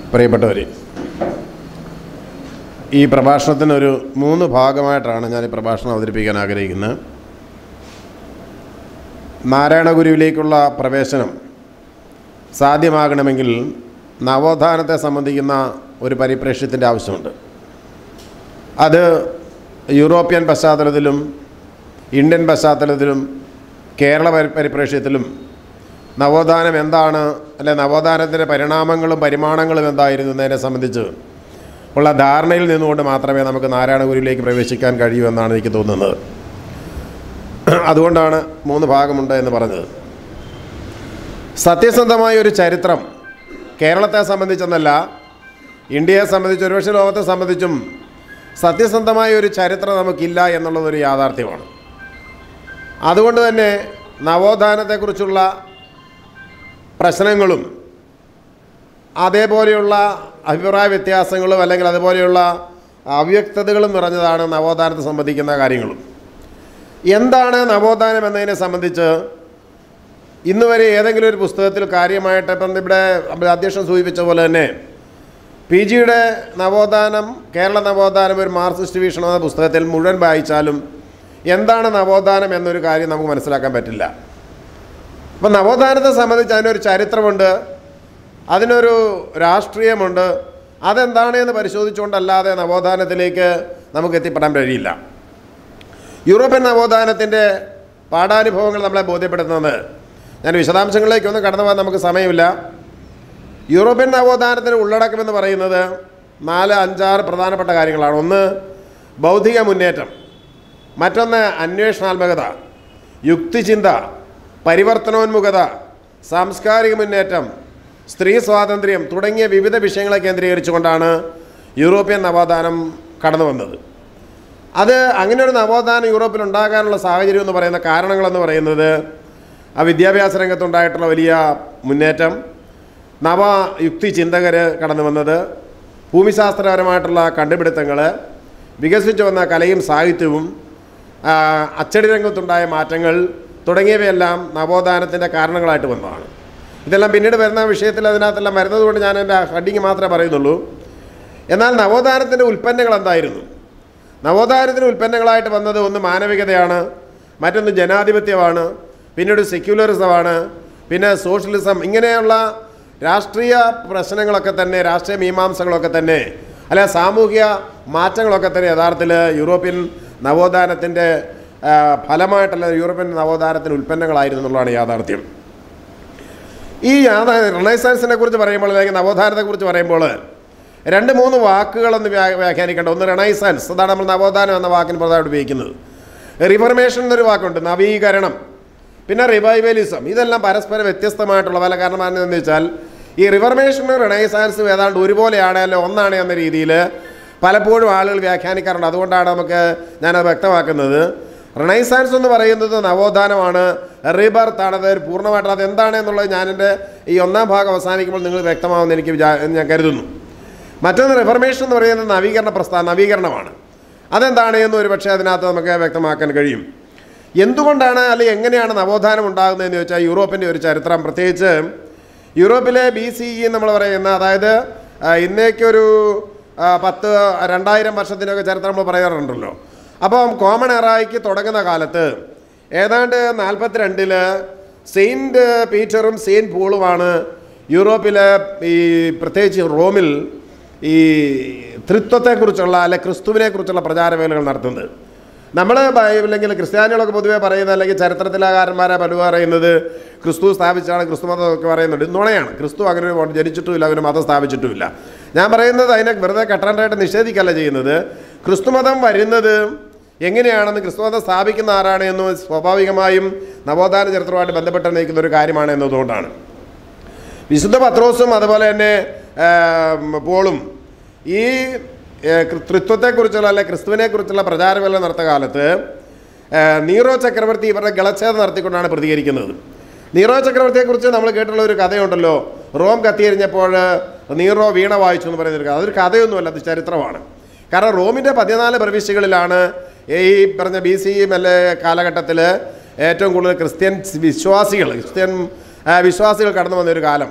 പ്രിയപ്പെട്ടവർ ഈ പ്രഭാഷണത്തിനൊരു മൂന്ന് ഭാഗമായിട്ടാണ് ഞാൻ ഈ പ്രഭാഷണം അവതരിപ്പിക്കാൻ ആഗ്രഹിക്കുന്നത് നാരായണ ഗുരുവിലേക്കുള്ള പ്രവേശനം സാധ്യമാകണമെങ്കിൽ നവോത്ഥാനത്തെ സംബന്ധിക്കുന്ന ഒരു പരിപ്രേക്ഷ്യത്തിൻ്റെ ആവശ്യമുണ്ട് അത് യൂറോപ്യൻ പശ്ചാത്തലത്തിലും ഇന്ത്യൻ പശ്ചാത്തലത്തിലും കേരള പരി പരിപ്രേക്ഷ്യത്തിലും നവോത്ഥാനം എന്താണ് അല്ലെ നവോത്ഥാനത്തിൻ്റെ പരിണാമങ്ങളും പരിമാണങ്ങളും എന്തായിരുന്നു എന്നതിനെ സംബന്ധിച്ച് ഉള്ള ധാരണയിൽ നിന്നുകൊണ്ട് മാത്രമേ നമുക്ക് നാരായണഗുരുവിലേക്ക് പ്രവേശിക്കാൻ കഴിയൂ എന്നാണ് എനിക്ക് തോന്നുന്നത് അതുകൊണ്ടാണ് മൂന്ന് ഭാഗമുണ്ട് എന്ന് പറഞ്ഞത് സത്യസന്ധമായ ഒരു ചരിത്രം കേരളത്തെ സംബന്ധിച്ചെന്നല്ല ഇന്ത്യയെ സംബന്ധിച്ച് ഒരുപക്ഷെ ലോകത്തെ സംബന്ധിച്ചും സത്യസന്ധമായ ഒരു ചരിത്രം നമുക്കില്ല എന്നുള്ളതൊരു യാഥാർത്ഥ്യമാണ് അതുകൊണ്ട് തന്നെ നവോത്ഥാനത്തെക്കുറിച്ചുള്ള പ്രശ്നങ്ങളും അതേപോലെയുള്ള അഭിപ്രായ വ്യത്യാസങ്ങളും അല്ലെങ്കിൽ അതുപോലെയുള്ള അവ്യക്തതകളും നിറഞ്ഞതാണ് നവോത്ഥാനത്തെ സംബന്ധിക്കുന്ന കാര്യങ്ങളും എന്താണ് നവോത്ഥാനം എന്നതിനെ സംബന്ധിച്ച് ഇന്ന് വരെ ഏതെങ്കിലും ഒരു പുസ്തകത്തിൽ കാര്യമായിട്ട് ഇപ്പം ഇവിടെ അധ്യക്ഷൻ സൂചിപ്പിച്ച പോലെ തന്നെ പി ജിയുടെ നവോത്ഥാനം കേരള നവോത്ഥാനം ഒരു മാർക്സിസ്റ്റ് വീക്ഷണം എന്ന പുസ്തകത്തിൽ മുഴുവൻ വായിച്ചാലും എന്താണ് നവോത്ഥാനം എന്നൊരു കാര്യം നമുക്ക് മനസ്സിലാക്കാൻ പറ്റില്ല അപ്പം നവോത്ഥാനത്തെ സംബന്ധിച്ച് അതിനൊരു ചരിത്രമുണ്ട് അതിനൊരു രാഷ്ട്രീയമുണ്ട് അതെന്താണ് എന്ന് പരിശോധിച്ചുകൊണ്ടല്ലാതെ നവോത്ഥാനത്തിലേക്ക് നമുക്ക് എത്തിപ്പെടാൻ കഴിയില്ല യൂറോപ്യൻ നവോത്ഥാനത്തിൻ്റെ പാഠാനുഭവങ്ങൾ നമ്മളെ ബോധ്യപ്പെടുത്തുന്നത് ഞാൻ വിശദാംശങ്ങളിലേക്കൊന്നും കടന്നു പോകാൻ നമുക്ക് സമയമില്ല യൂറോപ്യൻ നവോത്ഥാനത്തിൻ്റെ ഉള്ളടക്കമെന്ന് പറയുന്നത് നാല് അഞ്ചാറ് പ്രധാനപ്പെട്ട കാര്യങ്ങളാണ് ഒന്ന് ബൗദ്ധിക മുന്നേറ്റം മറ്റൊന്ന് അന്വേഷണാത്മകത യുക്തിചിന്ത പരിവർത്തനോന്മുഖത സാംസ്കാരിക മുന്നേറ്റം സ്ത്രീ സ്വാതന്ത്ര്യം തുടങ്ങിയ വിവിധ വിഷയങ്ങളെ കേന്ദ്രീകരിച്ചുകൊണ്ടാണ് യൂറോപ്യൻ നവോത്ഥാനം കടന്നു വന്നത് അത് അങ്ങനെ ഒരു നവോത്ഥാനം യൂറോപ്പിൽ ഉണ്ടാകാനുള്ള സാഹചര്യം എന്ന് പറയുന്ന കാരണങ്ങളെന്ന് പറയുന്നത് ആ വിദ്യാഭ്യാസ രംഗത്തുണ്ടായിട്ടുള്ള വലിയ മുന്നേറ്റം നവ യുക്തി ചിന്തകർ കടന്നു വന്നത് ഭൂമിശാസ്ത്രപരമായിട്ടുള്ള കണ്ടുപിടുത്തങ്ങൾ വികസിച്ചു വന്ന കലയും സാഹിത്യവും ആ, അച്ചടി രംഗത്തുണ്ടായ മാറ്റങ്ങൾ തുടങ്ങിയവയെല്ലാം നവോത്ഥാനത്തിൻ്റെ കാരണങ്ങളായിട്ട് വന്നതാണ് ഇതെല്ലാം പിന്നീട് വരുന്ന വിഷയത്തിൽ അതിനകത്തെല്ലാം വരുന്നത് കൊണ്ട് ഞാൻ എൻ്റെ ഹഡിങ് മാത്രമേ പറയുന്നുള്ളൂ എന്നാൽ നവോത്ഥാനത്തിൻ്റെ ഉൽപ്പന്നങ്ങൾ എന്തായിരുന്നു നവോത്ഥാനത്തിന് ഉൽപ്പന്നങ്ങളായിട്ട് വന്നത് ഒന്ന് മാനവികതയാണ് മറ്റൊന്ന് ജനാധിപത്യമാണ് പിന്നീട് സെക്യുലറിസമാണ് പിന്നെ സോഷ്യലിസം ഇങ്ങനെയുള്ള രാഷ്ട്രീയ പ്രശ്നങ്ങളൊക്കെ തന്നെ രാഷ്ട്രീയ മീമാംസകളൊക്കെ തന്നെ അല്ലെ സാമൂഹിക മാറ്റങ്ങളൊക്കെ തന്നെ യഥാർത്ഥത്തിൽ യൂറോപ്യൻ നവോത്ഥാനത്തിൻ്റെ ആ, ഫലമായിട്ടുള്ള യൂറോപ്യൻ നവോത്ഥാനത്തിൻ്റെ ഉൽപ്പന്നങ്ങളായിരുന്നു എന്നുള്ളതാണ് യാഥാർത്ഥ്യം ഈ യാഥാ റിനൈസൻസിനെ കുറിച്ച് പറയുമ്പോൾ അല്ലെങ്കിൽ നവോത്ഥാനത്തെക്കുറിച്ച് പറയുമ്പോൾ രണ്ട് മൂന്ന് വാക്കുകളൊന്ന് വ്യാ വ്യാഖ്യാനിക്കേണ്ട ഒന്ന് റിനൈസൻസ് അതാണ് നമ്മൾ നവോത്ഥാനം എന്ന വാക്കിന് പ്രധാനമായിട്ട് ഉപയോഗിക്കുന്നത് റിഫർമേഷൻ എന്നൊരു വാക്കുണ്ട് നവീകരണം പിന്നെ റിവൈവലിസം ഇതെല്ലാം പരസ്പരം വ്യത്യസ്തമായിട്ടുള്ള പല കാരണം എന്താണെന്ന് വെച്ചാൽ ഈ റിഫർമേഷനും റിനൈസൻസും ഏതാണ്ട് ഒരുപോലെയാണ് അല്ലെ ഒന്നാണ് എന്ന രീതിയിൽ പലപ്പോഴും ആളുകൾ വ്യാഖ്യാനിക്കാറുണ്ട് അതുകൊണ്ടാണ് നമുക്ക് ഞാനത് വ്യക്തമാക്കുന്നത് റിനൈസാൻസ് എന്ന് പറയുന്നത് നവോത്ഥാനമാണ് റീബർത്ത് ആണ് അത് പൂർണ്ണമായിട്ട് അത് എന്താണ് എന്നുള്ളത് ഞാൻ എൻ്റെ ഈ ഒന്നാം ഭാഗം അവസാനിക്കുമ്പോൾ നിങ്ങൾ വ്യക്തമാവുമെന്ന് എനിക്ക് വിചാ ഞാൻ കരുതുന്നു മറ്റൊന്ന് റിഫർമേഷൻ എന്ന് പറയുന്നത് നവീകരണ പ്രസ്ഥാനം നവീകരണമാണ് അതെന്താണ് എന്ന് ഒരു പക്ഷേ അതിനകത്ത് നമുക്ക് വ്യക്തമാക്കാൻ കഴിയും എന്തുകൊണ്ടാണ് അല്ലെങ്കിൽ എങ്ങനെയാണ് നവോത്ഥാനം ഉണ്ടാകുന്നതെന്ന് ചോദിച്ചാൽ യൂറോപ്പിൻ്റെ ഒരു ചരിത്രം പ്രത്യേകിച്ച് യൂറോപ്പിലെ ബി സി ഇ നമ്മൾ പറയുന്ന അതായത് ആ, ഇന്നേക്കൊരു ആ, പത്ത് രണ്ടായിരം വർഷത്തിനൊക്കെ ചരിത്രം നമ്മൾ പറയാറുണ്ടല്ലോ അപ്പം കോമൺ എറായിക്ക് തുടങ്ങുന്ന കാലത്ത് ഏതാണ്ട് നാൽപ്പത്തിരണ്ടില് സെയിൻറ്റ് പീറ്ററും സെയിൻറ്റ് പോളുമാണ് യൂറോപ്പിലെ ഈ പ്രത്യേകിച്ച് റോമിൽ ഈ ത്രിത്വത്തെക്കുറിച്ചുള്ള അല്ലെ ക്രിസ്തുവിനെ കുറിച്ചുള്ള പ്രചാരവേലകൾ നടത്തുന്നത് നമ്മൾ അല്ലെങ്കിൽ ക്രിസ്ത്യാനികളൊക്കെ പൊതുവേ പറയുന്നത് അല്ലെങ്കിൽ ചരിത്രത്തിലാകാരന്മാരെ പലരും പറയുന്നത് ക്രിസ്തു സ്ഥാപിച്ചാണ് ക്രിസ്തു മതം ഒക്കെ പറയുന്നുണ്ട് ഇത് നുണയാണ് ക്രിസ്തു അങ്ങനെ ഒരു ജനിച്ചിട്ടുമില്ല അങ്ങനെ മതം സ്ഥാപിച്ചിട്ടുമില്ല ഞാൻ പറയുന്നത് അതിനെ വെറുതെ കട്ടണ്ടായിട്ട് നിഷേധിക്കല്ല ചെയ്യുന്നത് ക്രിസ്തുമതം വരുന്നത് എങ്ങനെയാണെന്ന് ക്രിസ്തുമതം സ്ഥാപിക്കുന്ന ആരാണ് എന്ന് സ്വാഭാവികമായും നവോത്ഥാന ചരിത്രവുമായിട്ട് ബന്ധപ്പെട്ട് നിൽക്കുന്ന ഒരു കാര്യമാണ് എന്നതുകൊണ്ടാണ് വിശുദ്ധ പത്രോസും അതുപോലെ തന്നെ ആ, പോളും ഈ ഏ, കൃ- ത്രിത്വത്തെക്കുറിച്ചുള്ള അല്ലെ ക്രിസ്തുവിനെക്കുറിച്ചുള്ള പ്രചാരവേല നടത്തിയ കാലത്ത് ആ, നീറോ ചക്രവർത്തി ഇവരുടെ ഗളച്ഛേദം നടത്തിക്കൊണ്ടാണ് പ്രതികരിക്കുന്നത് നീറോ ചക്രവർത്തിയെക്കുറിച്ച് നമ്മൾ കേട്ടുള്ള ഒരു കഥയുണ്ടല്ലോ റോം കത്തിയെരിഞ്ഞപ്പോൾ നീറോ വീണ വായിച്ചു എന്ന് പറയുന്നൊരു കഥ അതൊരു കഥയൊന്നുമല്ല അത് ചരിത്രമാണ് കാരണം റോമിൻ്റെ പതിനാല് പ്രവിശ്യകളിലാണ് ഈ പറഞ്ഞ ബി സി അല്ലെ കാലഘട്ടത്തിൽ ഏറ്റവും കൂടുതൽ ക്രിസ്ത്യൻ വിശ്വാസികൾ ക്രിസ്ത്യൻ ആ, വിശ്വാസികൾ കടന്നു വന്ന ഒരു കാലം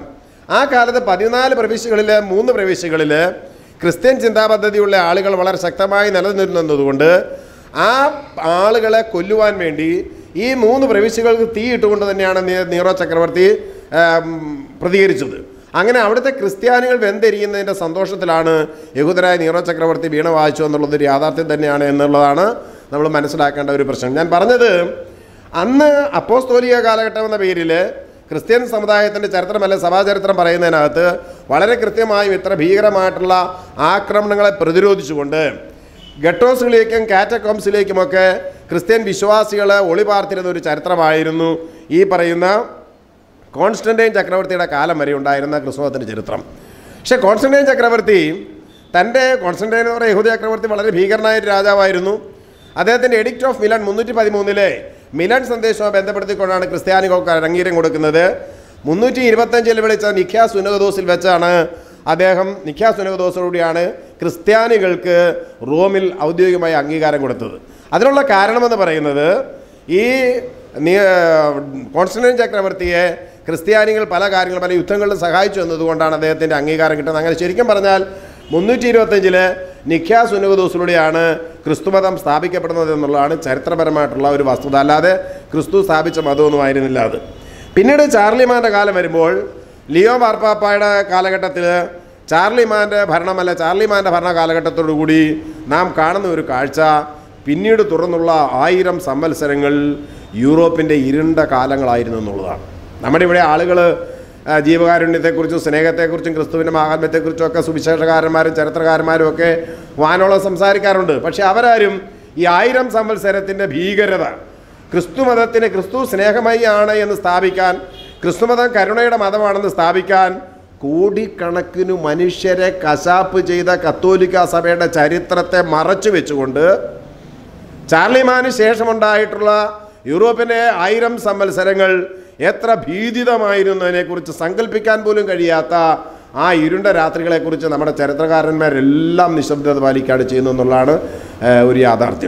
ആ കാലത്ത് പതിനാല് പ്രവിശ്യകളിൽ മൂന്ന് പ്രവിശ്യകളിൽ ക്രിസ്ത്യൻ ചിന്താപദ്ധതിയുള്ള ആളുകൾ വളരെ ശക്തമായി നിലനിന്നിരുന്നതുകൊണ്ട് ആ ആളുകളെ കൊല്ലുവാൻ വേണ്ടി ഈ മൂന്ന് പ്രവിശ്യകൾക്ക് തീയിട്ടുകൊണ്ട് തന്നെയാണ് നീ- നീറോ ചക്രവർത്തി ആം, പ്രതികരിച്ചത് അങ്ങനെ അവിടുത്തെ ക്രിസ്ത്യാനികൾ വെന്തെരിയുന്നതിൻ്റെ സന്തോഷത്തിലാണ് യഹൂദരായ നീറോ ചക്രവർത്തി വീണ വായിച്ചു എന്നുള്ളത് ഒരു യാഥാർത്ഥ്യം തന്നെയാണ് എന്നുള്ളതാണ് നമ്മൾ മനസ്സിലാക്കേണ്ട ഒരു പ്രശ്നം ഞാൻ പറഞ്ഞത് അന്ന് അപ്പോസ്തോലിക കാലഘട്ടം എന്ന പേരിൽ ക്രിസ്ത്യൻ സമുദായത്തിൻ്റെ ചരിത്രമല്ല സഭാചരിത്രം പറയുന്നതിനകത്ത് വളരെ കൃത്യമായും ഇത്ര ഭീകരമായിട്ടുള്ള ആക്രമണങ്ങളെ പ്രതിരോധിച്ചുകൊണ്ട് ഗട്ടോസുകളിലേക്കും കാറ്റക്കോംസിലേക്കുമൊക്കെ ക്രിസ്ത്യൻ വിശ്വാസികളെ ഒളിപാർത്തിരുന്ന ഒരു ചരിത്രമായിരുന്നു ഈ പറയുന്ന കോൺസ്റ്റന്റൈൻ ചക്രവർത്തിയുടെ കാലം വരെ ഉണ്ടായിരുന്ന ക്രിസ്തുമതത്തിൻ്റെ ചരിത്രം പക്ഷേ കോൺസ്റ്റന്റൈൻ ചക്രവർത്തി തൻ്റെ കോൺസ്റ്റന്റൈൻ എന്ന് പറയുന്ന യഹൂദ ചക്രവർത്തി വളരെ ഭീകരനായ ഒരു രാജാവായിരുന്നു അദ്ദേഹത്തിൻ്റെ എഡിക്റ്റ് ഓഫ് മിലൻ മുന്നൂറ്റി പതിമൂന്നിലെ മിലൻ സന്ദേശവുമായി ബന്ധപ്പെടുത്തിക്കൊണ്ടാണ് ക്രിസ്ത്യാനികൾക്ക് അരങ്ങീരം കൊടുക്കുന്നത് മുന്നൂറ്റി ഇരുപത്തഞ്ചിൽ വിളിച്ച നിഖ്യാ സുനകദോസിൽ വെച്ചാണ് അദ്ദേഹം നിഖ്യാ സുനകദോസോടുകൂടിയാണ് ക്രിസ്ത്യാനികൾക്ക് റോമിൽ ഔദ്യോഗികമായി അംഗീകാരം കൊടുത്തത് അതിനുള്ള കാരണമെന്ന് പറയുന്നത് ഈ നീ- കോൺസ്റ്റന്റൈൻ ചക്രവർത്തിയെ ക്രിസ്ത്യാനികൾ പല കാര്യങ്ങളും പല യുദ്ധങ്ങളിലും സഹായിച്ചു എന്നതുകൊണ്ടാണ് അദ്ദേഹത്തിൻ്റെ അംഗീകാരം കിട്ടുന്നത് അങ്ങനെ ശരിക്കും പറഞ്ഞാൽ മുന്നൂറ്റി ഇരുപത്തഞ്ചില് നിഖ്യാ സുനകദോസിലൂടെയാണ് ക്രിസ്തുമതം സ്ഥാപിക്കപ്പെടുന്നത് എന്നുള്ളതാണ് ചരിത്രപരമായിട്ടുള്ള ഒരു വസ്തുത അല്ലാതെ ക്രിസ്തു സ്ഥാപിച്ച മതമൊന്നും ആയിരുന്നില്ല അത് പിന്നീട് ചാർലിമാൻ്റെ കാലം വരുമ്പോൾ ലിയോ മാർപ്പാപ്പായുടെ കാലഘട്ടത്തിൽ ചാർലിമാൻ്റെ ഭരണമല്ല ചാർലിമാൻ്റെ ഭരണ കാലഘട്ടത്തോടു കൂടി നാം കാണുന്ന ഒരു കാഴ്ച പിന്നീട് തുറന്നുള്ള ആയിരം സംവത്സരങ്ങൾ യൂറോപ്പിൻ്റെ ഇരുണ്ട കാലങ്ങളായിരുന്നു എന്നുള്ളതാണ് നമ്മുടെ ഇവിടെ ആളുകൾ ജീവകാരുണ്യത്തെക്കുറിച്ചും സ്നേഹത്തെക്കുറിച്ചും ക്രിസ്തുവിൻ്റെ മാഹാത്മ്യത്തെക്കുറിച്ചും ഒക്കെ സുവിശേഷകാരന്മാരും ചരിത്രകാരന്മാരും ഒക്കെ വാനോളം സംസാരിക്കാറുണ്ട് പക്ഷേ അവരാരും ഈ ആയിരം സംവത്സരത്തിൻ്റെ ഭീകരത ക്രിസ്തുമതത്തിന് ക്രിസ്തു സ്നേഹമയാണ് എന്ന് സ്ഥാപിക്കാൻ ക്രിസ്തുമതം കരുണയുടെ മതമാണെന്ന് സ്ഥാപിക്കാൻ കോടിക്കണക്കിന് മനുഷ്യരെ കശാപ്പ് ചെയ്ത കത്തോലിക്ക സഭയുടെ ചരിത്രത്തെ മറച്ചു വെച്ചുകൊണ്ട് ചാർലിമാന് ശേഷമുണ്ടായിട്ടുള്ള യൂറോപ്പിൻ്റെ ആയിരം സംവത്സരങ്ങൾ എത്ര ഭീതിതമായിരുന്നതിനെക്കുറിച്ച് സങ്കല്പിക്കാൻ പോലും കഴിയാത്ത ആ ഇരുണ്ട രാത്രികളെക്കുറിച്ച് നമ്മുടെ ചരിത്രകാരന്മാരെല്ലാം നിശബ്ദത പാലിക്കാണ് ചെയ്യുന്നു എന്നുള്ളതാണ് ഏഹ്, ഒരു യാഥാർത്ഥ്യം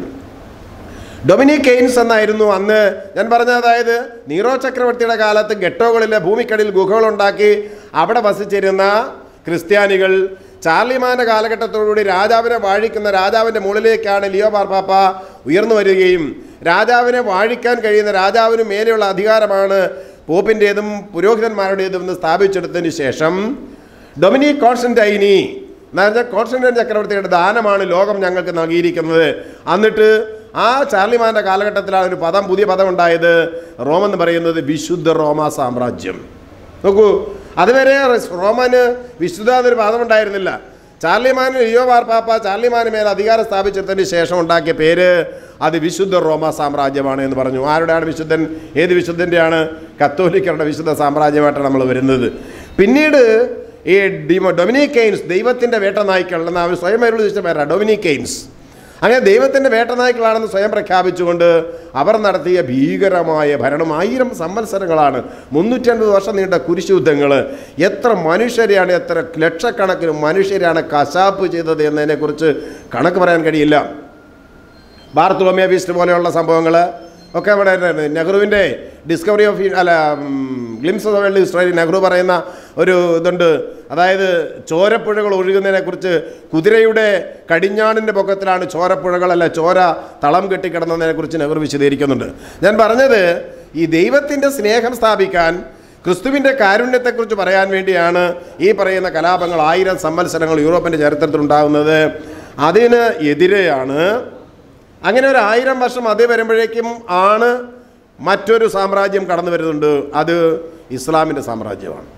ഡൊമിനിക് കെയ്ൻസ് എന്നായിരുന്നു അന്ന് ഞാൻ പറഞ്ഞ അതായത് നീറോ ചക്രവർത്തിയുടെ കാലത്ത് ഗെട്ടോകളിലെ ഭൂമിക്കടിയിൽ ഗുഹകളുണ്ടാക്കി അവിടെ വസിച്ചിരുന്ന ക്രിസ്ത്യാനികൾ ചാർലിമാൻ്റെ കാലഘട്ടത്തോടുകൂടി രാജാവിനെ വാഴിക്കുന്ന രാജാവിൻ്റെ മുകളിലേക്കാണ് ലിയോ മാർപ്പാപ്പ ഉയർന്നു വരികയും രാജാവിനെ വാഴിക്കാൻ കഴിയുന്ന രാജാവിന് മേലെയുള്ള അധികാരമാണ് പോപ്പിൻ്റേതും പുരോഹിതന്മാരുടേതും എന്ന് സ്ഥാപിച്ചെടുത്തതിന് ശേഷം ഡൊമിനിക് കോൺസ്റ്റന്റൈനി എന്ന് പറഞ്ഞാൽ കോൺസ്റ്റന്റൈൻ ചക്രവർത്തിയുടെ ദാനമാണ് ലോകം ഞങ്ങൾക്ക് നൽകിയിരിക്കുന്നത് എന്നിട്ട് ആ ചാർലിമാൻ്റെ കാലഘട്ടത്തിലാണ് ഒരു പദം പുതിയ പദം ഉണ്ടായത് റോം എന്ന് പറയുന്നത് വിശുദ്ധ റോമ സാമ്രാജ്യം നോക്കൂ അതുവരെ റോമന് വിശുദ്ധ എന്നൊരു പദം ഉണ്ടായിരുന്നില്ല ചാർലിമാന് ലിയോ മാർപ്പാപ്പ ചാർലിമാന് മേൽ അധികാരം സ്ഥാപിച്ചതിന് ശേഷം ഉണ്ടാക്കിയ പേര് അത് വിശുദ്ധ റോമ സാമ്രാജ്യമാണ് എന്ന് പറഞ്ഞു ആരുടെയാണ് വിശുദ്ധൻ ഏത് വിശുദ്ധൻ്റെയാണ് കത്തോലിക്കരുടെ വിശുദ്ധ സാമ്രാജ്യമായിട്ടാണ് നമ്മൾ വരുന്നത് പിന്നീട് ഈ ഡിമോ ഡൊമിനിക് കെയ്ൻസ് ദൈവത്തിൻ്റെ വേട്ടനായ്ക്കൾ എന്ന അവർ സ്വയം അരുൾ ചോദിച്ച പേരാണ് ഡൊമിനിക് കെയ്ൻസ് അങ്ങനെ ദൈവത്തിൻ്റെ വേട്ടനായ്ക്കളാണെന്ന് സ്വയം പ്രഖ്യാപിച്ചുകൊണ്ട് അവർ നടത്തിയ ഭീകരമായ ഭരണം ആയിരം സംവത്സരങ്ങളാണ് മുന്നൂറ്റൻപത് വർഷം നീണ്ട കുരിശുദ്ധങ്ങൾ എത്ര മനുഷ്യരെയാണ് എത്ര ലക്ഷക്കണക്കിന് മനുഷ്യരെയാണ് കശാപ്പ് ചെയ്തത് എന്നതിനെക്കുറിച്ച് കണക്ക് പറയാൻ കഴിയില്ല ബാർത്തുളോമിയ ഫീസ്റ്റ് പോലെയുള്ള സംഭവങ്ങൾ ഒക്കെ ഇവിടെ ഉണ്ടായിരുന്നു. നെഹ്റുവിൻ്റെ ഡിസ്കവറി ഓഫ് അല്ല glimpses of world history Nehru പറയുന്ന ഒരു ഇതുണ്ട് അതായത് ചോരപ്പുഴകൾ ഒഴുകുന്നതിനെക്കുറിച്ച് കുതിരയുടെ കടിഞ്ഞാണിൻ്റെ പൊക്കത്തിലാണ് ചോരപ്പുഴകളല്ല ചോര തളം കെട്ടിക്കിടന്നതിനെക്കുറിച്ച് നെഹ്റു വിശദീകരിക്കുന്നുണ്ട് ഞാൻ പറഞ്ഞത് ഈ ദൈവത്തിൻ്റെ സ്നേഹം സ്ഥാപിക്കാൻ ക്രിസ്തുവിൻ്റെ കാരുണ്യത്തെക്കുറിച്ച് പറയാൻ വേണ്ടിയാണ് ഈ പറയുന്ന കലാപങ്ങൾ ആയിരം സംവത്സരങ്ങൾ യൂറോപ്പിൻ്റെ ചരിത്രത്തിൽ ഉണ്ടാകുന്നത് അതിന് എതിരെയാണ് അങ്ങനെ ഒരു ആയിരം വർഷം അത് വരുമ്പോഴേക്കും ആണ് മറ്റൊരു സാമ്രാജ്യം കടന്നു വരുന്നുണ്ട് അത് ഇസ്ലാമിൻ്റെ സാമ്രാജ്യമാണ്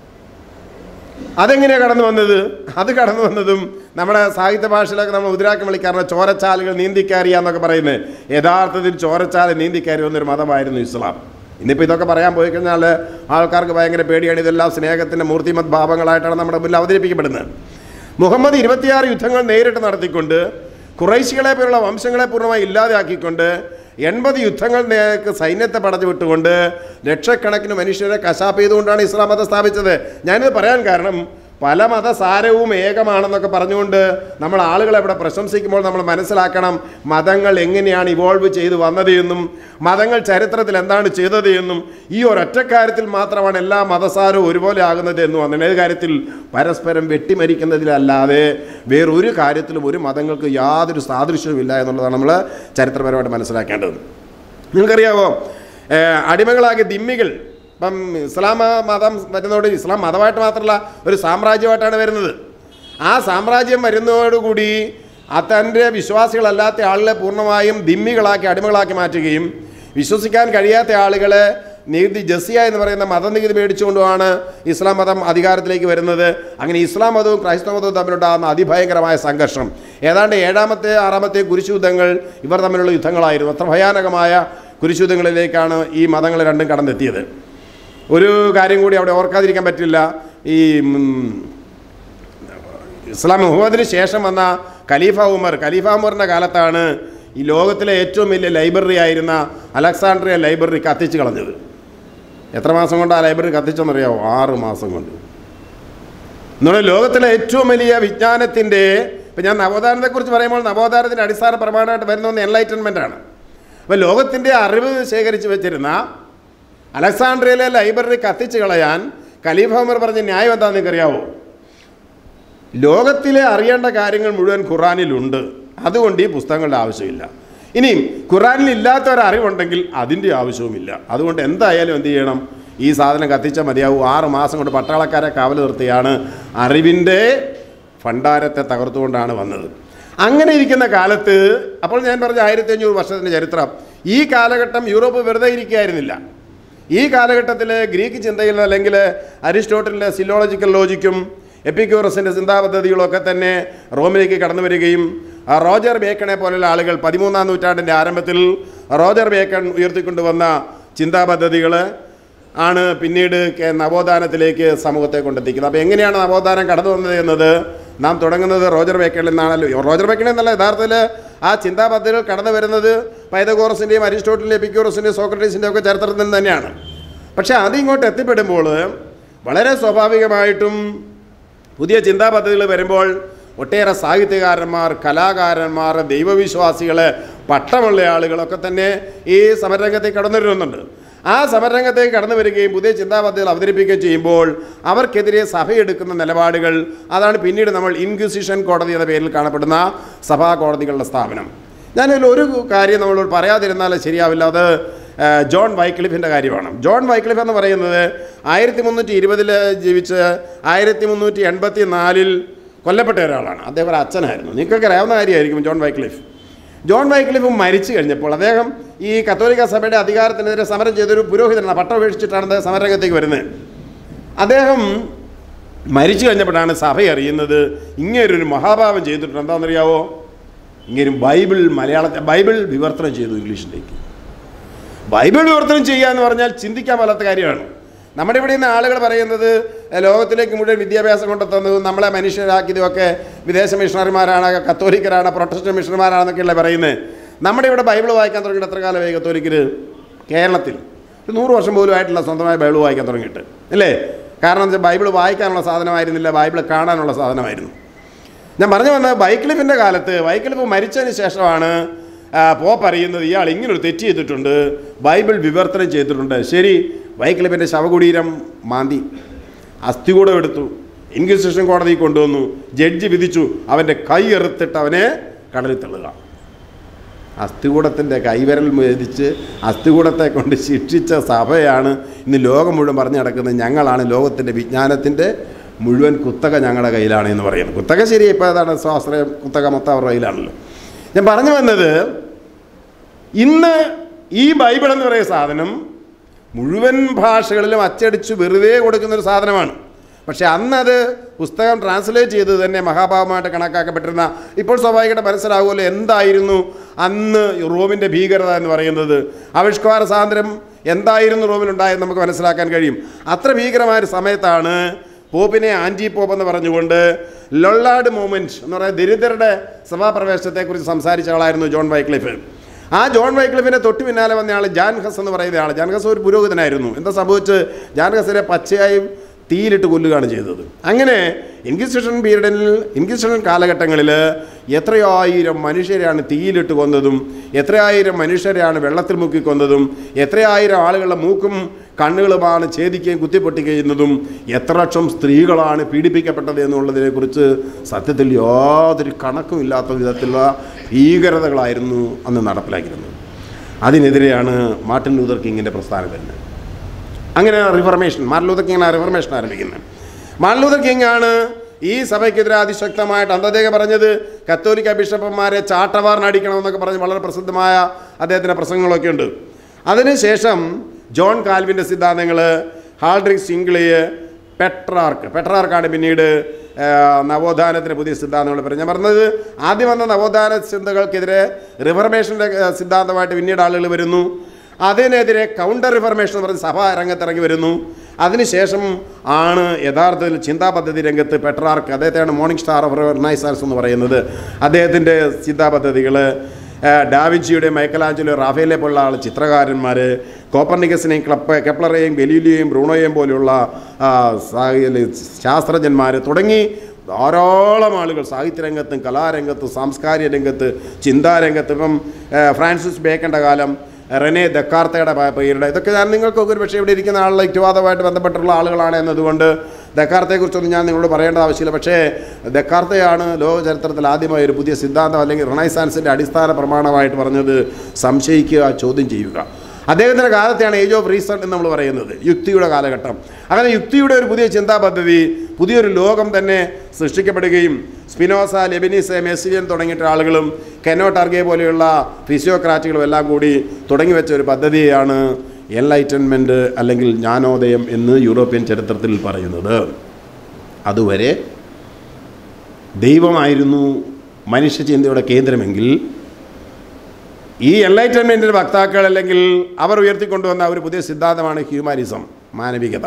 അതെങ്ങനെയാണ് കടന്നു വന്നത് അത് കടന്നു വന്നതും നമ്മുടെ സാഹിത്യ ഭാഷയിലൊക്കെ നമ്മൾ ഉതിരാക്കം വിളിക്കാറുണ്ട് ചോരച്ചാലുകൾ നീന്തിക്കയറിയ എന്നൊക്കെ പറയുന്നത് യഥാർത്ഥത്തിൽ ചോരച്ചാല് നീന്തിക്കയറി വന്നൊരു മതമായിരുന്നു ഇസ്ലാം ഇന്നിപ്പോൾ ഇതൊക്കെ പറയാൻ പോയി കഴിഞ്ഞാൽ ആൾക്കാർക്ക് ഭയങ്കര പേടിയാണ് ഇതെല്ലാം സ്നേഹത്തിൻ്റെ മൂർത്തിമത് ഭാവങ്ങളായിട്ടാണ് നമ്മുടെ മുന്നിൽ അവതരിപ്പിക്കപ്പെടുന്നത് മുഹമ്മദ് ഇരുപത്തിയാറ് യുദ്ധങ്ങൾ നേരിട്ട് നടത്തിക്കൊണ്ട് കുറൈശികളെ പോലുള്ള വംശങ്ങളെ പൂർണ്ണമായി ഇല്ലാതെയാക്കിക്കൊണ്ട് എൺപത് യുദ്ധങ്ങൾ നേർക്ക് സൈന്യത്തെ പടച്ചു വിട്ടുകൊണ്ട് ലക്ഷക്കണക്കിന് മനുഷ്യരെ കശാപ്പ് ചെയ്തുകൊണ്ടാണ് ഇസ്ലാം മതം സ്ഥാപിച്ചത് ഞാനിത് പറയാൻ കാരണം പല മതസാരവും ഏകമാണെന്നൊക്കെ പറഞ്ഞുകൊണ്ട് നമ്മൾ ആളുകളെ ഇവിടെ പ്രശംസിക്കുമ്പോൾ നമ്മൾ മനസ്സിലാക്കണം മതങ്ങൾ എങ്ങനെയാണ് ഇവോൾവ് ചെയ്തു വന്നത് എന്നും മതങ്ങൾ ചരിത്രത്തിൽ എന്താണ് ചെയ്തത് എന്നും ഈ ഒരൊറ്റ കാര്യത്തിൽ മാത്രമാണ് എല്ലാ മതസാരവും ഒരുപോലെ ആകുന്നത് എന്നും അങ്ങനെ ഏത് കാര്യത്തിൽ പരസ്പരം വെട്ടിമരിക്കുന്നതിലല്ലാതെ വേറൊരു കാര്യത്തിലും ഒരു മതങ്ങൾക്ക് യാതൊരു സാദൃശ്യവുമില്ല എന്നുള്ളതാണ് നമ്മൾ ചരിത്രപരമായിട്ട് മനസ്സിലാക്കേണ്ടത് നിങ്ങൾക്കറിയാവോ ഏഹ് അടിമകളാകിയ ദിമ്മികൾ ഇപ്പം ഇസ്ലാം മതം വരുന്നതോട് ഇസ്ലാം മതമായിട്ട് മാത്രമല്ല ഒരു സാമ്രാജ്യമായിട്ടാണ് വരുന്നത് ആ സാമ്രാജ്യം വരുന്നതോടുകൂടി തൻ്റെ വിശ്വാസികളല്ലാത്ത ആളുകളെ പൂർണ്ണമായും ദിമ്മികളാക്കി അടിമകളാക്കി മാറ്റുകയും വിശ്വസിക്കാൻ കഴിയാത്ത ആളുകളെ നികുതി ജസിയ എന്ന് പറയുന്ന മതനികുതി മേടിച്ചുകൊണ്ടുമാണ് ഇസ്ലാം മതം അധികാരത്തിലേക്ക് വരുന്നത് അങ്ങനെ ഇസ്ലാം മതവും ക്രൈസ്തവ മതവും തമ്മിലുണ്ടാകുന്ന അതിഭയങ്കരമായ സംഘർഷം ഏതാണ്ട് ഏഴാമത്തെ ആറാമത്തെ കുരിശുയുദ്ധങ്ങൾ ഇവർ തമ്മിലുള്ള യുദ്ധങ്ങളായിരുന്നു അത്ര ഭയാനകമായ കുരിശുയുദ്ധങ്ങളിലേക്കാണ് ഈ മതങ്ങൾ രണ്ടും കടന്നെത്തിയത് ഒരു കാര്യം കൂടി അവിടെ ഓർക്കാതിരിക്കാൻ പറ്റില്ല ഈ ഉം, ഇസ്ലാം മുഹമ്മദിന് ശേഷം വന്ന ഖലീഫ ഉമർ ഖലീഫ ഉമറിൻ്റെ കാലത്താണ് ഈ ലോകത്തിലെ ഏറ്റവും വലിയ ലൈബ്രറി ആയിരുന്ന അലക്സാണ്ട്രിയ ലൈബ്രറി കത്തിച്ച് കളഞ്ഞത് എത്ര മാസം കൊണ്ട് ആ ലൈബ്രറി കത്തിച്ചെന്നറിയാവോ ആറ് മാസം കൊണ്ട് എന്നുള്ള ലോകത്തിലെ ഏറ്റവും വലിയ വിജ്ഞാനത്തിൻ്റെ ഇപ്പം ഞാൻ നവോത്ഥാനത്തെക്കുറിച്ച് പറയുമ്പോൾ നവോത്ഥാനത്തിൻ്റെ അടിസ്ഥാന പ്രമാണമായിട്ട് വരുന്ന ഒന്ന് എൻലൈറ്റൻമെൻ്റ് ആണ് അപ്പോൾ ലോകത്തിൻ്റെ അറിവ് ശേഖരിച്ച് വെച്ചിരുന്ന അലക്സാണ്ട്രിയയിലെ ലൈബ്രറി കത്തിച്ച് കളയാൻ ഖലീഫ ഉമർ പറഞ്ഞ ന്യായം എന്താണെന്ന് നിങ്ങൾക്കറിയാവോ ലോകത്തിലെ അറിയേണ്ട കാര്യങ്ങൾ മുഴുവൻ ഖുറാനിലുണ്ട് അതുകൊണ്ട് ഈ പുസ്തകങ്ങളുടെ ആവശ്യമില്ല ഇനിയും ഖുറാനിൽ ഇല്ലാത്ത ഒരു അറിവുണ്ടെങ്കിൽ അതിൻ്റെ ആവശ്യവുമില്ല അതുകൊണ്ട് എന്തായാലും എന്ത് ചെയ്യണം ഈ സാധനം കത്തിച്ചാൽ മതിയാവും ആറ് മാസം കൊണ്ട് പട്ടാളക്കാരെ കാവൽ നിർത്തിയാണ് അറിവിൻ്റെ ഭണ്ഡാരത്തെ തകർത്തുകൊണ്ടാണ് വന്നത് അങ്ങനെ ഇരിക്കുന്ന കാലത്ത് അപ്പോൾ ഞാൻ പറഞ്ഞ ആയിരത്തി അഞ്ഞൂറ് വർഷത്തിൻ്റെ ചരിത്രം ഈ കാലഘട്ടം യൂറോപ്പ് വെറുതെ ഇരിക്കുകയായിരുന്നില്ല ഈ കാലഘട്ടത്തിൽ ഗ്രീക്ക് ചിന്തയിൽ അല്ലെങ്കിൽ അരിസ്റ്റോട്ടലിൻ്റെ സിലോളജിക്കൽ ലോജിക്കും എപ്പിക്യൂറസിൻ്റെ ചിന്താപദ്ധതികളൊക്കെ തന്നെ റോമിലേക്ക് കടന്നു വരികയും ആ റോജർ ബേക്കണെ പോലുള്ള ആളുകൾ പതിമൂന്നാം നൂറ്റാണ്ടിൻ്റെ ആരംഭത്തിൽ റോജർ ബേക്കൺ ഉയർത്തിക്കൊണ്ടുവന്ന ചിന്താപദ്ധതികൾ ആണ് പിന്നീട് കേ- നവോത്ഥാനത്തിലേക്ക് സമൂഹത്തെ കൊണ്ടെത്തിക്കുന്നത് അപ്പോൾ എങ്ങനെയാണ് നവോത്ഥാനം കടന്നു വന്നത് എന്നത് നാം തുടങ്ങുന്നത് റോജർ ബേക്കണിൽ നിന്നാണല്ലോ റോജർ ബേക്കണിൽ നിന്നല്ല യഥാർത്ഥത്തിൽ ആ ചിന്താപദ്ധതികൾ കടന്നു വരുന്നത് പൈതഗോറസിൻ്റെയും അരിസ്റ്റോട്ടലിൻ്റെയും എപ്പിക്യൂറസിൻ്റെയും സോക്രട്ടീസിൻ്റെയും ഒക്കെ ചരിത്രത്തിൽ നിന്ന് തന്നെയാണ് പക്ഷേ അത് ഇങ്ങോട്ട് എത്തിപ്പെടുമ്പോൾ വളരെ സ്വാഭാവികമായിട്ടും പുതിയ ചിന്താ പദ്ധതികൾ വരുമ്പോൾ ഒട്ടേറെ സാഹിത്യകാരന്മാർ കലാകാരന്മാർ ദൈവവിശ്വാസികൾ പട്ടമുള്ള ആളുകളൊക്കെ തന്നെ ഈ സമരരംഗത്തേക്ക് കടന്നു വരുന്നുണ്ട് ആ സമരരംഗത്തേക്ക് കടന്നു വരികയും പുതിയ ചിന്താ പദ്ധതികൾ അവതരിപ്പിക്കുകയും ചെയ്യുമ്പോൾ അവർക്കെതിരെ സഭയെടുക്കുന്ന നിലപാടുകൾ അതാണ് പിന്നീട് നമ്മൾ ഇൻക്വിസിഷൻ കോടതി എന്ന പേരിൽ കാണപ്പെടുന്ന സഭാ കോടതികളുടെ സ്ഥാപനം ഞാനതിൽ ഒരു കാര്യം നമ്മൾ പറയാതിരുന്നാൽ ശരിയാവില്ല അത് ആ, ജോൺ വൈക്ലിഫിൻ്റെ കാര്യമാണ് ജോൺ വൈക്ലിഫ് എന്ന് പറയുന്നത് ആയിരത്തി മുന്നൂറ്റി ഇരുപതിൽ ജീവിച്ച് ആയിരത്തി മുന്നൂറ്റി എൺപത്തി നാലിൽ കൊല്ലപ്പെട്ട ഒരാളാണ് അദ്ദേഹം ഒരു അച്ഛനായിരുന്നു നിങ്ങൾക്കൊക്കെ അറിയാവുന്ന കാര്യമായിരിക്കും ജോൺ വൈക്ലിഫ് ജോൺ വൈക്ലിഫ് മരിച്ചു കഴിഞ്ഞപ്പോൾ അദ്ദേഹം ഈ കത്തോലിക്ക സഭയുടെ അധികാരത്തിനെതിരെ സമരം ചെയ്തൊരു പുരോഹിതനാണ് പട്ടം ഉപേക്ഷിച്ചിട്ടാണ് അദ്ദേഹം സമരരംഗത്തേക്ക് വരുന്നത് അദ്ദേഹം മരിച്ചു കഴിഞ്ഞപ്പോഴാണ് സഭ അറിയുന്നത് ഇങ്ങനൊരു മഹാഭാവം ചെയ്തിട്ടുണ്ട് എന്താണെന്നറിയാവോ ഇങ്ങനെ ബൈബിൾ മലയാളത്തെ ബൈബിൾ വിവർത്തനം ചെയ്തു ഇംഗ്ലീഷിലേക്ക് ബൈബിൾ വിവർത്തനം ചെയ്യുക എന്ന് പറഞ്ഞാൽ ചിന്തിക്കാൻ പാലാത്ത കാര്യമാണ് നമ്മുടെ ഇവിടെ നിന്ന് ആളുകൾ പറയുന്നത് "ഏ, ലോകത്തിലേക്ക് മുഴുവൻ വിദ്യാഭ്യാസം കൊണ്ടെത്തുന്നതും നമ്മളെ മനുഷ്യരാക്കിയതും ഒക്കെ വിദേശ മിഷണറിമാരാണ് കത്തോലിക്കരാണ് പ്രൊട്ടസ്റ്റന്റ് മിഷണറിമാരാണെന്നൊക്കെയല്ലേ പറയുന്നത് നമ്മുടെ ഇവിടെ ബൈബിൾ വായിക്കാൻ തുടങ്ങിയിട്ട് എത്ര കാലമായി കത്തോലിക്കർ കേരളത്തിൽ ഒരു നൂറ് വർഷം പോലും ആയിട്ടില്ല സ്വന്തമായി ബൈബിൾ വായിക്കാൻ തുടങ്ങിയിട്ട് അല്ലേ കാരണം എന്താ വെച്ചാൽ ബൈബിൾ വായിക്കാനുള്ള സാധനമായിരുന്നില്ല ബൈബിൾ കാണാനുള്ള സാധനമായിരുന്നു ഞാൻ പറഞ്ഞു വന്നത് വൈക്ലിഫിൻ്റെ കാലത്ത് വൈക്ലിഫ് മരിച്ചതിന് ശേഷമാണ് ആ, പോപ്പ് അറിയുന്നത് ഇയാൾ ഇങ്ങനൊരു തെറ്റ് ചെയ്തിട്ടുണ്ട് ബൈബിൾ വിവർത്തനം ചെയ്തിട്ടുണ്ട് ശരി വൈക്ലിഫിൻ്റെ ശവകുടീരം മാന്തി അസ്ഥികൂടം എടുത്തു ഇൻക്വിസിഷൻ കോടതി കൊണ്ടുവന്നു ജഡ്ജി വിധിച്ചു അവൻ്റെ കൈ എറുത്തിട്ട് അവനെ കടലിൽ തള്ളുക അസ്ഥികൂടത്തിൻ്റെ കൈവിരൽ മേടിച്ച് അസ്ഥികൂടത്തെ കൊണ്ട് ശിക്ഷിച്ച സഭയാണ് ഇന്ന് ലോകം മുഴുവൻ പറഞ്ഞു നടക്കുന്നത് ഞങ്ങളാണ് ലോകത്തിൻ്റെ വിജ്ഞാനത്തിൻ്റെ മുഴുവൻ കുത്തക ഞങ്ങളുടെ കയ്യിലാണ് എന്ന് പറയുന്നത് കുത്തക ശരി ഇപ്പോൾ ഏതാണ് സ്വാശ്രയം കുത്തക മൊത്തം അവരുടെ കയ്യിലാണല്ലോ ഞാൻ പറഞ്ഞു വന്നത് ഇന്ന് ഈ ബൈബിൾ എന്ന് പറയുന്ന സാധനം മുഴുവൻ ഭാഷകളിലും അച്ചടിച്ച് വെറുതെ കൊടുക്കുന്ന ഒരു സാധനമാണ് പക്ഷേ അന്നത് പുസ്തകം ട്രാൻസ്ലേറ്റ് ചെയ്ത് തന്നെ മഹാഭാവമായിട്ട് കണക്കാക്കപ്പെട്ടിരുന്ന ഇപ്പോൾ സ്വാഭാവികമായിട്ട് മനസ്സിലാകുമല്ലോ എന്തായിരുന്നു അന്ന് റോമിൻ്റെ ഭീകരത എന്ന് പറയുന്നത് ആവിഷ്കാര സ്വാതന്ത്ര്യം എന്തായിരുന്നു റോമിലുണ്ടായെന്ന് നമുക്ക് മനസ്സിലാക്കാൻ കഴിയും അത്ര ഭീകരമായ ഒരു സമയത്താണ് പോപ്പിനെ ആൻറ്റി പോപ്പ് എന്ന് പറഞ്ഞുകൊണ്ട് ലൊള്ളാഡ് മൂവ്മെൻറ്റ് എന്ന് പറയുന്ന ദരിദ്രരുടെ സഭാപ്രവേശനത്തെക്കുറിച്ച് സംസാരിച്ച ആളായിരുന്നു ജോൺ വൈക്ലിഫ് ആ ജോൺ വൈക്ലിഫിൻ്റെ തൊട്ട് പിന്നാലെ വന്ന ആൾ ജാൻ ഹസ് എന്ന് പറയുന്ന ആൾ ജാൻ ഹസ് ഒരു പുരോഹിതനായിരുന്നു എന്താ സംഭവിച്ച് ജാൻ ഹസിനെ പച്ചയായും തീയിലിട്ട് കൊല്ലുകയാണ് ചെയ്തത് അങ്ങനെ ഇൻക്വിസിഷൻ പീരീഡിൽ ഇൻക്വിസിഷൻ കാലഘട്ടങ്ങളിൽ എത്രയായിരം മനുഷ്യരെയാണ് തീയിലിട്ട് കൊന്നതും എത്രയായിരം മനുഷ്യരെയാണ് വെള്ളത്തിൽ മുക്കി കൊന്നതും എത്രയായിരം ആളുകളുടെ മൂക്കും കണ്ണുകളുമാണ് ഛേദിക്കുകയും കുത്തിപ്പൊട്ടിക്കുകയും ചെയ്യുന്നതും എത്ര ലക്ഷം സ്ത്രീകളാണ് പീഡിപ്പിക്കപ്പെട്ടത് എന്നുള്ളതിനെക്കുറിച്ച് സത്യത്തിൽ യാതൊരു കണക്കുമില്ലാത്ത വിധത്തിലുള്ള ഭീകരതകളായിരുന്നു അന്ന് നടപ്പിലാക്കിയിരുന്നത് അതിനെതിരെയാണ് മാർട്ടിൻ ലൂതർ കിങ്ങിൻ്റെ പ്രസ്ഥാനം വരുന്നത് അങ്ങനെ റിഫർമേഷൻ മാർട്ടിൻ ലൂതർ കിങ്ങാണ് റിഫർമേഷൻ ആരംഭിക്കുന്നത് മാർട്ടിൻ ലൂതർ കിങ് ആണ് ഈ സഭയ്ക്കെതിരെ അതിശക്തമായിട്ട് അന്തദ്ദേഹം പറഞ്ഞത് കത്തോലിക്ക ബിഷപ്പന്മാരെ ചാട്ടവാറിനടിക്കണമെന്നൊക്കെ പറഞ്ഞ് വളരെ പ്രസിദ്ധമായ അദ്ദേഹത്തിൻ്റെ പ്രസംഗങ്ങളൊക്കെ ഉണ്ട് അതിനുശേഷം ജോൺ കാൽവിൻ്റെ സിദ്ധാന്തങ്ങൾ ഹാൾഡ്രിക് സിംഗ്ലിയ് പെട്രാർക്ക് പെട്രാർക്കാണ് പിന്നീട് ആ, നവോത്ഥാനത്തിന് പുതിയ സിദ്ധാന്തങ്ങൾ പറഞ്ഞത് ഞാൻ പറഞ്ഞത് ആദ്യം വന്ന നവോത്ഥാന ചിന്തകൾക്കെതിരെ റിഫർമേഷൻ്റെ ആ, സിദ്ധാന്തമായിട്ട് പിന്നീട് ആളുകൾ വരുന്നു അതിനെതിരെ കൗണ്ടർ റിഫർമേഷൻ എന്ന് പറഞ്ഞ് സഭ രംഗത്തിറങ്ങി വരുന്നു അതിനുശേഷം ആണ് യഥാർത്ഥത്തിൽ ചിന്താ പദ്ധതി രംഗത്ത് പെട്രാർക്ക് അദ്ദേഹത്തെയാണ് മോർണിംഗ് സ്റ്റാർ ഓഫ് റിനൈസൻസ് എന്ന് പറയുന്നത് അദ്ദേഹത്തിൻ്റെ ചിന്താ പദ്ധതികൾ ഡാവിഞ്ചിയുടെ മൈക്കലാഞ്ചലോ റാഫേലെ പോലുള്ള ആൾ ചിത്രകാരന്മാർ കോപ്പർണിക്കസിനെയും ക്ലപ്പ് കെപ്ലറേയും ഗലീലിയെയും ബ്രൂണോയെയും പോലെയുള്ള ആ, സാ- ശാസ്ത്രജ്ഞന്മാർ തുടങ്ങി ധാരാളം ആളുകൾ സാഹിത്യരംഗത്തും കലാരംഗത്തും സാംസ്കാരിക രംഗത്ത് ചിന്താരംഗത്ത് ഇപ്പം ആ, ഫ്രാൻസിസ് ബേക്കൻ്റെ കാലം റെനെ ദക്കാർത്തയുടെ പ- പേരുടെ ഇതൊക്കെ ഞാൻ നിങ്ങൾക്കൊക്കെ ഒരു പക്ഷേ ഇവിടെ ഇരിക്കുന്ന ആളുടെ യുക്തിവാദമായിട്ട് ബന്ധപ്പെട്ടുള്ള ആളുകളാണ് എന്നതുകൊണ്ട് ദക്കാർത്തയെക്കുറിച്ചൊന്നും ഞാൻ നിങ്ങളോട് പറയേണ്ട ആവശ്യമില്ല പക്ഷേ ദക്കാർത്തയാണ് ലോക ചരിത്രത്തിൽ ആദ്യമായി ഒരു പുതിയ സിദ്ധാന്തം അല്ലെങ്കിൽ റിണൈസാൻസിൻ്റെ അടിസ്ഥാന പ്രമാണമായിട്ട് പറഞ്ഞത് സംശയിക്കുക ചോദ്യം ചെയ്യുക അദ്ദേഹത്തിൻ്റെ കാലത്തെയാണ് ഏജ് ഓഫ് റീസൺ എന്ന് നമ്മൾ പറയുന്നത് യുക്തിയുടെ കാലഘട്ടം അങ്ങനെ യുക്തിയുടെ ഒരു പുതിയ ചിന്താ പദ്ധതി പുതിയൊരു ലോകം തന്നെ സൃഷ്ടിക്കപ്പെടുകയും സ്പിനോസ ലെബനീസ് മെസ്സിലിയൻ തുടങ്ങിയിട്ട് ആളുകളും കെനോ ടാർഗെ പോലെയുള്ള ഫിസിയോക്രാറ്റുകളും എല്ലാം കൂടി തുടങ്ങി വെച്ച ഒരു പദ്ധതിയാണ് എൻലൈറ്റൻമെൻറ്റ് അല്ലെങ്കിൽ ജ്ഞാനോദയം എന്ന് യൂറോപ്യൻ ചരിത്രത്തിൽ പറയുന്നത് അതുവരെ ദൈവമായിരുന്നു മനുഷ്യചിന്തയുടെ കേന്ദ്രമെങ്കിൽ ഈ എൻലൈറ്റൻമെൻറ്റിൻ്റെ വക്താക്കൾ അല്ലെങ്കിൽ അവർ ഉയർത്തിക്കൊണ്ടുവന്ന ഒരു പുതിയ സിദ്ധാന്തമാണ് ഹ്യൂമാനിസം മാനവികത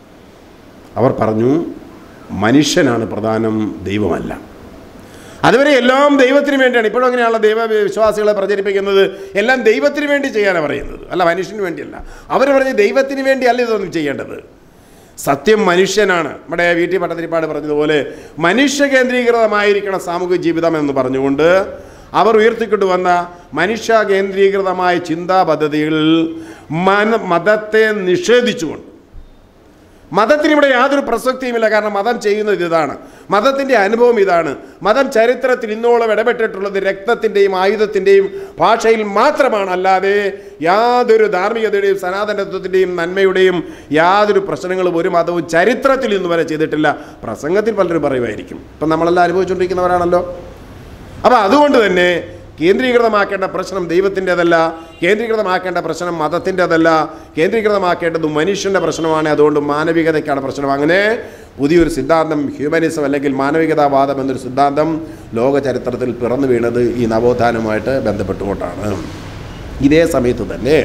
അവർ പറഞ്ഞു മനുഷ്യനാണ് പ്രധാനം ദൈവമല്ല അതുവരെ എല്ലാം ദൈവത്തിന് വേണ്ടിയാണ് ഇപ്പോഴും അങ്ങനെയുള്ള ദൈവ വിശ്വാസികളെ പ്രചരിപ്പിക്കുന്നത് എല്ലാം ദൈവത്തിന് വേണ്ടി ചെയ്യാനാണ് പറയുന്നത് അല്ല മനുഷ്യന് വേണ്ടിയല്ല അവർ പറഞ്ഞ് ദൈവത്തിന് വേണ്ടിയല്ല ഇതൊന്നും ചെയ്യേണ്ടത് സത്യം മനുഷ്യനാണ് നമ്മുടെ വീട്ടിൽ പട്ടതിരിപ്പാട് പറഞ്ഞതുപോലെ മനുഷ്യ കേന്ദ്രീകൃതമായിരിക്കണം സാമൂഹിക ജീവിതം എന്ന് പറഞ്ഞുകൊണ്ട് അവർ ഉയർത്തിക്കൊണ്ടുവന്ന മനുഷ്യ കേന്ദ്രീകൃതമായ ചിന്താ പദ്ധതികളിൽ മന മതത്തെ നിഷേധിച്ചുകൊണ്ട് മതത്തിന് ഇവിടെ യാതൊരു പ്രസക്തിയുമില്ല കാരണം മതം ചെയ്യുന്നത് ഇതാണ് മതത്തിൻ്റെ അനുഭവം ഇതാണ് മതം ചരിത്രത്തിൽ ഇന്നോളം ഇടപെട്ടിട്ടുള്ളത് രക്തത്തിൻ്റെയും ആയുധത്തിൻ്റെയും ഭാഷയിൽ മാത്രമാണ് അല്ലാതെ യാതൊരു ധാർമ്മികതയുടെയും സനാതനത്വത്തിൻ്റെയും നന്മയുടെയും യാതൊരു പ്രശ്നങ്ങളും ഒരു മതവും ചരിത്രത്തിൽ ഇന്ന് വരെ ചെയ്തിട്ടില്ല പ്രസംഗത്തിൽ പലരും പറയുമായിരിക്കും ഇപ്പം നമ്മളെല്ലാം അനുഭവിച്ചുകൊണ്ടിരിക്കുന്നവരാണല്ലോ അപ്പോൾ അതുകൊണ്ട് തന്നെ കേന്ദ്രീകൃതമാക്കേണ്ട പ്രശ്നം ദൈവത്തിൻ്റെതല്ല കേന്ദ്രീകൃതമാക്കേണ്ട പ്രശ്നം മതത്തിൻ്റെതല്ല കേന്ദ്രീകൃതമാക്കേണ്ടത് മനുഷ്യൻ്റെ പ്രശ്നമാണ് അതുകൊണ്ട് മാനവികതയ്ക്കാണ് പ്രശ്നം അങ്ങനെ പുതിയൊരു സിദ്ധാന്തം ഹ്യൂമനിസം അല്ലെങ്കിൽ മാനവികതാവാദം എന്നൊരു സിദ്ധാന്തം ലോക ചരിത്രത്തിൽ പിറന്നു വീണത് ഈ നവോത്ഥാനവുമായിട്ട് ബന്ധപ്പെട്ടുകൊണ്ടാണ് ഇതേ സമയത്ത് തന്നെ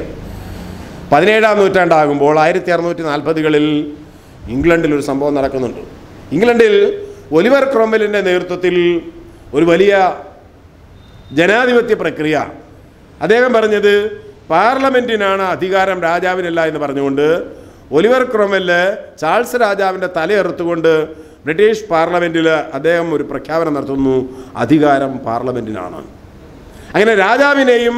പതിനേഴാം നൂറ്റാണ്ടാകുമ്പോൾ ആയിരത്തി അറുന്നൂറ്റി നാൽപ്പതുകളിൽ ഇംഗ്ലണ്ടിൽ ഒരു സംഭവം നടക്കുന്നുണ്ട് ഇംഗ്ലണ്ടിൽ ഒലിവർ ക്രോംവെലിൻ്റെ നേതൃത്വത്തിൽ ഒരു വലിയ ജനാധിപത്യ പ്രക്രിയ അദ്ദേഹം പറഞ്ഞത് പാർലമെൻറ്റിനാണ് അധികാരം രാജാവിനല്ല എന്ന് പറഞ്ഞുകൊണ്ട് ഒലിവർ ക്രോമെല്ല് ചാൾസ് രാജാവിൻ്റെ തലയെറുത്തുകൊണ്ട് ബ്രിട്ടീഷ് പാർലമെൻറ്റിൽ അദ്ദേഹം ഒരു പ്രഖ്യാപനം നടത്തുന്നു അധികാരം പാർലമെൻറ്റിനാണ് അങ്ങനെ രാജാവിനെയും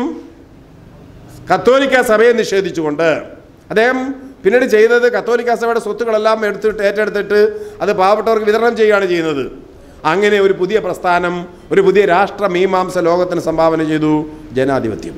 കത്തോലിക്ക സഭയെ നിഷേധിച്ചുകൊണ്ട് അദ്ദേഹം പിന്നീട് ചെയ്തത് കത്തോലിക്ക സഭയുടെ സ്വത്തുക്കളെല്ലാം എടുത്തിട്ട് ഏറ്റെടുത്തിട്ട് അത് പാവപ്പെട്ടവർക്ക് വിതരണം ചെയ്യുകയാണ് ചെയ്യുന്നത് അങ്ങനെ ഒരു പുതിയ പ്രസ്ഥാനം ഒരു പുതിയ രാഷ്ട്ര മീമാംസ ലോകത്തിന് സംഭാവന ചെയ്തു ജനാധിപത്യം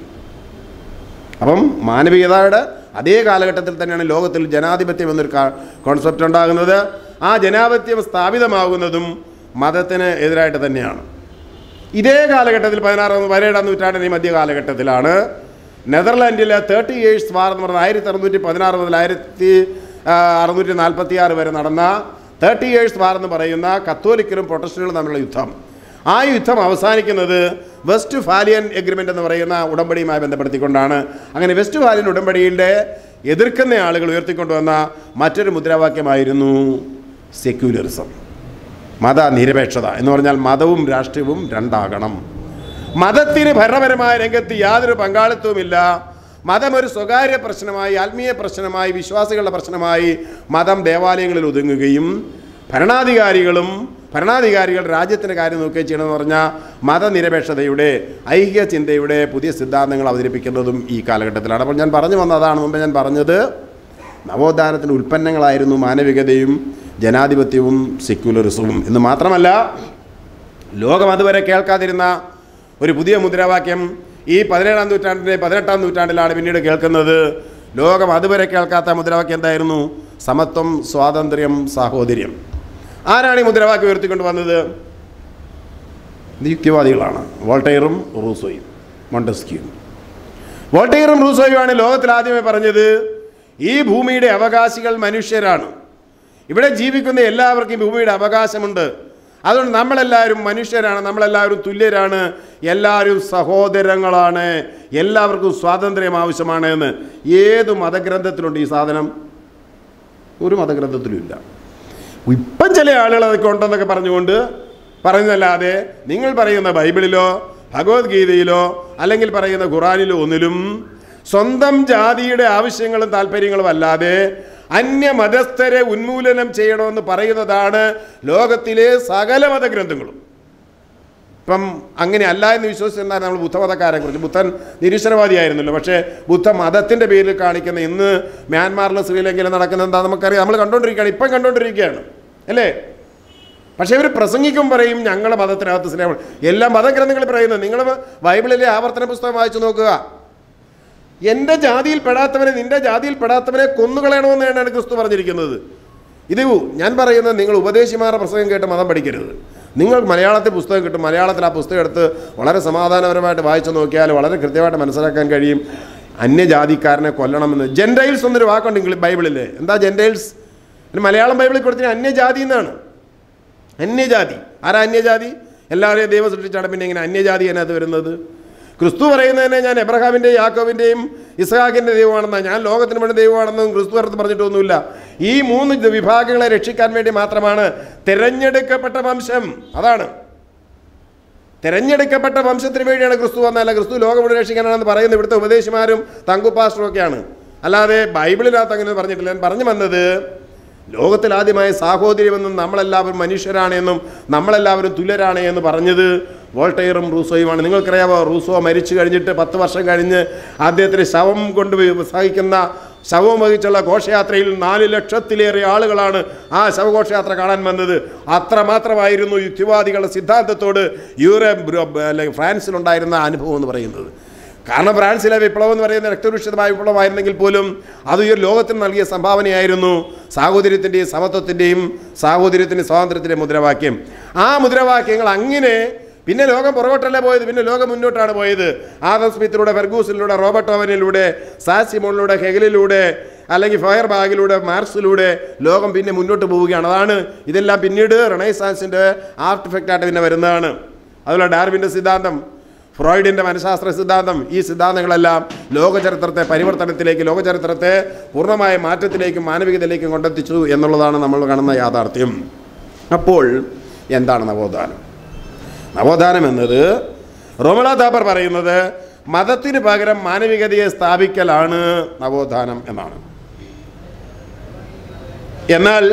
അപ്പം മാനവികതയുടെ അതേ കാലഘട്ടത്തിൽ തന്നെയാണ് ലോകത്തിൽ ജനാധിപത്യം എന്നൊരു കോൺസെപ്റ്റ് ഉണ്ടാകുന്നത് ആ ജനാധിപത്യം സ്ഥാപിതമാകുന്നതും മതത്തിന് എതിരായിട്ട് തന്നെയാണ് ഇതേ കാലഘട്ടത്തിൽ പതിനാറാം പതിനേഴാം നൂറ്റാണ്ടിൻ്റെ ഈ മധ്യ കാലഘട്ടത്തിലാണ് നെതർലാൻഡിലെ തേർട്ടി ഇയേഴ്സ് വാർ എന്ന് പറയുന്നത് ആയിരത്തി അറുന്നൂറ്റി പതിനാറ് മുതൽ ആയിരത്തി ആ, അറുന്നൂറ്റി നാൽപ്പത്തി ആറ് വരെ നടന്ന തേർട്ടി ഇയേഴ്സ് വാർ എന്ന് പറയുന്ന കത്തോലിക്കലും പ്രൊട്ടസ്റ്റന്റുകളും തമ്മിലുള്ള യുദ്ധം ആ യുദ്ധം അവസാനിക്കുന്നത് വെസ്റ്റ് ഫാലിയൻ എഗ്രിമെൻ്റ് എന്ന് പറയുന്ന ഉടമ്പടിയുമായി ബന്ധപ്പെടുത്തിക്കൊണ്ടാണ് അങ്ങനെ വെസ്റ്റ് ഫാലിയൻ ഉടമ്പടിയുടെ എതിർക്കുന്ന ആളുകൾ ഉയർത്തിക്കൊണ്ടുവന്ന മറ്റൊരു മുദ്രാവാക്യമായിരുന്നു സെക്യുലറിസം മതനിരപേക്ഷത എന്ന് പറഞ്ഞാൽ മതവും രാഷ്ട്രീയവും രണ്ടാകണം മതത്തിന് ഭരണപരമായ രംഗത്ത് യാതൊരു പങ്കാളിത്തവുമില്ല മതം ഒരു സ്വകാര്യ പ്രശ്നമായി ആത്മീയ പ്രശ്നമായി വിശ്വാസികളുടെ പ്രശ്നമായി മതം ദേവാലയങ്ങളിൽ ഒതുങ്ങുകയും ഭരണാധികാരികളും ഭരണാധികാരികൾ രാജ്യത്തിൻ്റെ കാര്യം നോക്കുകയും ചെയ്യണമെന്ന് പറഞ്ഞാൽ മതനിരപേക്ഷതയുടെ ഐക്യ ചിന്തയുടെ പുതിയ സിദ്ധാന്തങ്ങൾ അവതരിപ്പിക്കുന്നതും ഈ കാലഘട്ടത്തിലാണ് അപ്പോൾ ഞാൻ പറഞ്ഞു വന്നതാണ് മുമ്പ് ഞാൻ പറഞ്ഞത് നവോത്ഥാനത്തിൻ്റെ ഉൽപ്പന്നങ്ങളായിരുന്നു മാനവികതയും ജനാധിപത്യവും സെക്യുലറിസവും എന്ന് മാത്രമല്ല ലോകം അതുവരെ കേൾക്കാതിരുന്ന ഒരു പുതിയ മുദ്രാവാക്യം ഈ പതിനേഴാം നൂറ്റാണ്ടിൻ്റെ പതിനെട്ടാം നൂറ്റാണ്ടിലാണ് പിന്നീട് കേൾക്കുന്നത് ലോകം അതുവരെ കേൾക്കാത്ത മുദ്രാവാക്യം എന്തായിരുന്നു സമത്വം സ്വാതന്ത്ര്യം സാഹോദര്യം ആരാണ് ഈ മുദ്രാവാക്യം ഉയർത്തിക്കൊണ്ട് വന്നത് ഇത് യുക്തിവാദികളാണ് വോൾട്ടയറും റൂസോയും മൊണ്ടസ്ക്യൂയും വോൾട്ടയറും റൂസോയുമാണ് ലോകത്തിൽ ആദ്യമേ പറഞ്ഞത് ഈ ഭൂമിയുടെ അവകാശികൾ മനുഷ്യരാണ് ഇവിടെ ജീവിക്കുന്ന എല്ലാവർക്കും ഈ ഭൂമിയുടെ അവകാശമുണ്ട് അതുകൊണ്ട് നമ്മളെല്ലാവരും മനുഷ്യരാണ് നമ്മളെല്ലാവരും തുല്യരാണ് എല്ലാവരും സഹോദരങ്ങളാണ് എല്ലാവർക്കും സ്വാതന്ത്ര്യം ആവശ്യമാണ് എന്ന് ഏത് മതഗ്രന്ഥത്തിലുണ്ട് ഈ സാധനം ഒരു മതഗ്രന്ഥത്തിലും ഇല്ല ഇപ്പം ചില ആളുകൾ അതൊക്കെ ഉണ്ടെന്നൊക്കെ പറഞ്ഞുകൊണ്ട് പറയുന്നതല്ലാതെ നിങ്ങൾ പറയുന്ന ബൈബിളിലോ ഭഗവത്ഗീതയിലോ അല്ലെങ്കിൽ പറയുന്ന ഖുറാനിലോ ഒന്നിലും സ്വന്തം ജാതിയുടെ ആവശ്യങ്ങളും താല്പര്യങ്ങളും അല്ലാതെ അന്യമതസ്ഥരെ ഉന്മൂലനം ചെയ്യണമെന്ന് പറയുന്നതാണ് ലോകത്തിലെ സകല മതഗ്രന്ഥങ്ങളും ഇപ്പം അങ്ങനെ അല്ല എന്ന് വിശ്വസിച്ചിരുന്നാൽ നമ്മൾ ബുദ്ധമതക്കാരെ കുറിച്ച് ബുദ്ധൻ നിരീശ്വരവാദിയായിരുന്നല്ലോ പക്ഷേ ബുദ്ധ മതത്തിൻ്റെ പേരിൽ കാണിക്കുന്ന ഇന്ന് മ്യാൻമാറിലും ശ്രീലങ്കയിലും നടക്കുന്ന എന്താ നമുക്കറിയാം നമ്മൾ കണ്ടുകൊണ്ടിരിക്കുകയാണ് ഇപ്പം കണ്ടുകൊണ്ടിരിക്കുകയാണ് അല്ലേ പക്ഷേ ഇവർ പ്രസംഗിക്കും പറയും ഞങ്ങളുടെ മതത്തിനകത്ത് സ്നേഹം എല്ലാ മതഗ്രന്ഥങ്ങളിൽ പറയുന്നത് നിങ്ങൾ ബൈബിളിലെ ആവർത്തന പുസ്തകം വായിച്ചു നോക്കുക എൻ്റെ ജാതിയിൽ പെടാത്തവനെ നിന്റെ ജാതിയിൽ പെടാത്തവനെ കൊന്നുകളയണമെന്നാണ് ക്രിസ്തു പറഞ്ഞിരിക്കുന്നത് ഇത് ഞാൻ പറയുന്നത് നിങ്ങൾ ഉപദേശിമാരുടെ പ്രസംഗം കേട്ട് മതം പഠിക്കരുത് നിങ്ങൾ മലയാളത്തിൽ പുസ്തകം കിട്ടും മലയാളത്തിൽ ആ പുസ്തകം എടുത്ത് വളരെ സമാധാനപരമായിട്ട് വായിച്ചു നോക്കിയാൽ വളരെ കൃത്യമായിട്ട് മനസ്സിലാക്കാൻ കഴിയും അന്യജാതിക്കാരനെ കൊല്ലണമെന്ന് ജെൻഡൈൽസ് എന്നൊരു വാക്കുണ്ട് ഇംഗ്ലീഷ് ബൈബിളിൽ എന്താ ജെൻഡൈൽസ് പിന്നെ മലയാളം ബൈബിളിൽ കൊടുത്തിന് അന്യജാതി എന്നാണ് അന്യജാതി ആരാ അന്യജാതി എല്ലാവരെയും ദൈവം സൃഷ്ടിച്ചാണ് പിന്നെ ഇങ്ങനെ അന്യജാതി അതിനകത്ത് വരുന്നത് ക്രിസ്തു പറയുന്നതിനെ ഞാൻ എബ്രഹാമിൻ്റെയും യാക്കോവിൻ്റെയും ഇസ്ഹാക്കിൻ്റെ ദൈവമാണെന്നാണ് ഞാൻ ലോകത്തിന് വേണ്ടി ദൈവമാണെന്നും ക്രിസ്തു അടുത്ത് പറഞ്ഞിട്ടൊന്നുമില്ല ഈ മൂന്ന് ഇത് വിഭാഗങ്ങളെ രക്ഷിക്കാൻ വേണ്ടി മാത്രമാണ് തിരഞ്ഞെടുക്കപ്പെട്ട വംശം അതാണ് തിരഞ്ഞെടുക്കപ്പെട്ട വംശത്തിന് വേണ്ടിയാണ് ക്രിസ്തു വന്നല്ല ക്രിസ്തു ലോകം മുഴുവൻ രക്ഷിക്കാനാണെന്ന് പറയുന്നത് ഇവിടുത്തെ ഉപദേശിമാരും തങ്കുപാസ്റ്ററും ഒക്കെയാണ് അല്ലാതെ ബൈബിളിനകത്ത് അങ്ങനെ പറഞ്ഞിട്ടില്ല ഞാൻ പറഞ്ഞു വന്നത് ലോകത്തിൽ ആദ്യമായ സാഹോദര്യമെന്നും നമ്മളെല്ലാവരും മനുഷ്യരാണ് എന്നും നമ്മളെല്ലാവരും തുല്യരാണ് എന്ന് പറഞ്ഞത് വോൾട്ടയറും റൂസോയുമാണ് നിങ്ങൾക്കറിയാമോ റൂസോ മരിച്ചു കഴിഞ്ഞിട്ട് പത്ത് വർഷം കഴിഞ്ഞ് അദ്ദേഹത്തിന് ശവം കൊണ്ട് സഹിക്കുന്ന ശവം വഹിച്ചുള്ള ഘോഷയാത്രയിൽ നാല് ലക്ഷത്തിലേറെ ആളുകളാണ് ആ ശവഘോഷയാത്ര കാണാൻ വന്നത് അത്രമാത്രമായിരുന്നു യുക്തിവാദികളുടെ സിദ്ധാന്തത്തോട് യൂറോപ്പ് അല്ലെങ്കിൽ ഫ്രാൻസിലുണ്ടായിരുന്ന അനുഭവം എന്ന് പറയുന്നത് കാരണം ഫ്രാൻസിലെ വിപ്ലവം എന്ന് പറയുന്ന രക്തരൂഷിതമായ വിപ്ലവമായിരുന്നെങ്കിൽ പോലും അത് ഈ ഒരു ലോകത്തിന് നൽകിയ സംഭാവനയായിരുന്നു സാഹോദര്യത്തിൻ്റെയും സമത്വത്തിൻ്റെയും സാഹോദര്യത്തിൻ്റെയും സ്വാതന്ത്ര്യത്തിൻ്റെ മുദ്രാവാക്യം ആ മുദ്രാവാക്യങ്ങൾ അങ്ങനെ പിന്നെ ലോകം പുറകോട്ടല്ല പോയത് പിന്നെ ലോകം മുന്നോട്ടാണ് പോയത് ആദം സ്മിത്തിലൂടെ ഫെർഗൂസിലൂടെ റോബർട്ട് ഓവനിലൂടെ സാസിമോണിലൂടെ ഹെഗലിലൂടെ അല്ലെങ്കിൽ ഫയർ ബാഗിലൂടെ മാർസിലൂടെ ലോകം പിന്നെ മുന്നോട്ട് പോവുകയാണ് അതാണ് ഇതെല്ലാം പിന്നീട് റണൈസാൻസിൻ്റെ ആർട്ടിഫക്റ്റായിട്ട് പിന്നെ വരുന്നതാണ് അതുപോലെ ഡാർവിൻ്റെ സിദ്ധാന്തം ഫ്രോയിഡിൻ്റെ മനഃശാസ്ത്ര സിദ്ധാന്തം ഈ സിദ്ധാന്തങ്ങളെല്ലാം ലോകചരിത്രത്തെ പരിവർത്തനത്തിലേക്ക് ലോകചരിത്രത്തെ പൂർണ്ണമായ മാറ്റത്തിലേക്കും മാനവികതയിലേക്കും കൊണ്ടെത്തിച്ചു എന്നുള്ളതാണ് നമ്മൾ കാണുന്ന യാഥാർത്ഥ്യം അപ്പോൾ എന്താണ് നവോത്ഥാനം നവോത്ഥാനം എന്നത് റോമള താപ്പർ പറയുന്നത് മതത്തിന് പകരം മാനവികതയെ സ്ഥാപിക്കലാണ് നവോത്ഥാനം എന്നാണ് എന്നാൽ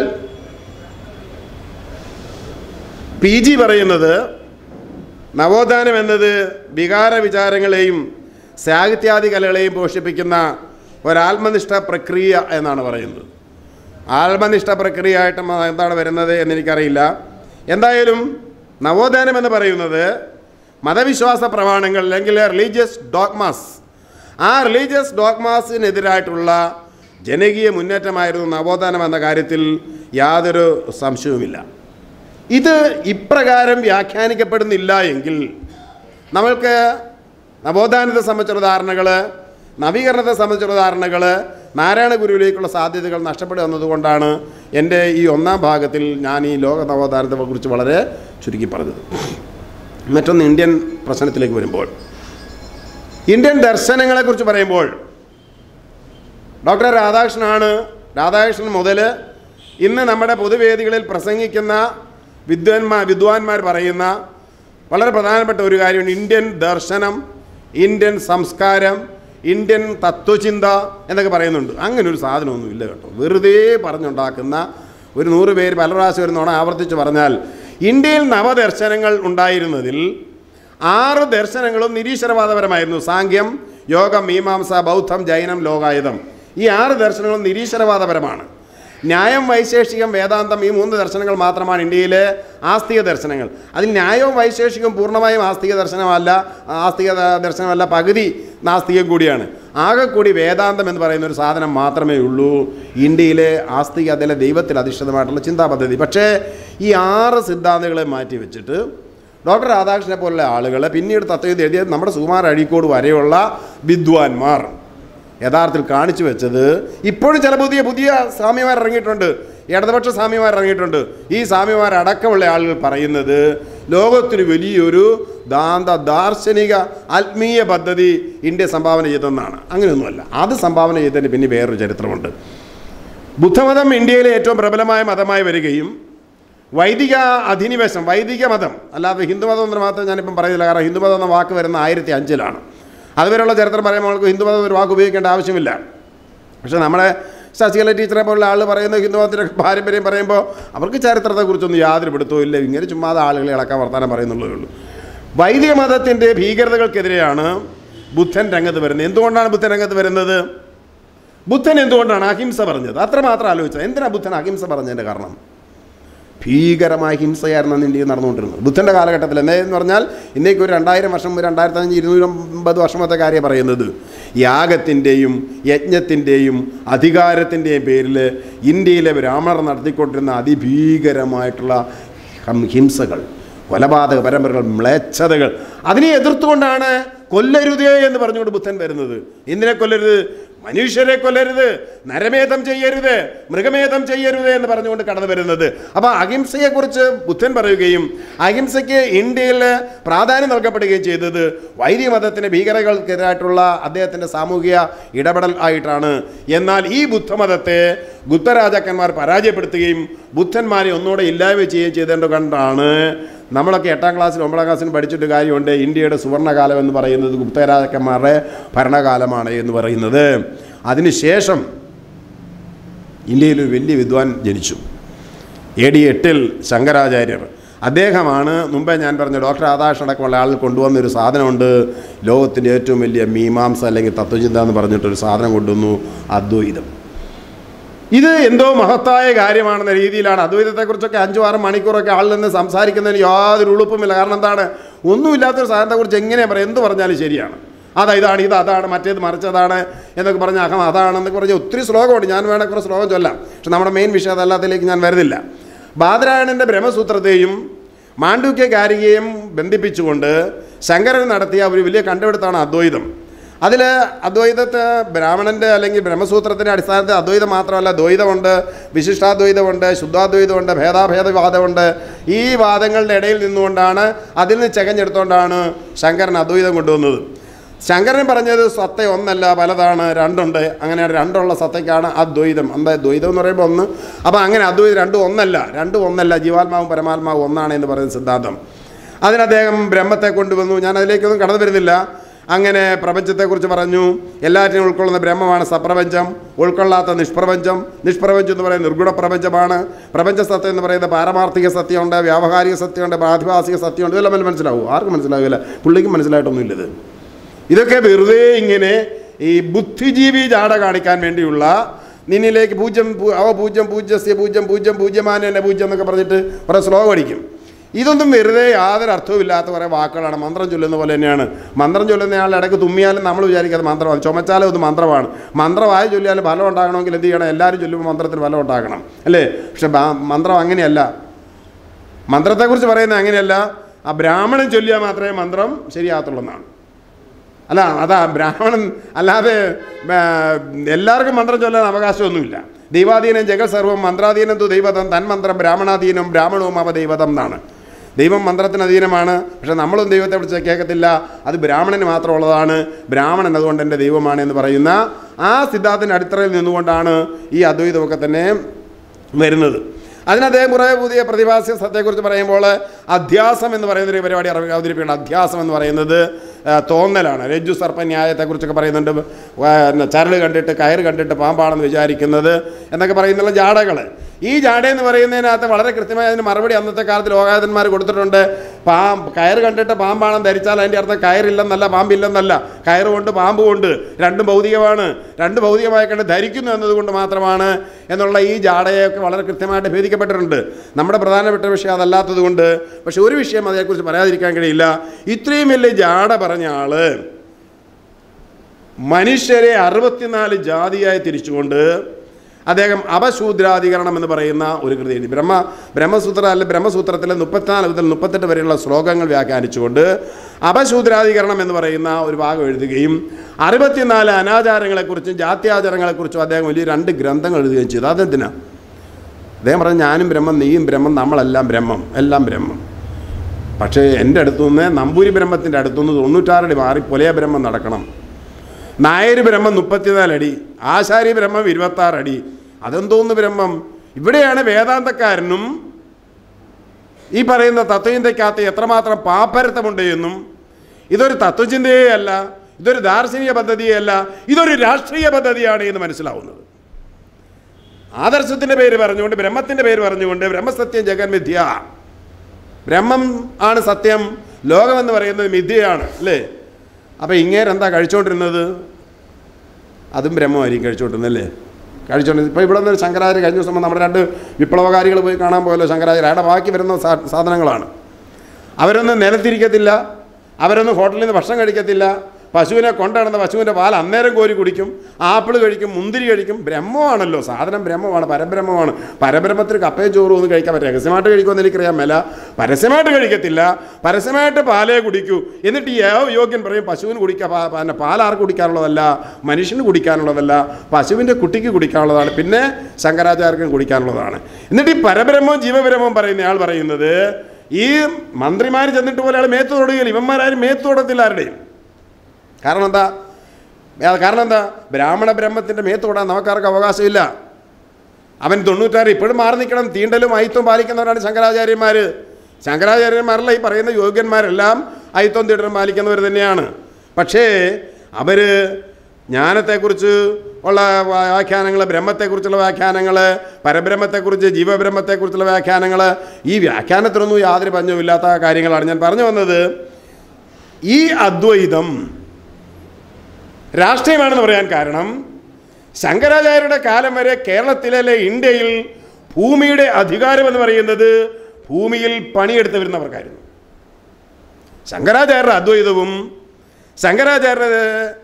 പി ജി പറയുന്നത് നവോത്ഥാനം എന്നത് വികാര വിചാരങ്ങളെയും സാഹിത്യാദി കലകളെയും പോഷിപ്പിക്കുന്ന ഒരാത്മനിഷ്ഠ പ്രക്രിയ എന്നാണ് പറയുന്നത് ആത്മനിഷ്ഠ പ്രക്രിയ ആയിട്ട് മ- എന്താണ് വരുന്നത് എന്നെനിക്കറിയില്ല എന്തായാലും നവോത്ഥാനം എന്ന് പറയുന്നത് മതവിശ്വാസ പ്രമാണങ്ങൾ അല്ലെങ്കിൽ റിലീജിയസ് ഡോഗ്മാസ് ആ റിലീജിയസ് ഡോഗ്മാസിനെതിരായിട്ടുള്ള ജനകീയ മുന്നേറ്റമായിരുന്നു നവോത്ഥാനം എന്ന കാര്യത്തിൽ യാതൊരു സംശയവുമില്ല ഇത് ഇപ്രകാരം വ്യാഖ്യാനിക്കപ്പെടുന്നില്ല എങ്കിൽ നമ്മൾക്ക് നവോത്ഥാനത്തെ സംബന്ധിച്ചുള്ള ധാരണകൾ നവീകരണത്തെ സംബന്ധിച്ചുള്ള ധാരണകൾ നാരായണ ഗുരുവിലേക്കുള്ള സാധ്യതകൾ നഷ്ടപ്പെടുക എന്നതുകൊണ്ടാണ് എൻ്റെ ഈ ഒന്നാം ഭാഗത്തിൽ ഞാൻ ഈ ലോക നവോത്ഥാനത്തെ കുറിച്ച് വളരെ ചുരുക്കി പറഞ്ഞത് മറ്റൊന്ന് ഇന്ത്യൻ പ്രശ്നത്തിലേക്ക് വരുമ്പോൾ ഇന്ത്യൻ ദർശനങ്ങളെക്കുറിച്ച് പറയുമ്പോൾ ഡോക്ടർ രാധാകൃഷ്ണനാണ് രാധാകൃഷ്ണൻ മുതൽ ഇന്ന് നമ്മുടെ പൊതുവേദികളിൽ പ്രസംഗിക്കുന്ന വിദ്വാൻമാർ വിദ്വാൻമാർ പറയുന്ന വളരെ പ്രധാനപ്പെട്ട ഒരു കാര്യമാണ് ഇന്ത്യൻ ദർശനം ഇന്ത്യൻ സംസ്കാരം ഇന്ത്യൻ തത്വചിന്ത എന്നൊക്കെ പറയുന്നുണ്ട് അങ്ങനെ ഒരു സാധനമൊന്നും ഇല്ല കേട്ടോ വെറുതെ പറഞ്ഞുണ്ടാക്കുന്ന ഒരു നൂറ് പേര് പല പ്രാവശ്യം ഒരു നുണ ആവർത്തിച്ച് പറഞ്ഞാൽ ഇന്ത്യയിൽ നവദർശനങ്ങൾ ഉണ്ടായിരുന്നതിൽ ആറ് ദർശനങ്ങളും നിരീശ്വരവാദപരമായിരുന്നു സാങ്ക്യം യോഗം മീമാംസ ബൗദ്ധം ജൈനം ലോകായുധം ഈ ആറ് ദർശനങ്ങളും നിരീശ്വരവാദപരമാണ് ന്യായം വൈശേഷികം വേദാന്തം ഈ മൂന്ന് ദർശനങ്ങൾ മാത്രമാണ് ഇന്ത്യയിലെ ആസ്തിക ദർശനങ്ങൾ അതിൽ ന്യായവും വൈശേഷികവും പൂർണ്ണമായും ആസ്തിക ദർശനമല്ല ആസ്തിക ദ- ദർശനമല്ല പകുതി നാസ്തികം കൂടിയാണ് ആകെ കൂടി വേദാന്തം എന്ന് പറയുന്ന ഒരു സാധനം മാത്രമേ ഉള്ളൂ ഇന്ത്യയിലെ ആസ്തിക അതിലെ ദൈവത്തിൽ അധിഷ്ഠിതമായിട്ടുള്ള ചിന്താ പദ്ധതി പക്ഷേ ഈ ആറ് സിദ്ധാന്തങ്ങളെ മാറ്റി വെച്ചിട്ട് ഡോക്ടർ രാധാകൃഷ്ണനെ പോലുള്ള ആളുകൾ പിന്നീട് തത്വം എഴുതിയത് നമ്മുടെ സുകുമാർ അഴീക്കോട് വരെയുള്ള വിദ്വാൻമാർ യഥാർത്ഥത്തിൽ കാണിച്ചു വെച്ചത് ഇപ്പോഴും ചില പുതിയ പുതിയ സ്വാമിമാർ ഇറങ്ങിയിട്ടുണ്ട് ഇടതുപക്ഷ സ്വാമിമാർ ഇറങ്ങിയിട്ടുണ്ട് ഈ സ്വാമിമാരടക്കമുള്ള ആളുകൾ പറയുന്നത് ലോകത്തിന് വലിയൊരു ദാന്ത ദാർശനിക ആത്മീയ പദ്ധതി ഇന്ത്യ സംഭാവന ചെയ്തെന്നാണ് അങ്ങനെയൊന്നുമല്ല അത് സംഭാവന ചെയ്തതിന് പിന്നെ വേറൊരു ചരിത്രമുണ്ട് ബുദ്ധമതം ഇന്ത്യയിലെ ഏറ്റവും പ്രബലമായ മതമായി വരികയും വൈദിക അധിനിവേശം വൈദിക മതം അല്ലാതെ ഹിന്ദുമതം എന്ന് മാത്രം ഞാനിപ്പം പറയുന്നില്ല കാരണം ഹിന്ദുമതം എന്ന വാക്ക് വരുന്ന ആയിരത്തി അഞ്ചിലാണ് അതുവരെയുള്ള ചരിത്രം പറയുമ്പോൾ നമുക്ക് ഹിന്ദുമതം ഒരു വാക്ക് ഉപയോഗിക്കേണ്ട ആവശ്യമില്ല പക്ഷേ നമ്മളെ ശശികല ടീച്ചറെ പോലുള്ള ആൾ പറയുന്ന ഹിന്ദുമതത്തിൻ്റെ പാരമ്പര്യം പറയുമ്പോൾ അവർക്ക് ചരിത്രത്തെക്കുറിച്ചൊന്നും യാതൊരു പിടുത്തവും ഇല്ല ഇങ്ങനെ ചുമ്മാതെ ആളുകളെ ഇളക്കാൻ വർത്താനം പറയുന്നുള്ളതേ ഉള്ളൂ വൈദിക മതത്തിൻ്റെ ഭീകരതകൾക്കെതിരെയാണ് ബുദ്ധൻ രംഗത്ത് വരുന്നത് എന്തുകൊണ്ടാണ് ബുദ്ധൻ രംഗത്ത് വരുന്നത് ബുദ്ധൻ എന്തുകൊണ്ടാണ് അഹിംസ പറഞ്ഞത് അത്രമാത്രം ആലോചിച്ചത് എന്തിനാണ് ബുദ്ധൻ അഹിംസ പറഞ്ഞതിൻ്റെ കാരണം ഭീകരമായ ഹിംസയായിരുന്നു അന്ന് ഇന്ത്യയിൽ നടന്നുകൊണ്ടിരുന്നത് ബുദ്ധൻ്റെ കാലഘട്ടത്തിൽ എന്തായെന്ന് പറഞ്ഞാൽ ഇന്നേക്ക് ഒരു രണ്ടായിരം വർഷം രണ്ടായിരത്തി അഞ്ച് ഇരുന്നൂറ്റമ്പത് വർഷമത്തെ കാര്യം പറയുന്നത് യാഗത്തിൻ്റെയും യജ്ഞത്തിൻ്റെയും അധികാരത്തിൻ്റെയും പേരിൽ ഇന്ത്യയിലെ ബ്രാഹ്മണർ നടത്തിക്കൊണ്ടിരുന്ന അതിഭീകരമായിട്ടുള്ള ഹം- ഹിംസകൾ കൊലപാതക പരമ്പരകൾ മ്ലേച്ഛതകൾ അതിനെ എതിർത്തുകൊണ്ടാണ് കൊല്ലരുതേ എന്ന് പറഞ്ഞുകൊണ്ട് ബുദ്ധൻ വരുന്നത് എന്തിനെ കൊല്ലരുത് മനുഷ്യരെ കൊല്ലരുത് നരമേധം ചെയ്യരുത് മൃഗമേധം ചെയ്യരുത് എന്ന് പറഞ്ഞുകൊണ്ട് കടന്നു വരുന്നത് അപ്പോൾ അഹിംസയെക്കുറിച്ച് ബുദ്ധൻ പറയുകയും അഹിംസയ്ക്ക് ഇന്ത്യയിൽ പ്രാധാന്യം നൽകപ്പെടുകയും ചെയ്തത് വൈദിക മതത്തിൻ്റെ ഭീകരതകൾക്കെതിരായിട്ടുള്ള അദ്ദേഹത്തിൻ്റെ സാമൂഹിക ഇടപെടൽ ആയിട്ടാണ് എന്നാൽ ഈ ബുദ്ധമതത്തെ ബുദ്ധരാജാക്കന്മാർ പരാജയപ്പെടുത്തുകയും ബുദ്ധന്മാരെ ഒന്നുകൂടെ ഇല്ലായ്മ ചെയ്യുകയും ചെയ്തതുകൊണ്ട് കണ്ടാണ് നമ്മളൊക്കെ എട്ടാം ക്ലാസ്സിൽ ഒമ്പതാം ക്ലാസ്സിൽ പഠിച്ചിട്ട് കാര്യമുണ്ട് ഇന്ത്യയുടെ സുവർണകാലം എന്ന് പറയുന്നത് ഗുപ്തരാജാക്കന്മാരുടെ ഭരണകാലമാണ് എന്ന് പറയുന്നത് അതിനുശേഷം ഇന്ത്യയിൽ ഒരു വലിയ വിദ്വാൻ ജനിച്ചു എ ഡി എട്ടിൽ ശങ്കരാചാര്യർ അദ്ദേഹമാണ് മുമ്പേ ഞാൻ പറഞ്ഞ ഡോക്ടർ ആദാഷ് അടക്കമുള്ള ആൾ കൊണ്ടുവന്ന ഒരു സാധനമുണ്ട് ലോകത്തിൻ്റെ ഏറ്റവും വലിയ മീമാംസ അല്ലെങ്കിൽ തത്വചിന്ത എന്ന് പറഞ്ഞിട്ടൊരു സാധനം കൊണ്ടുവന്നു അദ്വൈതം ഇത് എന്തോ മഹത്തായ കാര്യമാണെന്ന രീതിയിലാണ് അദ്വൈതത്തെക്കുറിച്ചൊക്കെ അഞ്ചു ആറ് മണിക്കൂറൊക്കെ ആളിൽ നിന്ന് സംസാരിക്കുന്നതിന് യാതൊരു ഉളുപ്പുമില്ല കാരണം എന്താണ് ഒന്നുമില്ലാത്തൊരു സാധനത്തെക്കുറിച്ച് എങ്ങനെ പറയാം എന്ത് പറഞ്ഞാലും ശരിയാണ് അതാ ഇതാണ് ഇത് അതാണ് മറ്റേത് മറിച്ചതാണ് എന്നൊക്കെ പറഞ്ഞ അഹം അതാണെന്നൊക്കെ പറഞ്ഞ ഒത്തിരി ശ്ലോകമുണ്ട് ഞാൻ വേണേൽ കുറേ ശ്ലോകം ചൊല്ലാം പക്ഷെ നമ്മുടെ മെയിൻ വിഷയം അതല്ലാത്തതിലേക്ക് ഞാൻ വരുന്നില്ല ബാദരായണൻ്റെ ബ്രഹ്മസൂത്രത്തെയും മാണ്ഡൂക്യ കാരികയും ബന്ധിപ്പിച്ചുകൊണ്ട് ശങ്കരൻ നടത്തിയ ഒരു വലിയ കണ്ടുപിടുത്താണ് അദ്വൈതം അതിൽ അദ്വൈതത്തെ ബ്രാഹ്മണൻ്റെ അല്ലെങ്കിൽ ബ്രഹ്മസൂത്രത്തിൻ്റെ അടിസ്ഥാനത്തിൽ അദ്വൈതം മാത്രമല്ല ദ്വൈതമുണ്ട് വിശിഷ്ടാദ്വൈതമുണ്ട് ശുദ്ധാദ്വൈതമുണ്ട് ഭേദാഭേദവാദമുണ്ട് ഈ വാദങ്ങളുടെ ഇടയിൽ നിന്നുകൊണ്ടാണ് അതിൽ നിന്ന് ചകഞ്ഞെടുത്തുകൊണ്ടാണ് ശങ്കരൻ അദ്വൈതം കൊണ്ടുവന്നത് ശങ്കരൻ പറഞ്ഞത് സത്ത ഒന്നല്ല പലതാണ് രണ്ടുണ്ട് അങ്ങനെ രണ്ടുള്ള സത്തയ്ക്കാണ് അദ്വൈതം എന്താ ദ്വൈതം എന്ന് പറയുമ്പോൾ ഒന്ന് അപ്പോൾ അങ്ങനെ അദ്വൈതം രണ്ടും ഒന്നല്ല രണ്ടും ഒന്നല്ല ജീവാത്മാവും പരമാത്മാവും ഒന്നാണ് എന്ന് പറയുന്ന സിദ്ധാന്തം അതിന് അദ്ദേഹം ബ്രഹ്മത്തെ കൊണ്ടുവന്നു ഞാൻ അതിലേക്കൊന്നും കടന്നു വരുന്നില്ല അങ്ങനെ പ്രപഞ്ചത്തെക്കുറിച്ച് പറഞ്ഞു എല്ലാറ്റിനും ഉൾക്കൊള്ളുന്ന ബ്രഹ്മമാണ് സപ്രപഞ്ചം ഉൾക്കൊള്ളാത്ത നിഷ്പ്രപഞ്ചം നിഷ്പ്രപഞ്ചം എന്ന് പറയുന്നത് നിർഗുണ പ്രപഞ്ചമാണ് പ്രപഞ്ച സത്യം എന്ന് പറയുന്നത് പാരമാർത്ഥിക സത്യമുണ്ട് വ്യാവഹാരിക സത്യമുണ്ട് പ്രാതിഭാസിക സത്യമുണ്ട് ഇതെല്ലാം മനസ്സിൽ മനസ്സിലാവും ആർക്കും മനസ്സിലാവില്ല പുള്ളിക്കും മനസ്സിലായിട്ടൊന്നുമില്ല ഇത് ഇതൊക്കെ വെറുതെ ഇങ്ങനെ ഈ ബുദ്ധിജീവി ജാട കാണിക്കാൻ വേണ്ടിയുള്ള നിന്നിലേക്ക് പൂജ്യം പൂ- അവ പൂജ്യം പൂജ്യസ്യ പൂജ്യം പൂജ്യം പൂജ്യമാന എന്നെ പൂജ്യം എന്നൊക്കെ പറഞ്ഞിട്ട് കുറേ ശ്ലോകം അടിക്കും ഇതൊന്നും വെറുതെ യാതൊരു അർത്ഥവുമില്ലാത്ത കുറേ വാക്കുകളാണ് മന്ത്രം ചൊല്ലുന്ന പോലെ തന്നെയാണ് മന്ത്രം ചൊല്ലുന്നയാളുടെ ഇടയ്ക്ക് തുമ്മിയാലും നമ്മൾ വിചാരിക്കാതെ മന്ത്രമാണ് ചുമച്ചാലും അത് മന്ത്രമാണ് മന്ത്രമായി ചൊല്ലിയാലും ഫലം ഉണ്ടാകണമെങ്കിൽ എന്ത് ചെയ്യണം എല്ലാവരും ചൊല്ലുമ്പോൾ മന്ത്രത്തിന് ഫലം ഉണ്ടാക്കണം അല്ലേ പക്ഷെ ബാ- മന്ത്രം അങ്ങനെയല്ല മന്ത്രത്തെക്കുറിച്ച് പറയുന്നത് അങ്ങനെയല്ല ആ ബ്രാഹ്മണൻ ചൊല്ലിയാൽ മാത്രമേ മന്ത്രം ശരിയാകത്തുള്ളൂ എന്നാണ് അല്ല അതാ ബ്രാഹ്മണൻ അല്ലാതെ ആ, എല്ലാവർക്കും മന്ത്രം ചൊല്ലാൻ അവകാശമൊന്നുമില്ല ദൈവാധീനം ജഗത് സർവം മന്ത്രാധീനം തു ദൈവതം തന്മന്ത്രം ബ്രാഹ്മണാധീനം ബ്രാഹ്മണവും അവ ദൈവതം എന്നാണ് ദൈവം മന്ത്രത്തിന് അധീനമാണ് പക്ഷെ നമ്മളും ദൈവത്തെ വിളിച്ച് കേൾക്കത്തില്ല അത് ബ്രാഹ്മണന് മാത്രമുള്ളതാണ് ബ്രാഹ്മണൻ അതുകൊണ്ട് എൻ്റെ ദൈവമാണ് എന്ന് പറയുന്ന ആ സിദ്ധാന്തത്തിൻ്റെ അടിത്തറയിൽ നിന്നുകൊണ്ടാണ് ഈ അദ്വൈതമൊക്കെ തന്നെ വരുന്നത് അതിന് അദ്ദേഹം കുറേ പുതിയ പ്രതിഭാസ്യ സത്യത്തെക്കുറിച്ച് പറയുമ്പോൾ അധ്യാസം എന്ന് പറയുന്നൊരു പരിപാടി അവ- അവതരിപ്പിക്കുന്നുണ്ട് അധ്യാസം എന്ന് പറയുന്നത് ആ, തോന്നലാണ് രജ്ജു സർപ്പ ന്യായത്തെക്കുറിച്ചൊക്കെ പറയുന്നുണ്ട് ആ, പിന്നെ ചരട് കണ്ടിട്ട് കയറ് കണ്ടിട്ട് പാമ്പാണെന്ന് വിചാരിക്കുന്നത് എന്നൊക്കെ പറയുന്നുള്ള ജാടകൾ ഈ ജാട എന്ന് പറയുന്നതിനകത്ത് വളരെ കൃത്യമായി അതിന് മറുപടി അന്നത്തെ കാലത്ത് ലോകായതന്മാർ കൊടുത്തിട്ടുണ്ട് പാം കയറ് കണ്ടിട്ട് പാമ്പാണെന്ന് ധരിച്ചാൽ അതിൻ്റെ അർത്ഥം കയറില്ലെന്നല്ല പാമ്പില്ലെന്നല്ല കയറ് കൊണ്ട് പാമ്പ് കൊണ്ട് രണ്ടും ഭൗതികമാണ് രണ്ട് ഭൗതികമായി കണ്ട് ധരിക്കുന്നു എന്നതുകൊണ്ട് മാത്രമാണ് എന്നുള്ള ഈ ജാടയൊക്കെ വളരെ കൃത്യമായിട്ട് ഭേദിക്കപ്പെട്ടിട്ടുണ്ട് നമ്മുടെ പ്രധാനപ്പെട്ട വിഷയം അതല്ലാത്തത് കൊണ്ട് പക്ഷെ ഒരു വിഷയം അതേക്കുറിച്ച് പറയാതിരിക്കാൻ കഴിയില്ല ഇത്രയും വലിയ ജാട പറഞ്ഞ ആള് മനുഷ്യരെ അറുപത്തിനാല് ജാതിയായി തിരിച്ചുകൊണ്ട് അദ്ദേഹം അപശൂദ്രാധികരണം എന്ന് പറയുന്ന ഒരു കൃതി എഴുതി ബ്രഹ്മ ബ്രഹ്മസൂത്ര അല്ലെ ബ്രഹ്മസൂത്രത്തിലെ മുപ്പത്തിനാല് മുതൽ മുപ്പത്തെട്ട് വരെയുള്ള ശ്ലോകങ്ങൾ വ്യാഖ്യാനിച്ചുകൊണ്ട് അപശൂദ്രാധികരണം എന്ന് പറയുന്ന ഒരു ഭാഗം എഴുതുകയും അറുപത്തിനാല് അനാചാരങ്ങളെക്കുറിച്ചും ജാത്യാചാരങ്ങളെക്കുറിച്ചും അദ്ദേഹം വലിയ രണ്ട് ഗ്രന്ഥങ്ങൾ എഴുതുകയും ചെയ്തു അതെന്തിനാ അദ്ദേഹം പറഞ്ഞു ഞാനും ബ്രഹ്മം നീയും ബ്രഹ്മം നമ്മളെല്ലാം ബ്രഹ്മം എല്ലാം ബ്രഹ്മം പക്ഷേ എൻ്റെ അടുത്തുനിന്ന് നമ്പൂരി ബ്രഹ്മത്തിൻ്റെ അടുത്തുനിന്ന് തൊണ്ണൂറ്റാറടി മാറി പൊലയ ബ്രഹ്മം നടക്കണം നായർ ബ്രഹ്മം മുപ്പത്തിനാലടി ആശാരി ബ്രഹ്മം ഇരുപത്താറടി അതെന്തോന്ന് ബ്രഹ്മം ഇവിടെയാണ് വേദാന്തക്കാരനും ഈ പറയുന്ന തത്വചിന്തയ്ക്കകത്ത് എത്രമാത്രം പാപ്പരത്തമുണ്ട് എന്നും ഇതൊരു തത്വചിന്തയേ അല്ല ഇതൊരു ദാർശനിക പദ്ധതിയല്ല ഇതൊരു രാഷ്ട്രീയ പദ്ധതിയാണ് എന്ന് മനസ്സിലാവുന്നത് ആദർശത്തിൻ്റെ പേര് പറഞ്ഞുകൊണ്ട് ബ്രഹ്മത്തിൻ്റെ പേര് പറഞ്ഞുകൊണ്ട് ബ്രഹ്മസത്യം ജഗന്മിഥ്യ ബ്രഹ്മം ആണ് സത്യം ലോകമെന്ന് പറയുന്നത് മിഥ്യയാണ് അല്ലേ അപ്പോൾ ഇങ്ങേരെന്താ കഴിച്ചുകൊണ്ടിരുന്നത് അതും ബ്രഹ്മമായിരിക്കും കഴിച്ചുകൊണ്ടിരുന്നത് അല്ലേ കഴിച്ചുകൊണ്ടിരുന്നത് ഇപ്പോൾ ഇവിടെ നിന്ന് ശങ്കരാചാര്യ കഴിഞ്ഞ ദിവസം നമ്മുടെ രണ്ട് വിപ്ലവകാരികൾ പോയി കാണാൻ പോയല്ലോ ശങ്കരാചാര്യ അയാളുടെ ബാക്കി വരുന്ന സാ- സാധനങ്ങളാണ് അവരൊന്നും നിലത്തിരിക്കത്തില്ല അവരൊന്നും ഹോട്ടലിൽ നിന്ന് ഭക്ഷണം കഴിക്കത്തില്ല പശുവിനെ കൊണ്ടുനടന്ന പശുവിൻ്റെ പാൽ അന്നേരം കോരി കുടിക്കും ആപ്പിൾ കഴിക്കും മുന്തിരി കഴിക്കും ബ്രഹ്മമാണല്ലോ സാധനം ബ്രഹ്മമാണ് പരബ്രഹ്മമാണ് പരബ്രഹ്മത്തിന് കപ്പയും ചോറും ഒന്നും കഴിക്കാൻ പറ്റില്ല രഹസ്യമായിട്ട് കഴിക്കുമെന്ന് എനിക്കറിയാൻ മേല പരസ്യമായിട്ട് കഴിക്കത്തില്ല പരസ്യമായിട്ട് പാലേ കുടിക്കൂ എന്നിട്ട് ഈ ഏവ യോഗ്യൻ പറയും പശുവിന് കുടിക്കാൻ പാ- പിന്നെ പാൽ ആർക്ക് കുടിക്കാനുള്ളതല്ല മനുഷ്യന് കുടിക്കാനുള്ളതല്ല പശുവിൻ്റെ കുട്ടിക്ക് കുടിക്കാനുള്ളതാണ് പിന്നെ ശങ്കരാചാര്യക്കും കുടിക്കാനുള്ളതാണ് എന്നിട്ട് ഈ പരബ്രഹ്മവും ജീവബ്രഹ്മവും പറയുന്ന ആൾ പറയുന്നത് ഈ മന്ത്രിമാർ ചെന്നിട്ട് പോലെ അയാൾ മേത്ത് തൊടുകയില്ല ഇവന്മാരാരും മേത്ത് തൊടത്തില്ല ആരുടെയും കാരണം എന്താ ഏ, കാരണം എന്താ ബ്രാഹ്മണ ബ്രഹ്മത്തിൻ്റെ മേത്ത് തൊടാൻ നമുക്കാർക്ക് അവകാശമില്ല അവൻ തൊണ്ണൂറ്റാറ് ഇപ്പോഴും മാറി നിൽക്കണം തീണ്ടലും അയിത്വം പാലിക്കുന്നവരാണ് ശങ്കരാചാര്യന്മാർ ശങ്കരാചാര്യന്മാരല്ല ഈ പറയുന്ന യോഗ്യന്മാരെല്ലാം അയിത്വം തീണ്ടലും പാലിക്കുന്നവർ തന്നെയാണ് പക്ഷേ അവർ ജ്ഞാനത്തെക്കുറിച്ച് ഉള്ള വ്യാഖ്യാനങ്ങൾ ബ്രഹ്മത്തെക്കുറിച്ചുള്ള വ്യാഖ്യാനങ്ങൾ പരബ്രഹ്മത്തെക്കുറിച്ച് ജീവബ്രഹ്മത്തെക്കുറിച്ചുള്ള വ്യാഖ്യാനങ്ങൾ ഈ വ്യാഖ്യാനത്തിനൊന്നും യാതൊരു പഞ്ഞവുമില്ലാത്ത കാര്യങ്ങളാണ് ഞാൻ പറഞ്ഞു വന്നത് ഈ അദ്വൈതം രാഷ്ട്രീയമാണെന്ന് പറയാൻ കാരണം ശങ്കരാചാര്യരുടെ കാലം വരെ കേരളത്തിലെ അല്ലെ ഇന്ത്യയിൽ ഭൂമിയുടെ അധികാരം എന്ന് പറയുന്നത് ഭൂമിയിൽ പണിയെടുത്ത് വരുന്നവർക്കായിരുന്നു ശങ്കരാചാര്യരുടെ അദ്വൈതവും ശങ്കരാചാര്യരുടെ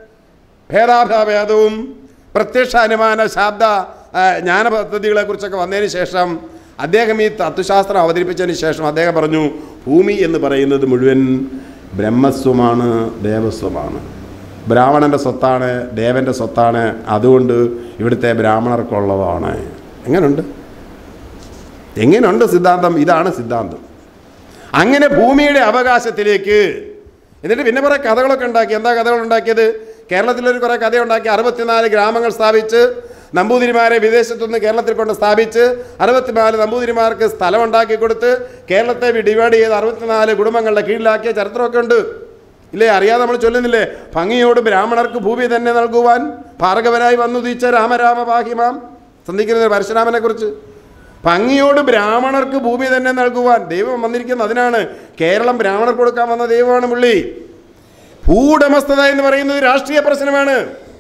ഭേദാഭേദവും പ്രത്യക്ഷ അനുമാന ശാബ്ദ ആ, ജ്ഞാന പദ്ധതികളെക്കുറിച്ചൊക്കെ വന്നതിന് ശേഷം അദ്ദേഹം ഈ തത്വശാസ്ത്രം അവതരിപ്പിച്ചതിന് ശേഷം അദ്ദേഹം പറഞ്ഞു ഭൂമി എന്ന് പറയുന്നത് മുഴുവൻ ബ്രഹ്മസ്വമാണ് ദേവസ്വമാണ് ബ്രാഹ്മണൻ്റെ സ്വത്താണ് ദേവൻ്റെ സ്വത്താണ് അതുകൊണ്ട് ഇവിടുത്തെ ബ്രാഹ്മണർക്കുള്ളതാണ് എങ്ങനെയുണ്ട് എങ്ങനെയുണ്ട് സിദ്ധാന്തം ഇതാണ് സിദ്ധാന്തം അങ്ങനെ ഭൂമിയുടെ അവകാശത്തിലേക്ക് എന്നിട്ട് പിന്നെ കുറേ കഥകളൊക്കെ ഉണ്ടാക്കി എന്താ കഥകൾ ഉണ്ടാക്കിയത് കേരളത്തിലൊരു കുറേ കഥ ഉണ്ടാക്കി അറുപത്തിനാല് ഗ്രാമങ്ങൾ സ്ഥാപിച്ച് നമ്പൂതിരിമാരെ വിദേശത്തുനിന്ന് കേരളത്തിൽ കൊണ്ട് സ്ഥാപിച്ച് അറുപത്തിനാല് നമ്പൂതിരിമാർക്ക് സ്ഥലം ഉണ്ടാക്കി കൊടുത്ത് കേരളത്തെ ഡിവൈഡ് ചെയ്ത് അറുപത്തിനാല് കുടുംബങ്ങളുടെ കീഴിലാക്കിയ ചരിത്രമൊക്കെ ഉണ്ട് ഇല്ലേ അറിയാതെ നമ്മൾ ചൊല്ലുന്നില്ലേ ഭംഗിയോട് ബ്രാഹ്മണർക്ക് ഭൂമി തന്നെ നൽകുവാൻ ഭാർഗവനായി വന്നു തീച്ച രാമരാമ പാഹിമാം സന്ധിക്കുന്നത് പരശുരാമനെ കുറിച്ച് ഭംഗിയോട് ബ്രാഹ്മണർക്ക് ഭൂമി തന്നെ നൽകുവാൻ ദൈവം വന്നിരിക്കുന്നത് അതിനാണ് കേരളം ബ്രാഹ്മണർക്ക് കൊടുക്കാൻ വന്ന ദൈവമാണ് പുള്ളി ഭൂവുടമസ്ഥത എന്ന് പറയുന്നത് രാഷ്ട്രീയ പ്രശ്നമാണ്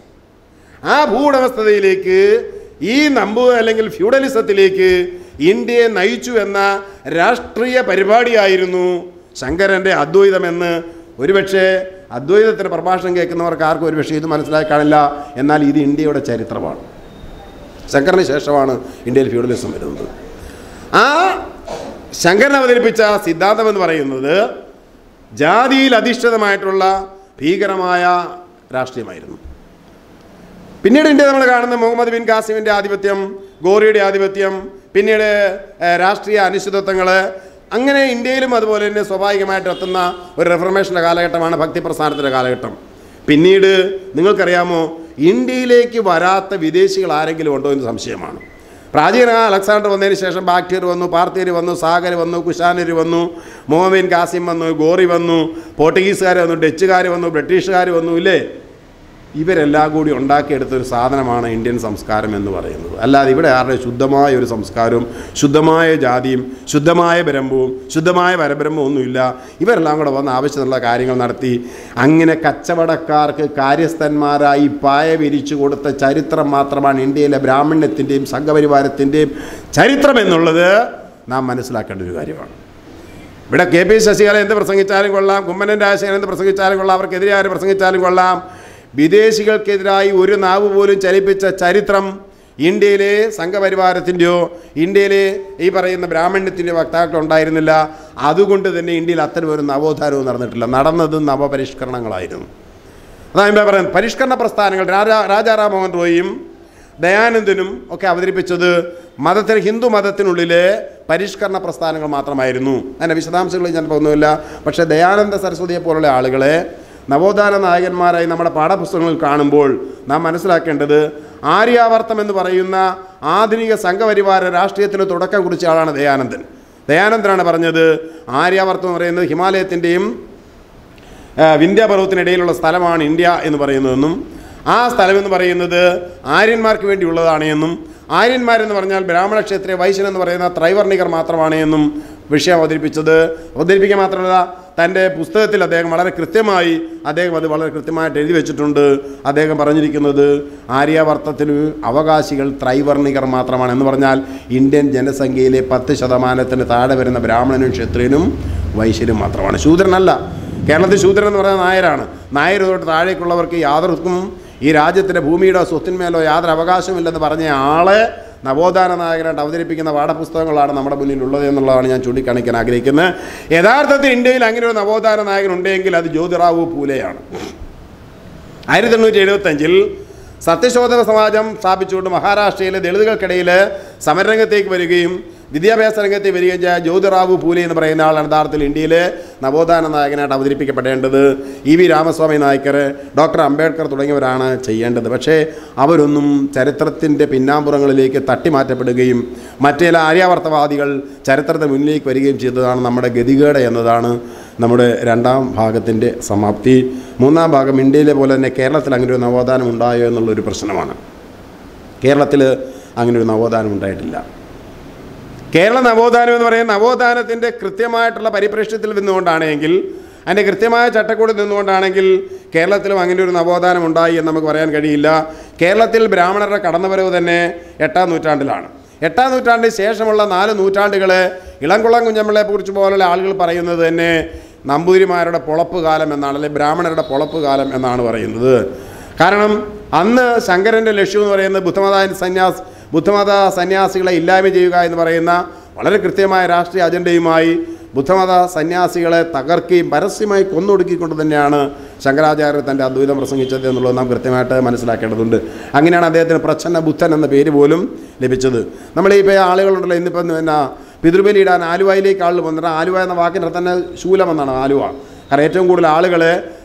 ആ ഭൂവുടമസ്ഥതയിലേക്ക് ഈ നമ്പു അല്ലെങ്കിൽ ഫ്യൂഡലിസത്തിലേക്ക് ഇന്ത്യയെ നയിച്ചു എന്ന രാഷ്ട്രീയ പരിപാടിയായിരുന്നു ശങ്കരൻ്റെ അദ്വൈതമെന്ന് ഒരുപക്ഷെ അദ്വൈതത്തിൻ്റെ പ്രഭാഷണം കേൾക്കുന്നവർക്ക് ആർക്കും ഒരുപക്ഷെ ഇത് മനസ്സിലാക്കി കാണില്ല എന്നാൽ ഇത് ഇന്ത്യയുടെ ചരിത്രമാണ് ശങ്കറിന് ശേഷമാണ് ഇന്ത്യയിൽ ഫ്യൂഡലിസം വരുന്നത് ആ ശങ്കരൻ അവതരിപ്പിച്ച സിദ്ധാന്തം എന്ന് പറയുന്നത് ജാതിയിൽ അധിഷ്ഠിതമായിട്ടുള്ള ഭീകരമായ രാഷ്ട്രീയമായിരുന്നു പിന്നീട് ഇന്ത്യ നമ്മൾ കാണുന്ന മുഹമ്മദ് ബിൻ കാസിമിൻ്റെ ആധിപത്യം ഗോറിയുടെ ആധിപത്യം പിന്നീട് ഏഹ്, രാഷ്ട്രീയ അനിശ്ചിതത്വങ്ങൾ അങ്ങനെ ഇന്ത്യയിലും അതുപോലെ തന്നെ സ്വാഭാവികമായിട്ട് എത്തുന്ന ഒരു റിഫർമേഷൻ്റെ കാലഘട്ടമാണ് ഭക്തി പ്രസ്ഥാനത്തിൻ്റെ കാലഘട്ടം പിന്നീട് നിങ്ങൾക്കറിയാമോ ഇന്ത്യയിലേക്ക് വരാത്ത വിദേശികൾ ആരെങ്കിലും ഉണ്ടോ എന്ന് സംശയമാണ് പ്രാചീന അലക്സാണ്ടർ വന്നതിന് ശേഷം ബാക്ടീർ വന്നു പാർത്തിയർ വന്നു സാഗർ വന്നു കുശാനർ വന്നു മോഹമ്മീൻ കാസിം വന്നു ഗോറി വന്നു പോർട്ടുഗീസുകാർ വന്നു ഡച്ചുകാർ വന്നു ബ്രിട്ടീഷുകാർ വന്നു ഇല്ലേ ഇവരെല്ലാം കൂടി ഉണ്ടാക്കിയെടുത്തൊരു സാധനമാണ് ഇന്ത്യൻ സംസ്കാരം എന്ന് പറയുന്നത് അല്ലാതെ ഇവിടെ ആരുടെ ശുദ്ധമായ ഒരു സംസ്കാരവും ശുദ്ധമായ ജാതിയും ശുദ്ധമായ പരമ്പവും ശുദ്ധമായ പരബ്രഹ്മവും ഒന്നുമില്ല ഇവരെല്ലാം കൂടെ വന്ന് ആവശ്യമുള്ള കാര്യങ്ങൾ നടത്തി അങ്ങനെ കച്ചവടക്കാർക്ക് കാര്യസ്ഥന്മാരായി പായ വിരിച്ചു കൊടുത്ത ചരിത്രം മാത്രമാണ് ഇന്ത്യയിലെ ബ്രാഹ്മണ്യത്തിൻ്റെയും സംഘപരിവാരത്തിൻ്റെയും ചരിത്രം എന്നുള്ളത് നാം മനസ്സിലാക്കേണ്ട ഒരു കാര്യമാണ് ഇവിടെ കെ പി ശശികല എന്ത് പ്രസംഗിച്ചാലും കൊള്ളാം കുമ്മനൻ രാജശേഖരൻ എന്ത് പ്രസംഗിച്ചാലും കൊള്ളാം അവർക്കെതിരെ ആര് പ്രസംഗിച്ചാലും കൊള്ളാം വിദേശികൾക്കെതിരായി ഒരു നാവ് പോലും ചലിപ്പിച്ച ചരിത്രം ഇന്ത്യയിലെ സംഘപരിവാരത്തിൻ്റെയോ ഇന്ത്യയിലെ ഈ പറയുന്ന ബ്രാഹ്മണ്യത്തിൻ്റെയോ വക്താക്കൾ ഉണ്ടായിരുന്നില്ല അതുകൊണ്ട് തന്നെ ഇന്ത്യയിൽ അത്തരം ഒരു നവോത്ഥാനവും നടന്നിട്ടില്ല നടന്നത് നവപരിഷ്കരണങ്ങളായിരുന്നു അതാണ് ഞാൻ പറയുന്നത് പരിഷ്കരണ പ്രസ്ഥാനങ്ങൾ രാജാ രാജാറാം മോഹൻ റോയും ദയാനന്ദനും ഒക്കെ അവതരിപ്പിച്ചത് മതത്തിന് ഹിന്ദു മതത്തിനുള്ളിലെ പരിഷ്കരണ പ്രസ്ഥാനങ്ങൾ മാത്രമായിരുന്നു അതിൻ്റെ വിശദാംശങ്ങൾ ഞാൻ പോകുന്നില്ല പക്ഷേ ദയാനന്ദ സരസ്വതിയെ പോലുള്ള ആളുകളെ നവോത്ഥാന നായകന്മാരായി നമ്മുടെ പാഠപുസ്തകങ്ങളിൽ കാണുമ്പോൾ നാം മനസ്സിലാക്കേണ്ടത് ആര്യാവർത്തം എന്ന് പറയുന്ന ആധുനിക സംഘപരിവാര രാഷ്ട്രീയത്തിന് തുടക്കം കുറിച്ച ആളാണ് ദയാനന്ദൻ ദയാനന്ദനാണ് പറഞ്ഞത് ആര്യാവർത്തം എന്ന് പറയുന്നത് ഹിമാലയത്തിൻ്റെയും വിന്ധ്യാപർവ്വത്തിനിടയിലുള്ള സ്ഥലമാണ് ഇന്ത്യ എന്ന് പറയുന്നതെന്നും ആ സ്ഥലമെന്ന് പറയുന്നത് ആര്യന്മാർക്ക് വേണ്ടിയുള്ളതാണ് എന്നും ആര്യന്മാരെന്ന് പറഞ്ഞാൽ ബ്രാഹ്മണ ക്ഷേത്രീയ വൈശ്യൻ എന്ന് പറയുന്ന ത്രൈവർണികർ മാത്രമാണ് എന്നും വിഷയം അവതരിപ്പിച്ചത് അവതരിപ്പിക്കുക മാത്രമല്ല തൻ്റെ പുസ്തകത്തിൽ അദ്ദേഹം വളരെ കൃത്യമായി അദ്ദേഹം അത് വളരെ കൃത്യമായിട്ട് എഴുതി വെച്ചിട്ടുണ്ട് അദ്ദേഹം പറഞ്ഞിരിക്കുന്നത് ആര്യാവർത്തത്തിൽ അവകാശികൾ ത്രൈവർണികർ മാത്രമാണ് എന്ന് പറഞ്ഞാൽ ഇന്ത്യൻ ജനസംഖ്യയിലെ പത്ത് ശതമാനത്തിന് താഴെ വരുന്ന ബ്രാഹ്മണനും ക്ഷത്രിയനും വൈശ്യനും മാത്രമാണ് ശൂദ്രനല്ല കേരളത്തിൽ ശൂദ്രൻ എന്ന് പറയുന്നത് നായരാണ് നായർ തൊട്ട് താഴേക്കുള്ളവർക്ക് യാതൊർക്കും ഈ രാജ്യത്തിൻ്റെ ഭൂമിയുടെ സ്വത്തിന്മേലോ യാതൊരു അവകാശമില്ലെന്ന് പറഞ്ഞ ആളെ നവോത്ഥാന നായകനായിട്ട് അവതരിപ്പിക്കുന്ന പാഠപുസ്തകങ്ങളാണ് നമ്മുടെ മുന്നിൽ ഉള്ളത് എന്നുള്ളതാണ് ഞാൻ ചൂണ്ടിക്കാണിക്കാൻ ആഗ്രഹിക്കുന്നത് യഥാർത്ഥത്തിൽ ഇന്ത്യയിൽ അങ്ങനെ ഒരു നവോത്ഥാന നായകൻ ഉണ്ടെങ്കിൽ അത് ജ്യോതിറാവു പൂലെയാണ് ആയിരത്തി എണ്ണൂറ്റി എഴുപത്തഞ്ചിൽ സത്യശോധന സമാജം സ്ഥാപിച്ചുകൊണ്ട് മഹാരാഷ്ട്രയിലെ ദളിതുകൾക്കിടയിൽ സമരരംഗത്തേക്ക് വരികയും വിദ്യാഭ്യാസ രംഗത്ത് വരികയും ചെയ്ത ജ്യോതിറാവു പൂലെ എന്ന് പറയുന്ന ആളാണ് യഥാർത്ഥത്തിൽ ഇന്ത്യയിലെ നവോത്ഥാന നായകനായിട്ട് അവതരിപ്പിക്കപ്പെടേണ്ടത് E V Ramaswamy Naicker doctor Ambedkar തുടങ്ങിയവരാണ് ചെയ്യേണ്ടത് പക്ഷേ അവരൊന്നും ചരിത്രത്തിൻ്റെ പിന്നാമ്പുറങ്ങളിലേക്ക് തട്ടിമാറ്റപ്പെടുകയും മറ്റേ ചില ആര്യാവർത്തവാദികൾ ചരിത്രത്തിന് മുന്നിലേക്ക് വരികയും ചെയ്തതാണ് നമ്മുടെ ഗതികേട് എന്നതാണ് നമ്മുടെ രണ്ടാം ഭാഗത്തിൻ്റെ സമാപ്തി മൂന്നാം ഭാഗം ഇന്ത്യയിലെ പോലെ തന്നെ കേരളത്തിൽ അങ്ങനെ ഒരു നവോത്ഥാനം ഉണ്ടായോ എന്നുള്ളൊരു പ്രശ്നമാണ് കേരളത്തിൽ അങ്ങനെ ഒരു നവോത്ഥാനം ഉണ്ടായിട്ടില്ല കേരള നവോത്ഥാനം എന്ന് പറയുന്ന നവോത്ഥാനത്തിൻ്റെ കൃത്യമായിട്ടുള്ള പരിപ്രേക്ഷ്യത്തിൽ നിന്നുകൊണ്ടാണെങ്കിൽ അതിൻ്റെ കൃത്യമായ ചട്ടക്കൂടിൽ നിന്നുകൊണ്ടാണെങ്കിൽ കേരളത്തിലും അങ്ങനെ ഒരു നവോത്ഥാനം ഉണ്ടായി എന്ന് നമുക്ക് പറയാൻ കഴിയില്ല കേരളത്തിൽ ബ്രാഹ്മണരുടെ കടന്നുവരവ് തന്നെ എട്ടാം നൂറ്റാണ്ടിലാണ് എട്ടാം നൂറ്റാണ്ടിന് ശേഷമുള്ള നാല് നൂറ്റാണ്ടുകൾ ഇളംകുളം കുഞ്ഞമ്പിളയെ കുറിച്ച് പോലുള്ള ആളുകൾ പറയുന്നത് തന്നെ നമ്പൂതിരിമാരുടെ പൊളപ്പ് കാലം എന്നാണ് അല്ലെങ്കിൽ ബ്രാഹ്മണരുടെ പൊളപ്പ് കാലം എന്നാണ് പറയുന്നത് കാരണം അന്ന് ശങ്കരൻ്റെ ലക്ഷ്യം എന്ന് പറയുന്നത് ബുദ്ധമത സന്യാസ് ബുദ്ധമത സന്യാസികളെ ഇല്ലായ്മ ചെയ്യുക എന്ന് പറയുന്ന വളരെ കൃത്യമായ രാഷ്ട്രീയ അജണ്ടയുമായി ബുദ്ധമത സന്യാസികളെ തകർക്കുകയും പരസ്യമായി കൊന്നൊടുക്കിക്കൊണ്ട് തന്നെയാണ് ശങ്കരാചാര്യർ തൻ്റെ അദ്വൈതം പ്രസംഗിച്ചത് എന്നുള്ളത് നാം കൃത്യമായിട്ട് മനസ്സിലാക്കേണ്ടതുണ്ട് അങ്ങനെയാണ് അദ്ദേഹത്തിന് പ്രച്ഛന്ന ബുദ്ധൻ എന്ന പേര് പോലും ലഭിച്ചത് നമ്മൾ ഈ ഇപ്പോൾ ആളുകളുണ്ടല്ലോ ഇന്നിപ്പം പിന്നെ പിതൃബലി ഇടാൻ ആലുവയിലേക്ക് ആളുകൾ വന്നിട്ട് ആലുവ എന്ന വാക്കിൻ്റെ തന്നെ ശൂലം എന്നാണ് ആലുവ കാരണം ഏറ്റവും കൂടുതൽ ആളുകൾ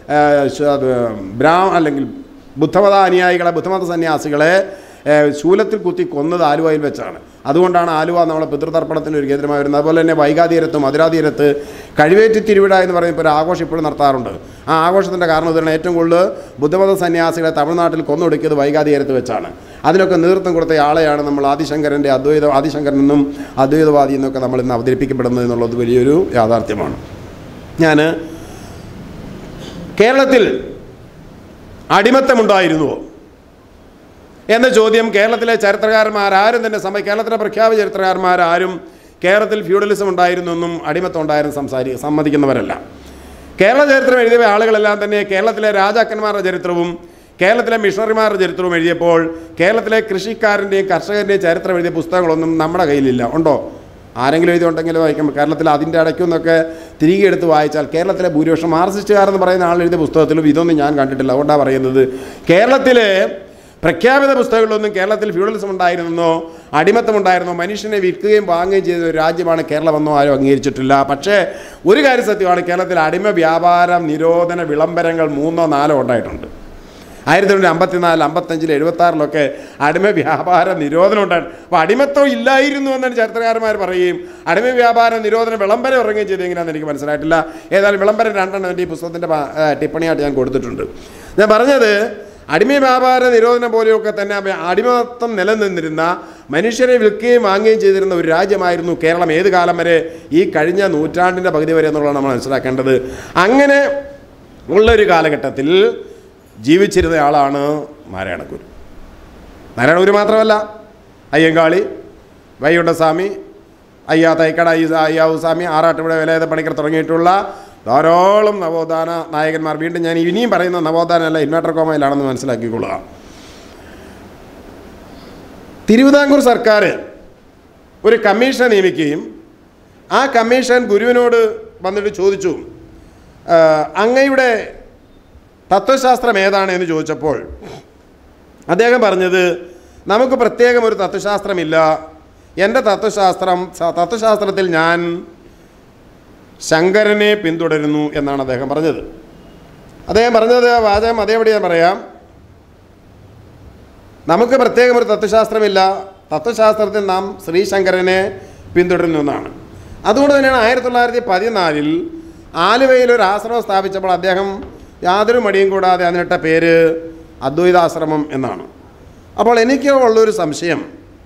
ബ്രാ അല്ലെങ്കിൽ ബുദ്ധമത അനുയായികളെ ബുദ്ധമത സന്യാസികളെ ഏഹ്, ശൂലത്തിൽ കുത്തി കൊന്നത് ആലുവയിൽ വെച്ചാണ് അതുകൊണ്ടാണ് ആലുവ നമ്മളെ പിതൃതർപ്പണത്തിന് ഒരു കേന്ദ്രമായി വരുന്നത് അതുപോലെ തന്നെ വൈകാതീരത്ത് മധുരാതീരത്ത് കഴിവേറ്റി തിരുവിട എന്ന് പറയുമ്പോൾ ഒരു ആഘോഷം ഇപ്പോഴും നടത്താറുണ്ട് ആ ആഘോഷത്തിൻ്റെ കാരണം ഇതാണ് ഏറ്റവും കൂടുതൽ ബുദ്ധമത സന്യാസികളെ തമിഴ്നാട്ടിൽ കൊന്നൊടുക്കിയത് വൈകാതീരത്ത് വെച്ചാണ് അതിനൊക്കെ നേതൃത്വം കൊടുത്ത ആളെയാണ് നമ്മൾ ആദിശങ്കരൻ്റെ അദ്വൈത ആദിശങ്കരൻ എന്നും അദ്വൈതവാദി എന്നൊക്കെ നമ്മൾ ഇന്ന് അവതരിപ്പിക്കപ്പെടുന്നത് എന്നുള്ളത് വലിയൊരു യാഥാർത്ഥ്യമാണ് ഞാൻ കേരളത്തിൽ അടിമത്തമുണ്ടായിരുന്നുവോ എന്ന ചോദ്യം കേരളത്തിലെ ചരിത്രകാരന്മാരാരും തന്നെ സമയ കേരളത്തിലെ പ്രഖ്യാപിത ചരിത്രകാരന്മാരാരും കേരളത്തിൽ ഫ്യൂഡലിസം ഉണ്ടായിരുന്നെന്നും അടിമത്തം ഉണ്ടായിരുന്നു സംസാരി സമ്മതിക്കുന്നവരല്ല കേരള ചരിത്രം എഴുതിയ ആളുകളെല്ലാം തന്നെ കേരളത്തിലെ രാജാക്കന്മാരുടെ ചരിത്രവും കേരളത്തിലെ മിഷണറിമാരുടെ ചരിത്രവും എഴുതിയപ്പോൾ കേരളത്തിലെ കൃഷിക്കാരൻ്റെയും കർഷകൻ്റെയും ചരിത്രം എഴുതിയ പുസ്തകങ്ങളൊന്നും നമ്മുടെ കയ്യിലില്ല ഉണ്ടോ ആരെങ്കിലും എഴുതിയുണ്ടെങ്കിൽ വായിക്കാം കേരളത്തിൽ അതിൻ്റെ ഇടയ്ക്കൊന്നൊക്കെ തിരികെ എടുത്ത് വായിച്ചാൽ കേരളത്തിലെ ഭൂരിപക്ഷം മാർസിസ്റ്റുകാരെന്ന് പറയുന്ന ആൾ എഴുതിയ പുസ്തകത്തിലും ഇതൊന്നും ഞാൻ കണ്ടിട്ടില്ല അതുകൊണ്ടാണ് പറയുന്നത് കേരളത്തിലെ പ്രഖ്യാപിത പുസ്തകങ്ങളിലൊന്നും കേരളത്തിൽ ഫ്യൂഡലിസം ഉണ്ടായിരുന്നോ അടിമത്തം ഉണ്ടായിരുന്നോ മനുഷ്യനെ വിൽക്കുകയും വാങ്ങുകയും ചെയ്ത ഒരു രാജ്യമാണ് കേരളമെന്നോ ആരും അംഗീകരിച്ചിട്ടില്ല പക്ഷേ ഒരു കാര്യം സത്യമാണ് കേരളത്തിൽ അടിമ വ്യാപാരം നിരോധന വിളംബരങ്ങൾ മൂന്നോ നാലോ ഉണ്ടായിട്ടുണ്ട് ആയിരത്തി തൊള്ളായിരത്തി അമ്പത്തിനാല് അമ്പത്തഞ്ചിൽ എഴുപത്തി ആറിലൊക്കെ അടിമ വ്യാപാര നിരോധനം ഉണ്ടായിരുന്നു അപ്പോൾ അടിമത്വം ഇല്ലായിരുന്നു എന്നാണ് ചരിത്രകാരന്മാർ പറയുകയും അടിമ വ്യാപാര നിരോധനം വിളംബരം ഇറങ്ങുകയും ചെയ്ത് എങ്ങനെയാണെന്ന് എനിക്ക് മനസ്സിലായിട്ടില്ല ഏതായാലും വിളംബരം രണ്ടെണ്ണം എൻ്റെ ഈ പുസ്തകത്തിൻ്റെ ഭാ- ആ, ടിപ്പണിയായിട്ട് ഞാൻ കൊടുത്തിട്ടുണ്ട് ഞാൻ പറഞ്ഞത് അടിമ വ്യാപാര നിരോധനം പോലെയൊക്കെ തന്നെ അഭ- അടിമത്തം നിലനിന്നിരുന്ന മനുഷ്യരെ വിൽക്കുകയും വാങ്ങുകയും ചെയ്തിരുന്ന ഒരു രാജ്യമായിരുന്നു കേരളം ഏത് കാലം വരെ ഈ കഴിഞ്ഞ നൂറ്റാണ്ടിൻ്റെ പകുതി വരെ എന്നുള്ളതാണ് നമ്മൾ മനസ്സിലാക്കേണ്ടത് അങ്ങനെ ഉള്ളൊരു കാലഘട്ടത്തിൽ ജീവിച്ചിരുന്ന ആളാണ് നാരായണഗുരു നാരായണഗുരു മാത്രമല്ല അയ്യങ്കാളി വൈകുണ്ഠസ്വാമി അയ്യാ തൈക്കട അയ്യ- അയ്യാവു സ്വാമി ആറാട്ടുപുഴ വേലായുധ പണിക്കർ തുടങ്ങിയിട്ടുള്ള ധാരാളം നവോത്ഥാന നായകന്മാർ വീണ്ടും ഞാൻ ഇനിയും പറയുന്ന നവോത്ഥാനം അല്ല ഇൻവെർട്ടർ കോമയിലാണെന്ന് മനസ്സിലാക്കിക്കൊള്ളുക തിരുവിതാംകൂർ സർക്കാർ ഒരു കമ്മീഷനെ നിയമിക്കുകയും ആ കമ്മീഷൻ ഗുരുവിനോട് വന്നിട്ട് ചോദിച്ചു "ആ, അങ്ങയുടെ തത്വശാസ്ത്രം ഏതാണ് എന്ന് ചോദിച്ചപ്പോൾ അദ്ദേഹം പറഞ്ഞത് നമുക്ക് പ്രത്യേകം ഒരു തത്വശാസ്ത്രമില്ല എൻ്റെ തത്വശാസ്ത്രം സ- തത്വശാസ്ത്രത്തിൽ ഞാൻ ശങ്കരനെ പിന്തുടരുന്നു എന്നാണ് അദ്ദേഹം പറഞ്ഞത് അദ്ദേഹം പറഞ്ഞത് വാചകം അതേപടി ഞാൻ പറയാം നമുക്ക് പ്രത്യേകം ഒരു തത്വശാസ്ത്രമില്ല തത്വശാസ്ത്രത്തിൽ നാം ശ്രീശങ്കരനെ പിന്തുടരുന്നു എന്നാണ് അതുകൊണ്ട് തന്നെയാണ് ആയിരത്തി തൊള്ളായിരത്തി പതിനാലിൽ ആലുവയിൽ ഒരു ആശ്രമം സ്ഥാപിച്ചപ്പോൾ അദ്ദേഹം യാതൊരു മടിയും കൂടാതെ അതിനിട്ട പേര് അദ്വൈതാശ്രമം എന്നാണ് അപ്പോൾ എനിക്ക് ഉള്ളൊരു സംശയം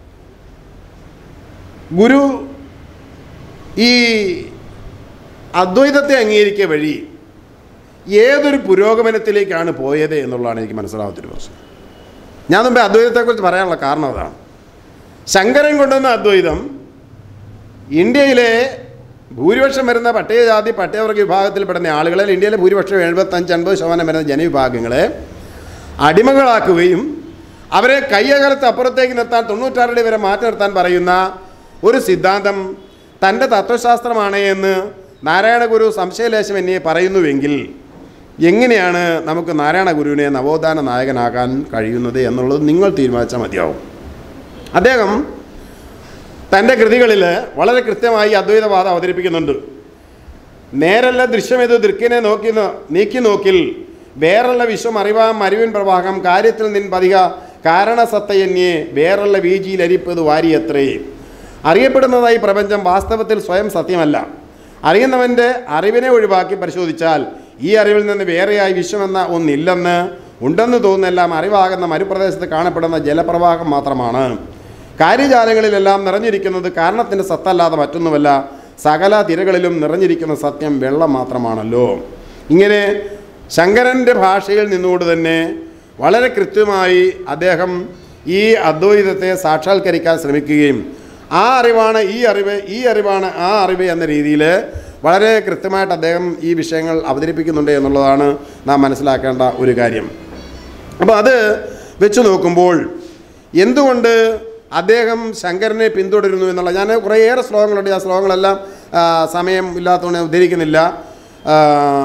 ഗുരു ഈ അദ്വൈതത്തെ അംഗീകരിക്കുക വഴി ഏതൊരു പുരോഗമനത്തിലേക്കാണ് പോയത് എന്നുള്ളതാണ് എനിക്ക് മനസ്സിലാവാത്തൊരു പ്രശ്നം ഞാൻ മുമ്പേ അദ്വൈതത്തെക്കുറിച്ച് പറയാനുള്ള കാരണം അതാണ് ശങ്കരൻ കൊണ്ടുവന്ന അദ്വൈതം ഇന്ത്യയിലെ ഭൂരിപക്ഷം വരുന്ന പട്ടികജാതി പട്ടികവർഗ വിഭാഗത്തിൽപ്പെടുന്ന ആളുകളിൽ ഇന്ത്യയിലെ ഭൂരിപക്ഷം എഴുപത്തഞ്ച് അൻപത് ശതമാനം വരുന്ന ജനവിഭാഗങ്ങളെ അടിമകളാക്കുകയും അവരെ കയ്യകലത്ത് അപ്പുറത്തേക്ക് നിർത്താൻ തൊണ്ണൂറ്റാറടി വരെ മാറ്റി നിർത്താൻ പറയുന്ന ഒരു സിദ്ധാന്തം തൻ്റെ തത്വശാസ്ത്രമാണ് എന്ന് നാരായണ ഗുരു സംശയലേശം എന്നെ പറയുന്നുവെങ്കിൽ എങ്ങനെയാണ് നമുക്ക് നാരായണ ഗുരുവിനെ നവോത്ഥാന നായകനാകാൻ കഴിയുന്നത് എന്നുള്ളത് നിങ്ങൾ തീരുമാനിച്ചാൽ മതിയാവും അദ്ദേഹം തൻ്റെ കൃതികളിൽ വളരെ കൃത്യമായി അദ്വൈതവാദം അവതരിപ്പിക്കുന്നുണ്ട് നേരല്ല ദൃശ്യമേത് ദൃക്കിനെ നോക്കി നോ- നീക്കി നോക്കിൽ വേറല്ല വിശ്വം അറിവാം അറിവിൻ പ്രവാഹം കാര്യത്തിൽ നിൻ പതിക കാരണസത്തയന്യേ വേറല്ല വീജിയിൽ അരിപ്പത് വാരിയത്രേ അറിയപ്പെടുന്നതായി പ്രപഞ്ചം വാസ്തവത്തിൽ സ്വയം സത്യമല്ല അറിയുന്നവൻ്റെ അറിവിനെ ഒഴിവാക്കി പരിശോധിച്ചാൽ ഈ അറിവിൽ നിന്ന് വേറെയായി വിശ്വമെന്ന ഒന്നില്ലെന്ന് ഉണ്ടെന്ന് തോന്നുന്നെല്ലാം അറിവാകുന്ന മരുപ്രദേശത്ത് കാണപ്പെടുന്ന ജലപ്രവാഹം മാത്രമാണ് കാര്യജാലങ്ങളിലെല്ലാം നിറഞ്ഞിരിക്കുന്നത് കാരണത്തിൻ്റെ സത്തല്ലാതെ മറ്റൊന്നുമല്ല സകല തിരകളിലും നിറഞ്ഞിരിക്കുന്ന സത്യം വെള്ളം മാത്രമാണല്ലോ ഇങ്ങനെ ശങ്കരൻ്റെ ഭാഷയിൽ നിന്നുകൊണ്ട് തന്നെ വളരെ കൃത്യമായി അദ്ദേഹം ഈ അദ്വൈതത്തെ സാക്ഷാത്കരിക്കാൻ ശ്രമിക്കുകയും ആ അറിവാണ് ഈ അറിവ് ഈ അറിവാണ് ആ അറിവ് എന്ന രീതിയിൽ വളരെ കൃത്യമായിട്ട് അദ്ദേഹം ഈ വിഷയങ്ങൾ അവതരിപ്പിക്കുന്നുണ്ട് എന്നുള്ളതാണ് നാം മനസ്സിലാക്കേണ്ട ഒരു കാര്യം അപ്പോൾ അത് വെച്ച് നോക്കുമ്പോൾ എന്തുകൊണ്ട് അദ്ദേഹം ശങ്കരനെ പിന്തുടരുന്നു എന്നുള്ള ഞാൻ കുറേയേറെ ശ്ലോകങ്ങളുണ്ട് ആ ശ്ലോകങ്ങളെല്ലാം ആ, സമയം ഇല്ലാത്തതുകൊണ്ട് ഞാൻ ഉദ്ധരിക്കുന്നില്ല ആ,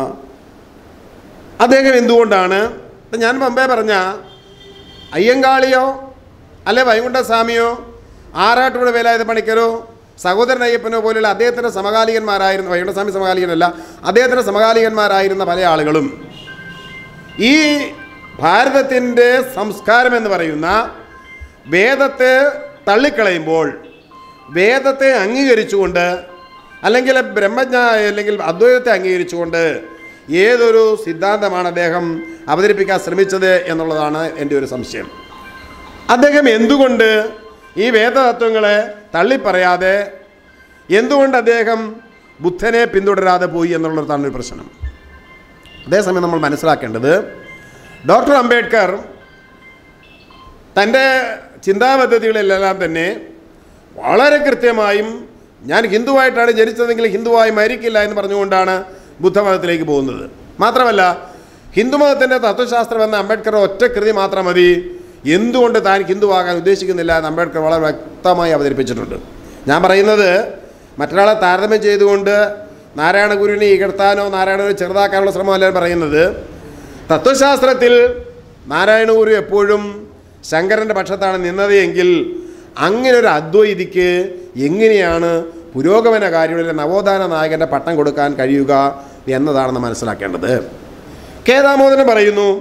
അദ്ദേഹം എന്തുകൊണ്ടാണ് ഇപ്പം ഞാൻ മുമ്പേ പറഞ്ഞ അയ്യങ്കാളിയോ അല്ലെ വൈകുണ്ഠസ്വാമിയോ ആറാട്ടുപുഴ വേലായുധ പണിക്കരോ സഹോദരൻ അയ്യപ്പനോ പോലുള്ള അദ്ദേഹത്തിൻ്റെ സമകാലികന്മാരായിരുന്ന വൈകുണ്ഠസ്വാമി സമകാലികനല്ല അദ്ദേഹത്തിൻ്റെ സമകാലികന്മാരായിരുന്ന പല ആളുകളും ഈ ഭാരതത്തിൻ്റെ സംസ്കാരം എന്ന് പറയുന്ന വേദത്തെ തള്ളിക്കളയുമ്പോൾ വേദത്തെ അംഗീകരിച്ചുകൊണ്ട് അല്ലെങ്കിൽ ബ്രഹ്മജ്ഞ അല്ലെങ്കിൽ അദ്വൈതത്തെ അംഗീകരിച്ചുകൊണ്ട് ഏതൊരു സിദ്ധാന്തമാണ് അദ്ദേഹം അവതരിപ്പിക്കാൻ ശ്രമിച്ചത് എന്നുള്ളതാണ് എൻ്റെ ഒരു സംശയം അദ്ദേഹം എന്തുകൊണ്ട് ഈ വേദതത്വങ്ങളെ തള്ളിപ്പറയാതെ എന്തുകൊണ്ട് അദ്ദേഹം ബുദ്ധനെ പിന്തുടരാതെ പോയി എന്നുള്ളതാണ് ഒരു പ്രശ്നം അതേസമയം നമ്മൾ മനസ്സിലാക്കേണ്ടത് ഡോക്ടർ അംബേദ്കർ തൻ്റെ ചിന്താപദ്ധതികളിലെല്ലാം തന്നെ വളരെ കൃത്യമായും ഞാൻ ഹിന്ദുവായിട്ടാണ് ജനിച്ചതെങ്കിൽ ഹിന്ദുവായി മരിക്കില്ല എന്ന് പറഞ്ഞുകൊണ്ടാണ് ബുദ്ധമതത്തിലേക്ക് പോകുന്നത് മാത്രമല്ല ഹിന്ദുമതത്തിൻ്റെ തത്വശാസ്ത്രം എന്ന അംബേദ്കർ ഒറ്റ കൃതി മാത്രം മതി എന്തുകൊണ്ട് താൻ ഹിന്ദുവാകാൻ ഉദ്ദേശിക്കുന്നില്ല എന്ന് അംബേദ്കർ വളരെ വ്യക്തമായി അവതരിപ്പിച്ചിട്ടുണ്ട് ഞാൻ പറയുന്നത് മറ്റൊരാളെ താരതമ്യം ചെയ്തുകൊണ്ട് നാരായണ ഗുരുവിനെ ഇകഴ്ത്താനോ നാരായണനെ ചെറുതാക്കാനുള്ള ശ്രമമല്ല പറയുന്നത് തത്വശാസ്ത്രത്തിൽ നാരായണ ഗുരു എപ്പോഴും ശങ്കരൻ്റെ പക്ഷത്താണ് നിന്നത് എങ്കിൽ അങ്ങനെ ഒരു അദ്വൈതിക്ക് എങ്ങനെയാണ് പുരോഗമനകാരിയുടെ നവോത്ഥാന നായകൻ്റെ പട്ടം കൊടുക്കാൻ കഴിയുക എന്നതാണെന്ന് മനസ്സിലാക്കേണ്ടത് കെ ദാമോദരൻ പറയുന്നു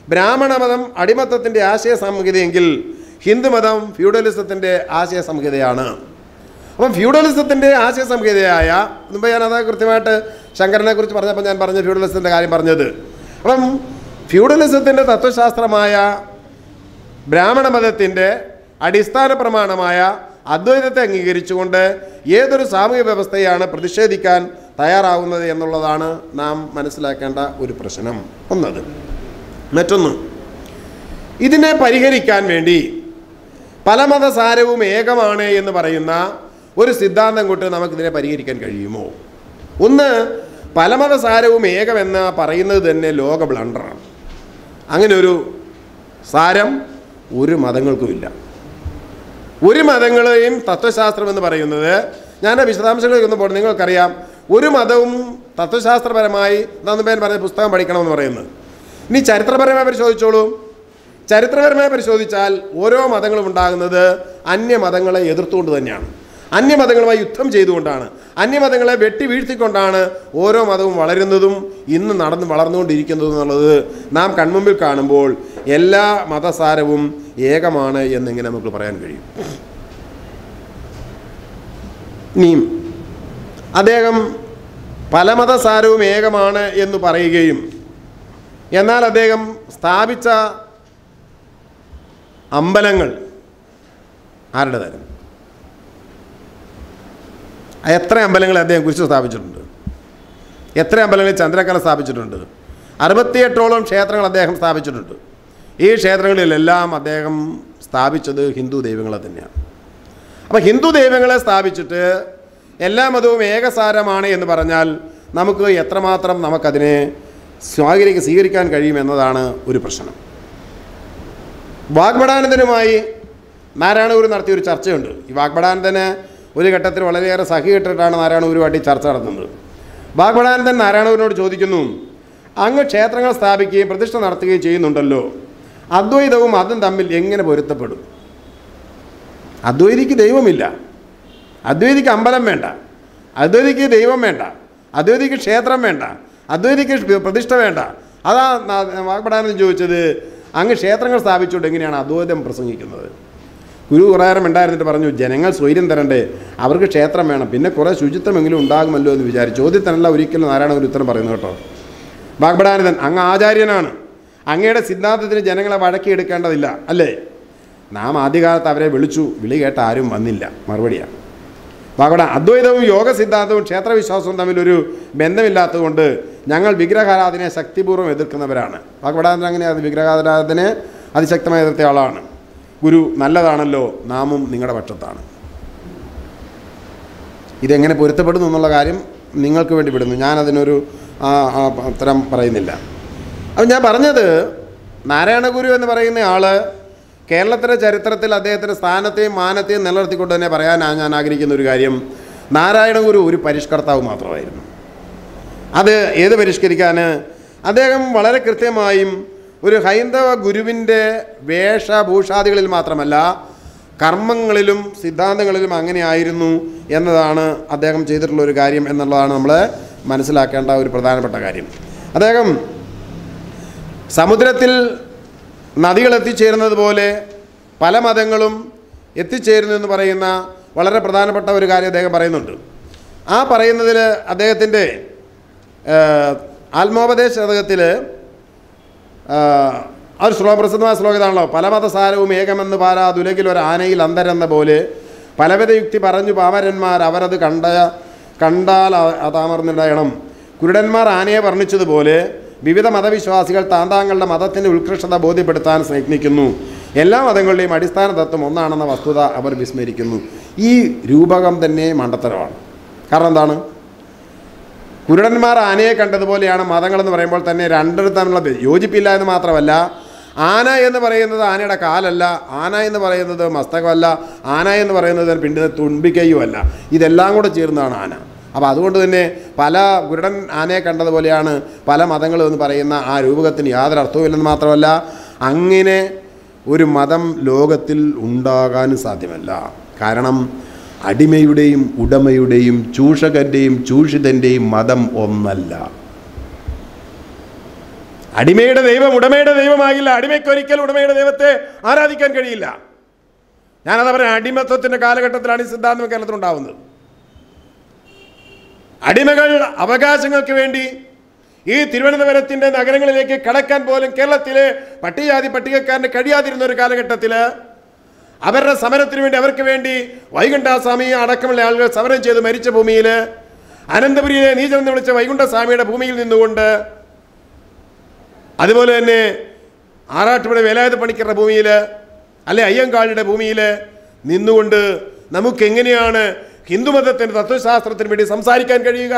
ബ്രാഹ്മണമതം അടിമത്തത്തിൻ്റെ ആശയ സംഹിതയെങ്കിൽ ഹിന്ദുമതം ഫ്യൂഡലിസത്തിൻ്റെ ആശയ സംഹിതയാണ് അപ്പം ഫ്യൂഡലിസത്തിൻ്റെ ആശയ സംഹിതയായ മുമ്പ് ഞാൻ അത് കൃത്യമായിട്ട് ശങ്കരനെ കുറിച്ച് പറഞ്ഞപ്പോൾ ഞാൻ പറഞ്ഞ ഫ്യൂഡലിസത്തിൻ്റെ കാര്യം പറഞ്ഞത് അപ്പം ഫ്യൂഡലിസത്തിൻ്റെ തത്വശാസ്ത്രമായ ബ്രാഹ്മണ മതത്തിൻ്റെ അടിസ്ഥാന പ്രമാണമായ അദ്വൈതത്തെ അംഗീകരിച്ചുകൊണ്ട് ഏതൊരു സാമൂഹ്യ വ്യവസ്ഥയാണ് പ്രതിഷേധിക്കാൻ തയ്യാറാവുന്നത് എന്നുള്ളതാണ് നാം മനസ്സിലാക്കേണ്ട ഒരു പ്രശ്നം ഒന്നത് മറ്റൊന്ന് ഇതിനെ പരിഹരിക്കാൻ വേണ്ടി പലമതസാരവും ഏകമാണ് എന്ന് പറയുന്ന ഒരു സിദ്ധാന്തം കൊണ്ട് നമുക്കിതിനെ പരിഹരിക്കാൻ കഴിയുമോ ഒന്ന് പലമതസാരവും ഏകമെന്ന് പറയുന്നത് തന്നെ ലോക ബ്ലണ്ടറാണ് അങ്ങനെ ഒരു സാരം ഒരു മതങ്ങൾക്കുമില്ല ഒരു മതങ്ങളെയും തത്വശാസ്ത്രം എന്ന് പറയുന്നത് ഞാൻ ആ വിശദാംശങ്ങളിലേക്ക് ഒന്ന് പോകണം നിങ്ങൾക്കറിയാം ഒരു മതവും തത്വശാസ്ത്രപരമായി നന്ദുബേൻ പറഞ്ഞ പുസ്തകം പഠിക്കണമെന്ന് പറയുന്നത് ഇനി ചരിത്രപരമായി പരിശോധിച്ചോളൂ ചരിത്രപരമായി പരിശോധിച്ചാൽ ഓരോ മതങ്ങളും ഉണ്ടാകുന്നത് അന്യമതങ്ങളെ എതിർത്തുകൊണ്ട് തന്നെയാണ് അന്യമതങ്ങളുമായി യുദ്ധം ചെയ്തുകൊണ്ടാണ് അന്യമതങ്ങളെ വെട്ടി വീഴ്ത്തിക്കൊണ്ടാണ് ഓരോ മതവും വളരുന്നതും ഇന്ന് നടന്ന് വളർന്നുകൊണ്ടിരിക്കുന്നതും എന്നുള്ളത് നാം കൺമുമ്പിൽ കാണുമ്പോൾ എല്ലാ മതസാരവും ഏകമാണ് എന്നിങ്ങനെ നമുക്ക് പറയാൻ കഴിയും ഇനിയും അദ്ദേഹം പല മതസാരവും ഏകമാണ് എന്ന് പറയുകയും എന്നാൽ അദ്ദേഹം സ്ഥാപിച്ച അമ്പലങ്ങൾ ആരുടേതായിരുന്നു എത്ര അമ്പലങ്ങൾ അദ്ദേഹം കുറിച്ച് സ്ഥാപിച്ചിട്ടുണ്ട് എത്ര അമ്പലങ്ങളിൽ ചന്ദ്രക്കല സ്ഥാപിച്ചിട്ടുണ്ട് അറുപത്തിയെട്ടോളം ക്ഷേത്രങ്ങൾ അദ്ദേഹം സ്ഥാപിച്ചിട്ടുണ്ട് ഈ ക്ഷേത്രങ്ങളിലെല്ലാം അദ്ദേഹം സ്ഥാപിച്ചത് ഹിന്ദു ദൈവങ്ങളെ തന്നെയാണ് അപ്പോൾ ഹിന്ദു ദൈവങ്ങളെ സ്ഥാപിച്ചിട്ട് എല്ലാ മതവും ഏകസാരമാണ് എന്ന് പറഞ്ഞാൽ നമുക്ക് എത്രമാത്രം നമുക്കതിനെ സ്വാഗരിക്ക സ്വീകരിക്കാൻ കഴിയുമെന്നതാണ് ഒരു പ്രശ്നം വാഗ്ഭടാനന്ദനുമായി നാരായണഗുരു നടത്തിയ ഒരു ചർച്ചയുണ്ട് ഈ വാഗ്ഭടാനന്ദന് ഒരു ഘട്ടത്തിൽ വളരെയേറെ സഹികെട്ടിട്ടാണ് നാരായണഗുരുവായിട്ട് ഈ ചർച്ച നടത്തുന്നത് വാഗ്ഭടാനന്ദൻ നാരായണഗുരുവിനോട് ചോദിക്കുന്നു അങ്ങ് ക്ഷേത്രങ്ങൾ സ്ഥാപിക്കുകയും പ്രതിഷ്ഠ നടത്തുകയും ചെയ്യുന്നുണ്ടല്ലോ അദ്വൈതവും അതും തമ്മിൽ എങ്ങനെ പൊരുത്തപ്പെടും അദ്വൈതിക്ക് ദൈവമില്ല അദ്വൈതിക്ക് അമ്പലം വേണ്ട അദ്വൈതിക്ക് ദൈവം വേണ്ട അദ്വൈതിക്ക് ക്ഷേത്രം വേണ്ട അദ്വൈതിക്ക് പ്രതിഷ്ഠ വേണ്ട അതാ നാ- വാഗ്ഭടാനന്ദൻ ചോദിച്ചത് അങ്ങ് ക്ഷേത്രങ്ങൾ സ്ഥാപിച്ചുകൊണ്ട് എങ്ങനെയാണ് അദ്വൈതം പ്രസംഗിക്കുന്നത് ഗുരു കുറേ നേരം ഉണ്ടായിരുന്നിട്ട് പറഞ്ഞു ജനങ്ങൾ സ്വൈര്യം തരണ്ടേ അവർക്ക് ക്ഷേത്രം വേണം പിന്നെ കുറേ ശുചിത്വമെങ്കിലും ഉണ്ടാകുമല്ലോ എന്ന് വിചാരിച്ചു ചോദ്യത്തിനല്ല ഒരിക്കലും നാരായണ ഒരു ഉത്തരം പറയുന്നത് കേട്ടോ വാഗ്ഭടാനന്ദൻ അങ്ങ് ആചാര്യനാണ് അങ്ങയുടെ സിദ്ധാന്തത്തിന് ജനങ്ങളെ വഴക്കിയെടുക്കേണ്ടതില്ല അല്ലേ നാം ആദ്യകാലത്ത് അവരെ വിളിച്ചു വിളി കേട്ട ആരും വന്നില്ല മറുപടിയാണ് വാഗ്ഭട അദ്വൈതവും യോഗ സിദ്ധാന്തവും ക്ഷേത്രവിശ്വാസവും തമ്മിലൊരു ബന്ധമില്ലാത്തതുകൊണ്ട് ഞങ്ങൾ വിഗ്രഹാരാധനയെ ശക്തിപൂർവ്വം എതിർക്കുന്നവരാണ് വാഗ്ഭടാനന്ദൻ അങ്ങനെയാണ് വിഗ്രഹാരാധനയെ അതിശക്തമായി എതിർത്ത ആളാണ് ഗുരു നല്ലതാണല്ലോ നാമും നിങ്ങളുടെ പക്ഷത്താണ് ഇതെങ്ങനെ പൊരുത്തപ്പെടുന്നു എന്നുള്ള കാര്യം നിങ്ങൾക്ക് വേണ്ടി വിടുന്നു ഞാനതിനൊരു ആ, ആ, ഉത്തരം പറയുന്നില്ല അപ്പം ഞാൻ പറഞ്ഞത് നാരായണഗുരു എന്ന് പറയുന്ന ആൾ കേരളത്തിൻ്റെ ചരിത്രത്തിൽ അദ്ദേഹത്തിൻ്റെ സ്ഥാനത്തെയും മാനത്തെയും നിലനിർത്തിക്കൊണ്ട് തന്നെ പറയാനാണ് ഞാൻ ആഗ്രഹിക്കുന്ന ഒരു കാര്യം നാരായണഗുരു ഒരു പരിഷ്കർത്താവ് മാത്രമായിരുന്നു അത് ഏത് പരിഷ്കരിക്കാൻ അദ്ദേഹം വളരെ കൃത്യമായും ഒരു ഹൈന്ദവ ഗുരുവിൻ്റെ വേഷഭൂഷാദികളിൽ മാത്രമല്ല കർമ്മങ്ങളിലും സിദ്ധാന്തങ്ങളിലും അങ്ങനെയായിരുന്നു എന്നതാണ് അദ്ദേഹം ചെയ്തിട്ടുള്ള ഒരു കാര്യം എന്നുള്ളതാണ് നമ്മൾ മനസ്സിലാക്കേണ്ട ഒരു പ്രധാനപ്പെട്ട കാര്യം അദ്ദേഹം സമുദ്രത്തിൽ നദികൾ എത്തിച്ചേരുന്നത് പോലെ പല മതങ്ങളും എത്തിച്ചേരുന്നു എന്ന് പറയുന്ന വളരെ പ്രധാനപ്പെട്ട ഒരു കാര്യം അദ്ദേഹം പറയുന്നുണ്ട് ആ പറയുന്നതിൽ അദ്ദേഹത്തിൻ്റെ ആത്മോപദേശ ശതകത്തിൽ ആ ഒരു ശ്ലോക പ്രസിദ്ധമായ ശ്ലോകം ഇതാണല്ലോ പല മതസാരവും ഏകമെന്ന് പാരാ ദുലകിൽ ഒരു ആനയിൽ അന്തരെന്ന പോലെ പലവിധ യുക്തി പറഞ്ഞു പാമരന്മാർ അവരത് കണ്ട കണ്ടാൽ അ- അതാമർന്നിടയണം കുരുടന്മാർ ആനയെ വർണ്ണിച്ചതുപോലെ വിവിധ മതവിശ്വാസികൾ താന്താങ്ങളുടെ മതത്തിൻ്റെ ഉത്കൃഷ്ടത ബോധ്യപ്പെടുത്താൻ പ്രയത്നിക്കുന്നു എല്ലാ മതങ്ങളുടെയും അടിസ്ഥാന തത്വം ഒന്നാണെന്ന വസ്തുത അവർ വിസ്മരിക്കുന്നു ഈ രൂപകം തന്നെ മണ്ടത്തരമാണ് കാരണം എന്താണ് കുരുടന്മാർ ആനയെ കണ്ടതുപോലെയാണ് മതങ്ങളെന്ന് പറയുമ്പോൾ തന്നെ രണ്ടിടത്ത് തമ്മിലുള്ള ബെ- യോജിപ്പില്ല എന്ന് മാത്രമല്ല ആന എന്ന് പറയുന്നത് ആനയുടെ കാലല്ല ആന എന്ന് പറയുന്നത് മസ്തകമല്ല ആന എന്ന് പറയുന്നത് പിന്നെ തുമ്പിക്കൈയുമല്ല ഇതെല്ലാം കൂടെ ചേർന്നതാണ് ആന അപ്പോൾ അതുകൊണ്ട് തന്നെ പല കുരുടൻ ആനയെ കണ്ടതുപോലെയാണ് പല മതങ്ങളും എന്ന് പറയുന്ന ആ രൂപകത്തിന് യാതൊരു അർത്ഥവുമില്ലെന്ന് മാത്രമല്ല അങ്ങനെ ഒരു മതം ലോകത്തിൽ ഉണ്ടാകാനും സാധ്യമല്ല കാരണം അടിമയുടെയും ഉടമയുടെയും ചൂഷകൻ്റെയും ചൂഷിതൻ്റെയും മതം ഒന്നല്ല അടിമയുടെ ദൈവം ഉടമയുടെ ദൈവമാകില്ല അടിമയ്ക്കൊരിക്കൽ ഉടമയുടെ ദൈവത്തെ ആരാധിക്കാൻ കഴിയില്ല ഞാനതാ പറയാം അടിമത്വത്തിൻ്റെ കാലഘട്ടത്തിലാണ് ഈ സിദ്ധാന്തം കേരളത്തിലുണ്ടാവുന്നത് അടിമകൾ അവകാശങ്ങൾക്ക് വേണ്ടി ഈ തിരുവനന്തപുരത്തിൻ്റെ നഗരങ്ങളിലേക്ക് കടക്കാൻ പോലും കേരളത്തിലെ പട്ടികജാതി പട്ടികക്കാരന് കഴിയാതിരുന്ന ഒരു കാലഘട്ടത്തിൽ അവരുടെ സമരത്തിന് വേണ്ടി അവർക്ക് വേണ്ടി വൈകുണ്ഠസ്വാമി അടക്കമുള്ള ആളുകൾ സമരം ചെയ്ത് മരിച്ച ഭൂമിയിൽ അനന്തപുരിയിലെ നീചൻ എന്ന് വിളിച്ച വൈകുണ്ഠസ്വാമിയുടെ ഭൂമിയിൽ നിന്നുകൊണ്ട് അതുപോലെ തന്നെ ആറാട്ടുപുഴ വേലായുധ പണിക്കരുടെ ഭൂമിയിൽ അല്ലെ അയ്യങ്കാളിയുടെ ഭൂമിയിൽ നിന്നുകൊണ്ട് നമുക്ക് എങ്ങനെയാണ് ഹിന്ദുമതത്തിൻ്റെ തത്വശാസ്ത്രത്തിന് വേണ്ടി സംസാരിക്കാൻ കഴിയുക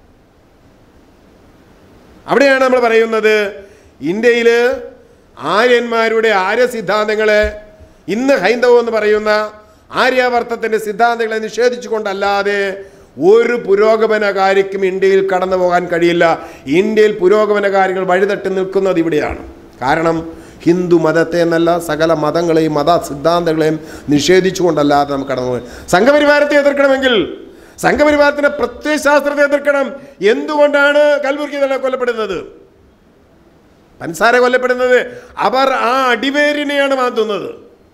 അവിടെയാണ് നമ്മൾ പറയുന്നത് ഇന്ത്യയിൽ ആര്യന്മാരുടെ ആര്യ സിദ്ധാന്തങ്ങളെ ഇന്ന് ഹൈന്ദവം എന്ന് പറയുന്ന ആര്യാവർത്തത്തിൻ്റെ സിദ്ധാന്തങ്ങളെ നിഷേധിച്ചുകൊണ്ടല്ലാതെ ഒരു പുരോഗമനകാരിക്കും ഇന്ത്യയിൽ കടന്നു പോകാൻ കഴിയില്ല ഇന്ത്യയിൽ പുരോഗമനകാരികൾ വഴിതട്ടി നിൽക്കുന്നത് ഇവിടെയാണ് കാരണം ഹിന്ദു മതത്തെ എന്നല്ല സകല മതങ്ങളെയും മത സിദ്ധാന്തങ്ങളെയും നിഷേധിച്ചുകൊണ്ടല്ലാതെ നമുക്ക് കടന്നു പോകാൻ സംഘപരിവാരത്തെ എതിർക്കണമെങ്കിൽ സംഘപരിവാരത്തിന്റെ പ്രത്യയശാസ്ത്രത്തെ എതിർക്കണം എന്തുകൊണ്ടാണ് കൽബുർഗി തന്നെ കൊല്ലപ്പെടുന്നത് പൻസാര കൊല്ലപ്പെടുന്നത് അവർ ആ അടിവേരിനെയാണ് മാറ്റുന്നത്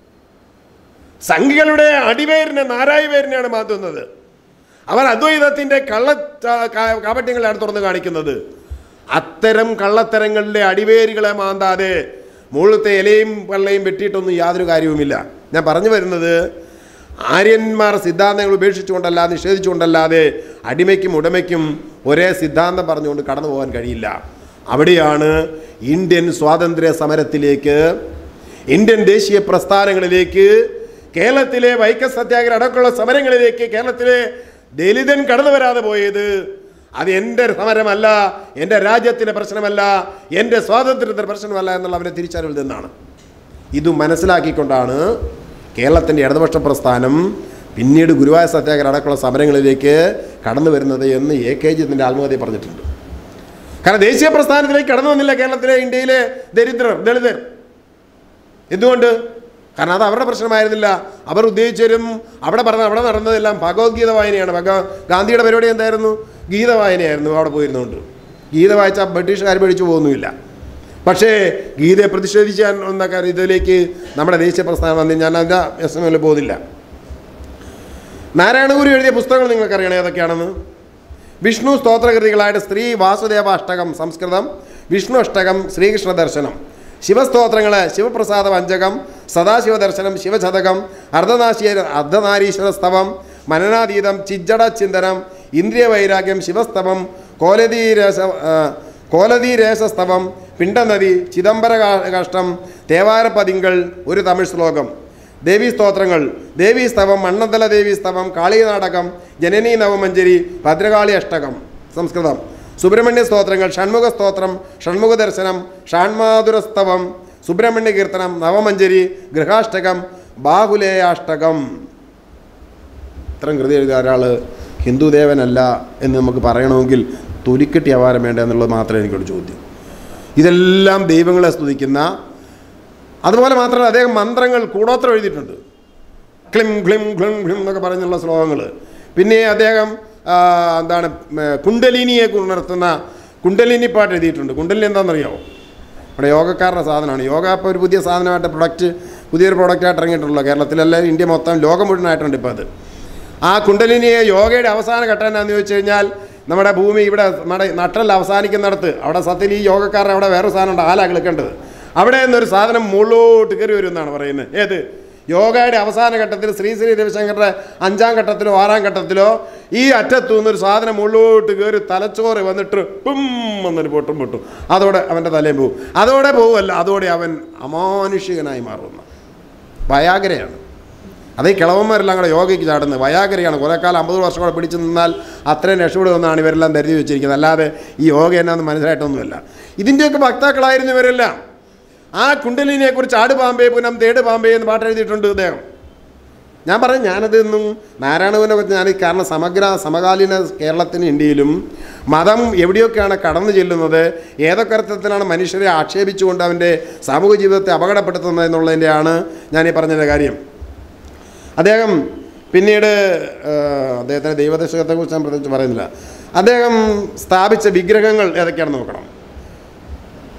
സംഘികളുടെ അടിവേരിനെ നാരായ വേരിനെയാണ് മാറ്റുന്നത് അവർ അദ്വൈതത്തിൻ്റെ കള്ള ച- കാ- കാപട്യങ്ങളാണ് തുറന്നു കാണിക്കുന്നത് അത്തരം കള്ളത്തരങ്ങളുടെ അടിവേരുകളെ മാന്താതെ മുകളിലത്തെ ഇലയും വെള്ളയും വെട്ടിയിട്ടൊന്നും യാതൊരു കാര്യവുമില്ല ഞാൻ പറഞ്ഞു വരുന്നത് ആര്യന്മാർ സിദ്ധാന്തങ്ങൾ ഉപേക്ഷിച്ചുകൊണ്ടല്ല നിഷേധിച്ചുകൊണ്ടല്ലാതെ അടിമയ്ക്കും ഉടമയ്ക്കും ഒരേ സിദ്ധാന്തം പറഞ്ഞുകൊണ്ട് കടന്നു പോകാൻ കഴിയില്ല അവിടെയാണ് ഇന്ത്യൻ സ്വാതന്ത്ര്യ സമരത്തിലേക്ക് ഇന്ത്യൻ ദേശീയ പ്രസ്ഥാനങ്ങളിലേക്ക് കേരളത്തിലെ വൈക്കം സത്യാഗ്രഹം അടക്കമുള്ള സമരങ്ങളിലേക്ക് കേരളത്തിലെ ദലിതൻ കടന്നു വരാതെ പോയത് അത് എൻ്റെ സമരമല്ല എൻ്റെ രാജ്യത്തിൻ്റെ പ്രശ്നമല്ല എൻ്റെ സ്വാതന്ത്ര്യത്തിൻ്റെ പ്രശ്നമല്ല എന്നുള്ള അവരെ തിരിച്ചറിവിൽ നിന്നാണ് ഇത് മനസ്സിലാക്കിക്കൊണ്ടാണ് കേരളത്തിൻ്റെ ഇടതുപക്ഷ പ്രസ്ഥാനം പിന്നീട് ഗുരുവായൂർ സത്യാഗ്രഹം അടക്കമുള്ള സമരങ്ങളിലേക്ക് കടന്നു വരുന്നത് എന്ന് എ കെ ജി ഇതിൻ്റെ ആത്മകഥയിൽ പറഞ്ഞിട്ടുണ്ട് കാരണം ദേശീയ പ്രസ്ഥാനത്തിലേക്ക് കടന്നു വന്നില്ല കേരളത്തിലെ ഇന്ത്യയിലെ ദരിദ്രർ ദളിതർ എന്തുകൊണ്ട് കാരണം അത് അവരുടെ പ്രശ്നമായിരുന്നില്ല അവർ ഉദ്ദേശിച്ചവരും അവിടെ പറഞ്ഞ അവിടെ നടന്നതെല്ലാം ഭഗവത്ഗീത വായനയാണ് ഭഗ ഗാന്ധിയുടെ പരിപാടി എന്തായിരുന്നു ഗീത വായനയായിരുന്നു അവിടെ പോയിരുന്നുകൊണ്ട് ഗീത വായിച്ചാൽ ബ്രിട്ടീഷുകാർ പേടിച്ചു പോകുന്നുമില്ല പക്ഷേ ഗീതയെ പ്രതിഷേധിക്കാൻ എന്ന കാര്യം ഇതിലേക്ക് നമ്മുടെ ദേശീയ പ്രസ്ഥാനം വന്ന് ഞാൻ അതിൻ്റെ എസ് എം പോകുന്നില്ല നാരായണഗുരു എഴുതിയ പുസ്തകങ്ങൾ നിങ്ങൾക്കറിയണം ഏതൊക്കെയാണെന്ന് വിഷ്ണു സ്തോത്രകൃതികളായിട്ട് സ്ത്രീ വാസുദേവ അഷ്ടകം സംസ്കൃതം വിഷ്ണു അഷ്ടകം ശ്രീകൃഷ്ണ ദർശനം ശിവസ്തോത്രങ്ങൾ ശിവപ്രസാദ പഞ്ചകം സദാശിവ ദർശനം ശിവശതകം അർദ്ധനാശീയ അർദ്ധനാരീശ്വര സ്തവം മനനാതീതം ചിജ്ജട ചിന്തനം ഇന്ദ്രിയ വൈരാഗ്യം ശിവസ്തവം കോലതീരേശ ആ, കോലതീരേശസ്തവം പിണ്ടനദി ചിദംബര കാ- കാഷ്ടം തേവാരപ്പതിങ്കൾ ഒരു തമിഴ് ശ്ലോകം ദേവീ സ്തോത്രങ്ങൾ ദേവീ സ്തവം മണ്ണന്തല ദേവീ സ്തവം കാളീനാടകം ജനനീ നവമഞ്ജരി ഭദ്രകാളി അഷ്ടകം സംസ്കൃതം സുബ്രഹ്മണ്യ സ്തോത്രങ്ങൾ ഷൺമുഖ സ്തോത്രം ഷൺമുഖ ദർശനം ഷാൺമാതുരസ്തവം സുബ്രഹ്മണ്യ കീർത്തനം നവമഞ്ജരി ഗൃഹാഷ്ടകം ബാഹുലേയാഷ്ടകം ഇത്തരം കൃതി എഴുതിയ ഒരാൾ ഹിന്ദുദേവനല്ല എന്ന് നമുക്ക് പറയണമെങ്കിൽ തൊലിക്കെട്ടി അവാരം വേണ്ട എന്നുള്ളത് മാത്രമേ എനിക്കൊരു ചോദ്യം ഇതെല്ലാം ദൈവങ്ങളെ സ്തുതിക്കുന്ന അതുപോലെ മാത്രമല്ല അദ്ദേഹം മന്ത്രങ്ങൾ കൂടോത്രം എഴുതിയിട്ടുണ്ട് ക്ലിം ക്ലിം ക്ലിം ക്ലിം എന്നൊക്കെ പറഞ്ഞുള്ള ശ്ലോകങ്ങൾ പിന്നെ അദ്ദേഹം ആ, എന്താണ് ഉം, കുണ്ടലിനിയെ ഉണർത്തുന്ന കുണ്ടലിനി പാട്ട് എഴുതിയിട്ടുണ്ട് കുണ്ടലിനി എന്താണെന്നറിയാമോ നമ്മുടെ യോഗക്കാരുടെ സാധനമാണ് യോഗ ഇപ്പോൾ ഒരു പുതിയ സാധനമായിട്ട് പ്രൊഡക്റ്റ് പുതിയൊരു പ്രൊഡക്റ്റായിട്ട് ഇറങ്ങിയിട്ടുള്ളൂ കേരളത്തിലല്ല ഇന്ത്യ മൊത്തം ലോകം മുഴുവനായിട്ടുണ്ട് ഇപ്പോൾ അത് ആ കുണ്ടലിനിയെ യോഗയുടെ അവസാന ഘട്ടം എന്നാന്ന് ചോദിച്ചു കഴിഞ്ഞാൽ നമ്മുടെ ഭൂമി ഇവിടെ നമ്മുടെ നട്ടൽ അവസാനിക്കുന്നിടത്ത് അവിടെ സത്യത്തിൽ ഈ യോഗക്കാരൻ അവിടെ വേറെ സാധനമുണ്ട് ആലാ കിളിക്കേണ്ടത് അവിടെ നിന്നൊരു സാധനം മുകളിലോട്ട് കയറി വരും എന്നാണ് പറയുന്നത് ഏത് യോഗയുടെ അവസാന ഘട്ടത്തിൽ ശ്രീ ശ്രീ രവിശങ്കറുടെ അഞ്ചാം ഘട്ടത്തിലോ ആറാം ഘട്ടത്തിലോ ഈ അറ്റത്തു നിന്നൊരു സാധനം മുകളിലോട്ട് കയറി തലച്ചോറ് വന്നിട്ട് പും എന്നൊരു പൊട്ടും പൊട്ടും അതോടെ അവൻ്റെ തലയും പോകും അതോടെ പോവുമല്ല അതോടെ അവൻ അമാനുഷികനായി മാറുന്ന ഭയാഗ്രയാണ് അതേ കിളവന്മാരെല്ലാം കൂടെ യോഗയ്ക്ക് ചാടുന്നത് വയാകരയാണ് കുറേ കാലം അമ്പത് വർഷം കൂടെ പിടിച്ചു നിന്നാൽ അത്രയും രക്ഷപ്പെടുമെന്നാണ് ഇവരെല്ലാം ധരിച്ചു വെച്ചിരിക്കുന്നത് അല്ലാതെ ഈ യോഗ എന്നാന്ന് മനസ്സിലായിട്ടൊന്നുമല്ല ഇതിൻ്റെയൊക്കെ ഭക്താക്കളായിരുന്നു ഇവരെല്ലാം ആ കുണ്ടലിനെക്കുറിച്ച് ആട് പാമ്പേ പുനം തേട് പാമ്പേ എന്ന് പാട്ട് എഴുതിയിട്ടുണ്ട് അദ്ദേഹം ഞാൻ പറഞ്ഞു ഞാനതൊന്നും നാരായണവിനെ കുറിച്ച് ഞാൻ കാരണം സമഗ്ര സമകാലീന കേരളത്തിനും ഇന്ത്യയിലും മതം എവിടെയൊക്കെയാണ് കടന്നു ചെല്ലുന്നത് ഏതൊക്കെ അർത്ഥത്തിലാണ് മനുഷ്യരെ ആക്ഷേപിച്ചുകൊണ്ട് അവൻ്റെ സാമൂഹ്യ ജീവിതത്തെ അപകടപ്പെടുത്തുന്നത് എന്നുള്ളതിൻ്റെയാണ് ഞാൻ ഈ പറഞ്ഞതിൻ്റെ കാര്യം അദ്ദേഹം പിന്നീട് ആ, അദ്ദേഹത്തിൻ്റെ ദൈവദശകത്തെക്കുറിച്ച് ഞാൻ പ്രത്യേകിച്ച് പറയുന്നില്ല അദ്ദേഹം സ്ഥാപിച്ച വിഗ്രഹങ്ങൾ ഏതൊക്കെയാണെന്ന് നോക്കണം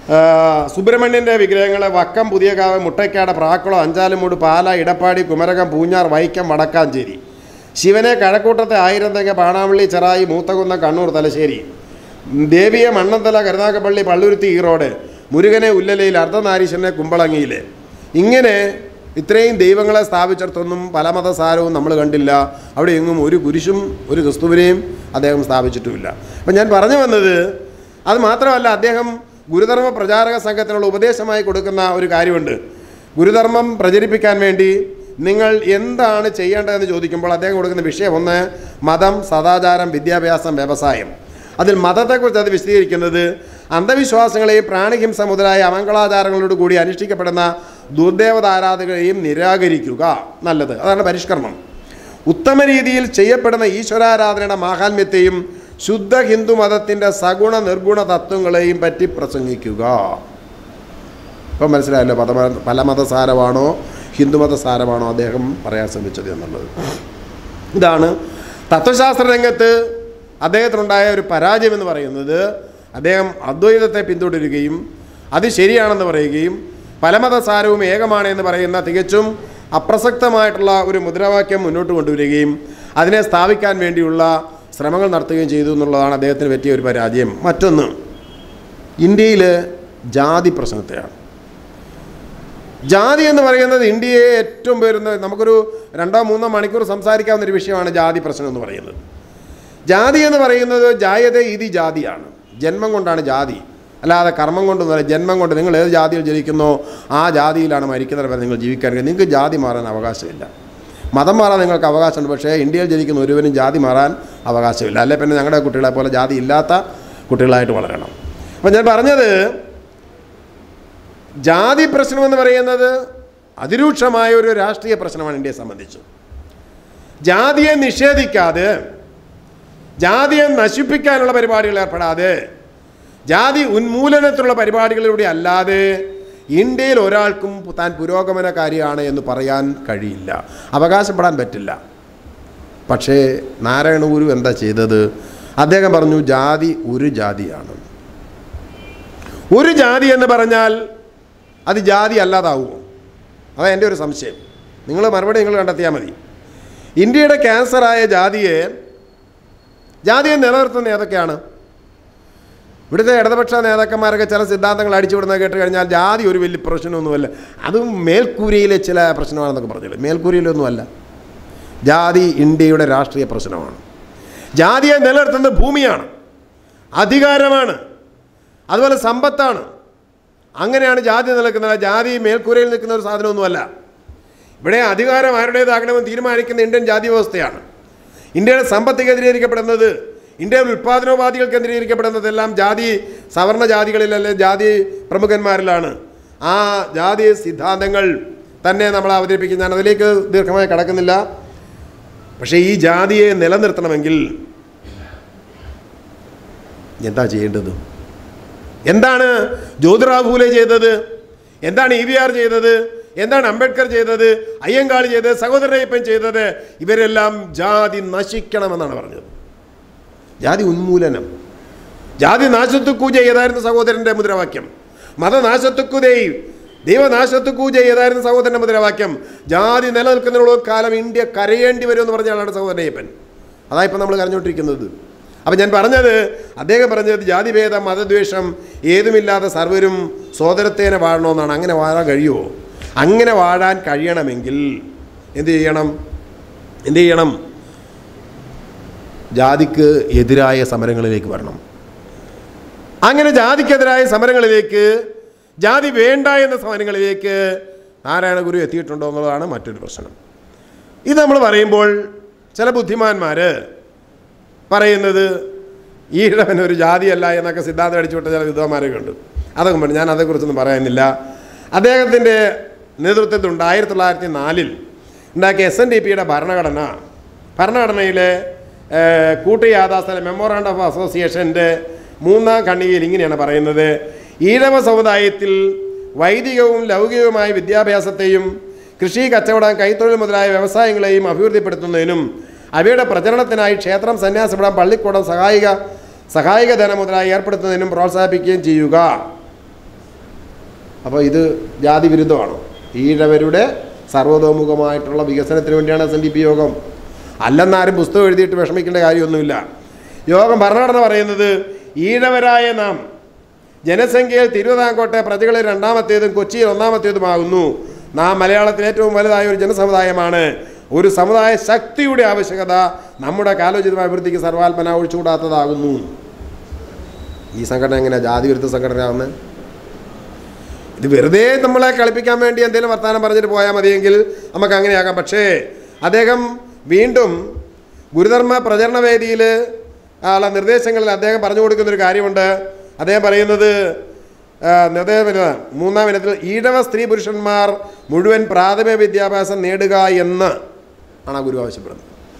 ആ, സുബ്രഹ്മണ്യൻ്റെ വിഗ്രഹങ്ങളെ വക്കം പുതിയകാവ് മുട്ടയ്ക്കാട് പ്രാക്കുളം അഞ്ചാലുമൂട് പാല ഇടപ്പാടി കുമരകം പൂഞ്ഞാർ വൈക്കം വടക്കാഞ്ചേരി ശിവനെ കഴക്കൂട്ടത്തെ ആയിരം തെങ്ങ് പാണാവള്ളി ചെറായി മൂത്തകുന്ന കണ്ണൂർ തലശ്ശേരി ദേവിയെ മണ്ണന്തല കരുനാഗപ്പള്ളി പള്ളുരുത്തി ഈറോഡ് മുരുകനെ ഉല്ലലയിൽ അർദ്ധനാരീശ്വരനെ കുമ്പളങ്ങിയിൽ ഇങ്ങനെ ഇത്രയും ദൈവങ്ങളെ സ്ഥാപിച്ചിടത്തൊന്നും പല മതസാരവും നമ്മൾ കണ്ടില്ല അവിടെ എങ്ങും ഒരു കുരിശും ഒരു ക്രിസ്തുവിനെയും അദ്ദേഹം സ്ഥാപിച്ചിട്ടുമില്ല അപ്പം ഞാൻ പറഞ്ഞു വന്നത് അത് മാത്രമല്ല അദ്ദേഹം ഗുരുധർമ്മ പ്രചാരക സംഘത്തിനുള്ള ഉപദേശമായി കൊടുക്കുന്ന ഒരു കാര്യമുണ്ട് ഗുരുധർമ്മം പ്രചരിപ്പിക്കാൻ വേണ്ടി നിങ്ങൾ എന്താണ് ചെയ്യേണ്ടതെന്ന് ചോദിക്കുമ്പോൾ അദ്ദേഹം കൊടുക്കുന്ന വിഷയം ഒന്ന് മതം സദാചാരം വിദ്യാഭ്യാസം വ്യവസായം അതിൽ മതത്തെക്കുറിച്ച് അത് വിശദീകരിക്കുന്നത് അന്ധവിശ്വാസങ്ങളെയും പ്രാണിഹിംസ മുതലായ അമംഗളാചാരങ്ങളോട് കൂടി അനുഷ്ഠിക്കപ്പെടുന്ന ദുർദേവത ആരാധകരെയും നിരാകരിക്കുക നല്ലത് അതാണ് പരിഷ്കരണം ഉത്തമ രീതിയിൽ ചെയ്യപ്പെടുന്ന ഈശ്വരാരാധനയുടെ മാഹാത്മ്യത്തെയും ശുദ്ധ ഹിന്ദു മതത്തിൻ്റെ സഗുണ നിർഗുണ തത്വങ്ങളെയും പറ്റി പ്രസംഗിക്കുക ഇപ്പം മനസ്സിലായല്ലോ പല പല മതസാരമാണോ ഹിന്ദുമത സാരമാണോ അദ്ദേഹം പറയാൻ ശ്രമിച്ചത് എന്നുള്ളത് ഇതാണ് തത്വശാസ്ത്ര രംഗത്ത് അദ്ദേഹത്തിനുണ്ടായ ഒരു പരാജയം എന്ന് പറയുന്നത് അദ്ദേഹം അദ്വൈതത്തെ പിന്തുടരുകയും അത് ശരിയാണെന്ന് പറയുകയും പലമതസാരവും ഏകമാണ് എന്ന് പറയുന്ന തികച്ചും അപ്രസക്തമായിട്ടുള്ള ഒരു മുദ്രാവാക്യം മുന്നോട്ട് കൊണ്ടുവരികയും അതിനെ സ്ഥാപിക്കാൻ വേണ്ടിയുള്ള ശ്രമങ്ങൾ നടത്തുകയും ചെയ്തു എന്നുള്ളതാണ് അദ്ദേഹത്തിന് പറ്റിയ ഒരു പരാജയം മറ്റൊന്ന് ഇന്ത്യയിൽ ജാതി പ്രശ്നത്തെയാണ് ജാതി എന്ന് പറയുന്നത് ഇന്ത്യയെ ഏറ്റവും വരുന്ന നമുക്കൊരു രണ്ടോ മൂന്നോ മണിക്കൂർ സംസാരിക്കാവുന്ന ഒരു വിഷയമാണ് ജാതി പ്രശ്നം എന്ന് പറയുന്നത് ജാതി എന്ന് പറയുന്നത് ജായത ഇതി ജാതിയാണ് ജന്മം കൊണ്ടാണ് ജാതി അല്ലാതെ കർമ്മം കൊണ്ടൊന്നുമല്ല ജന്മം കൊണ്ട് നിങ്ങൾ ഏത് ജാതിയിൽ ജനിക്കുന്നോ ആ ജാതിയിലാണ് മരിക്കുന്നത് വരെ നിങ്ങൾ ജീവിക്കാൻ കഴിയും നിങ്ങൾക്ക് ജാതി മാറാൻ അവകാശമില്ല മതം മാറാൻ നിങ്ങൾക്ക് അവകാശമുണ്ട് പക്ഷേ ഇന്ത്യയിൽ ജനിക്കുന്ന ഒരുവനും ജാതി മാറാൻ അവകാശമില്ല അല്ലെ പിന്നെ ഞങ്ങളുടെ കുട്ടികളെ പോലെ ജാതി ഇല്ലാത്ത കുട്ടികളായിട്ട് വളരണം അപ്പം ഞാൻ പറഞ്ഞത് ജാതി പ്രശ്നം എന്ന് പറയുന്നത് അതിരൂക്ഷമായ ഒരു രാഷ്ട്രീയ പ്രശ്നമാണ് ഇന്ത്യയെ സംബന്ധിച്ച് ജാതിയെ നിഷേധിക്കാതെ ജാതിയെ നശിപ്പിക്കാനുള്ള പരിപാടികൾ ഏർപ്പെടാതെ ജാതി ഉന്മൂലനത്തിലുള്ള പരിപാടികളിലൂടെ അല്ലാതെ ഇന്ത്യയിൽ ഒരാൾക്കും താൻ പുരോഗമനകാരിയാണ് എന്ന് പറയാൻ കഴിയില്ല അവകാശപ്പെടാൻ പറ്റില്ല പക്ഷേ നാരായണ ഗുരു എന്താ ചെയ്തത് അദ്ദേഹം പറഞ്ഞു ജാതി ഒരു ജാതിയാണ് ഒരു ജാതി എന്ന് പറഞ്ഞാൽ അത് ജാതി അല്ലാതാവുമോ അതാ എൻ്റെ ഒരു സംശയം നിങ്ങൾ മറുപടി നിങ്ങൾ കണ്ടെത്തിയാൽ മതി ഇന്ത്യയുടെ ക്യാൻസറായ ജാതിയെ ജാതിയെ നിലനിർത്തുന്ന ഏതൊക്കെയാണ് ഇവിടുത്തെ ഇടതുപക്ഷ നേതാക്കന്മാരൊക്കെ ചില സിദ്ധാന്തങ്ങൾ അടിച്ചുവിടുന്നത് കേട്ട് കഴിഞ്ഞാൽ ജാതി ഒരു വലിയ പ്രശ്നമൊന്നുമല്ല അതും മേൽക്കൂരയിലെ ചില പ്രശ്നമാണെന്നൊക്കെ പറഞ്ഞില്ലേ മേൽക്കൂരയിലൊന്നുമല്ല ജാതി ഇന്ത്യയുടെ രാഷ്ട്രീയ പ്രശ്നമാണ് ജാതിയെ നിലനിർത്തുന്നത് ഭൂമിയാണ് അധികാരമാണ് അതുപോലെ സമ്പത്താണ് അങ്ങനെയാണ് ജാതി നിലനിൽക്കുന്നത് ജാതി മേൽക്കൂരയിൽ നിൽക്കുന്ന ഒരു സാധനമൊന്നുമല്ല ഇവിടെ അധികാരം ആരുടേതാകണമെന്ന് തീരുമാനിക്കുന്ന ഇന്ത്യൻ ജാതി വ്യവസ്ഥയാണ് ഇന്ത്യയുടെ സമ്പത്ത് കേന്ദ്രീകരിക്കപ്പെടുന്നത് ഇന്ത്യയുടെ ഉൽപ്പാദനോപാധികൾ കേന്ദ്രീകരിക്കപ്പെടുന്നതെല്ലാം ജാതി സവർണ ജാതികളിലല്ലേ ജാതി പ്രമുഖന്മാരിലാണ് ആ ജാതി സിദ്ധാന്തങ്ങൾ തന്നെ നമ്മൾ അവതരിപ്പിക്കും ഞാൻ അതിലേക്ക് ദീർഘമായി കടക്കുന്നില്ല പക്ഷേ ഈ ജാതിയെ നിലനിർത്തണമെങ്കിൽ എന്താ ചെയ്യേണ്ടത് എന്താണ് ജ്യോതിറാവ് ഫൂലെ ചെയ്തത് എന്താണ് ഇ വി ആർ ചെയ്തത് എന്താണ് അംബേദ്കർ ചെയ്തത് അയ്യങ്കാളി ചെയ്തത് സഹോദരയ്യപ്പൻ ചെയ്തത് ഇവരെല്ലാം ജാതി നശിക്കണമെന്നാണ് പറഞ്ഞത് ജാതി ഉന്മൂലനം ജാതി നാശത്തുക്കൂജ ഏതായിരുന്നു സഹോദരൻ്റെ മുദ്രാവാക്യം മതനാശത്തുക്കുതേയും ദൈവനാശത്തുക്കൂജ ഏതായിരുന്നു സഹോദരൻ്റെ മുദ്രാവാക്യം ജാതി നിലനിൽക്കുന്നതിനുള്ള കാലം ഇന്ത്യ കരയേണ്ടി വരുമെന്ന് പറഞ്ഞാലാണ് സഹോദരയ്യപ്പൻ അതാ ഇപ്പം നമ്മൾ കരഞ്ഞുകൊണ്ടിരിക്കുന്നത് അപ്പം ഞാൻ പറഞ്ഞത് അദ്ദേഹം പറഞ്ഞത് ജാതിഭേദം മതദ്വേഷം ഏതുമില്ലാതെ സർവരും സോദരത്തേനെ വാഴണമെന്നാണ് അങ്ങനെ വാഴാൻ കഴിയുമോ അങ്ങനെ വാഴാൻ കഴിയണമെങ്കിൽ എന്ത് ചെയ്യണം എന്ത് ചെയ്യണം ജാതിക്ക് എതിരായ സമരങ്ങളിലേക്ക് വരണം അങ്ങനെ ജാതിക്കെതിരായ സമരങ്ങളിലേക്ക് ജാതി വേണ്ട എന്ന സമരങ്ങളിലേക്ക് നാരായണ ഗുരു എത്തിയിട്ടുണ്ടോ എന്നുള്ളതാണ് മറ്റൊരു പ്രശ്നം ഇത് നമ്മൾ പറയുമ്പോൾ ചില ബുദ്ധിമാന്മാർ പറയുന്നത് ഈഴവൻ ഒരു ജാതിയല്ല എന്നൊക്കെ സിദ്ധാന്തം അടിച്ചുവിട്ട ചില വിദ്വാന്മാരൊക്കെ ഉണ്ട് അതൊക്കെ പറഞ്ഞു ഞാൻ അതേക്കുറിച്ചൊന്നും പറയാനില്ല അദ്ദേഹത്തിൻ്റെ നേതൃത്വത്തിലുണ്ട് ആയിരത്തി തൊള്ളായിരത്തി നാലിൽ ഉണ്ടാക്കിയ എസ് എൻ ഡി പിയുടെ ഭരണഘടന ഭരണഘടനയിലെ ഏഹ്, കൂട്ടുയാഥാസ്ഥല മെമ്മോറാണ്ടം ഓഫ് അസോസിയേഷൻ്റെ മൂന്നാം ഖണ്ഡികയിൽ ഇങ്ങനെയാണ് പറയുന്നത് ഈഴവ സമുദായത്തിൽ വൈദികവും ലൗകികവുമായ വിദ്യാഭ്യാസത്തെയും കൃഷി കച്ചവടം കൈത്തൊഴിൽ മുതലായ വ്യവസായങ്ങളെയും അഭിവൃദ്ധിപ്പെടുത്തുന്നതിനും അവയുടെ പ്രചരണത്തിനായി ക്ഷേത്രം സന്യാസപ്പെടാൻ പള്ളിക്കൂടം സഹായിക സഹായിക ധനം മുതലായി ഏർപ്പെടുത്തുന്നതിനും പ്രോത്സാഹിപ്പിക്കുകയും ചെയ്യുക അപ്പോൾ ഇത് ജാതി വിരുദ്ധമാണോ ഈഴവരുടെ സർവതോമുഖമായിട്ടുള്ള വികസനത്തിന് വേണ്ടിയാണ് എസ് എൻ ഡി പി യോഗം അല്ലെന്നാരും പുസ്തകം എഴുതിയിട്ട് വിഷമിക്കേണ്ട കാര്യമൊന്നുമില്ല യോഗം ഭരണഘടന പറയുന്നത് ഈഴവരായ നാം ജനസംഖ്യയിൽ തിരുവിതാംകോട്ടെ പ്രജകളിൽ രണ്ടാമത്തേതും കൊച്ചിയിൽ ഒന്നാമത്തേതുമാകുന്നു നാം മലയാളത്തിൽ ഏറ്റവും വലുതായ ഒരു ജനസമുദായമാണ് ഒരു സമുദായ ശക്തിയുടെ ആവശ്യകത നമ്മുടെ കാലോചിതമായ അഭിവൃദ്ധിക്ക് സർവാത്മന ഒഴിച്ചുകൂടാത്തതാകുന്നു ഈ സംഘടന എങ്ങനെയാണ് ജാതി വിരുദ്ധ സംഘടനയാവുന്നത് ഇത് വെറുതെ നമ്മളെ കളിപ്പിക്കാൻ വേണ്ടി എന്തെങ്കിലും വർത്തമാനം പറഞ്ഞിട്ട് പോയാൽ മതിയെങ്കിൽ നമുക്ക് അങ്ങനെയാകാം പക്ഷേ അദ്ദേഹം വീണ്ടും ഗുരുധർമ്മ പ്രചരണ വേദിയിൽ ഉള്ള നിർദ്ദേശങ്ങളിൽ അദ്ദേഹം പറഞ്ഞു കൊടുക്കുന്നൊരു കാര്യമുണ്ട് അദ്ദേഹം പറയുന്നത് ആ, നിർദ്ദേശം വരുന്നത് മൂന്നാം ഇനത്തിൽ ഈഴവ സ്ത്രീ പുരുഷന്മാർ മുഴുവൻ പ്രാഥമിക വിദ്യാഭ്യാസം നേടുക എന്ന് ആണ് ആ ഗുരു ആവശ്യപ്പെടുന്നത്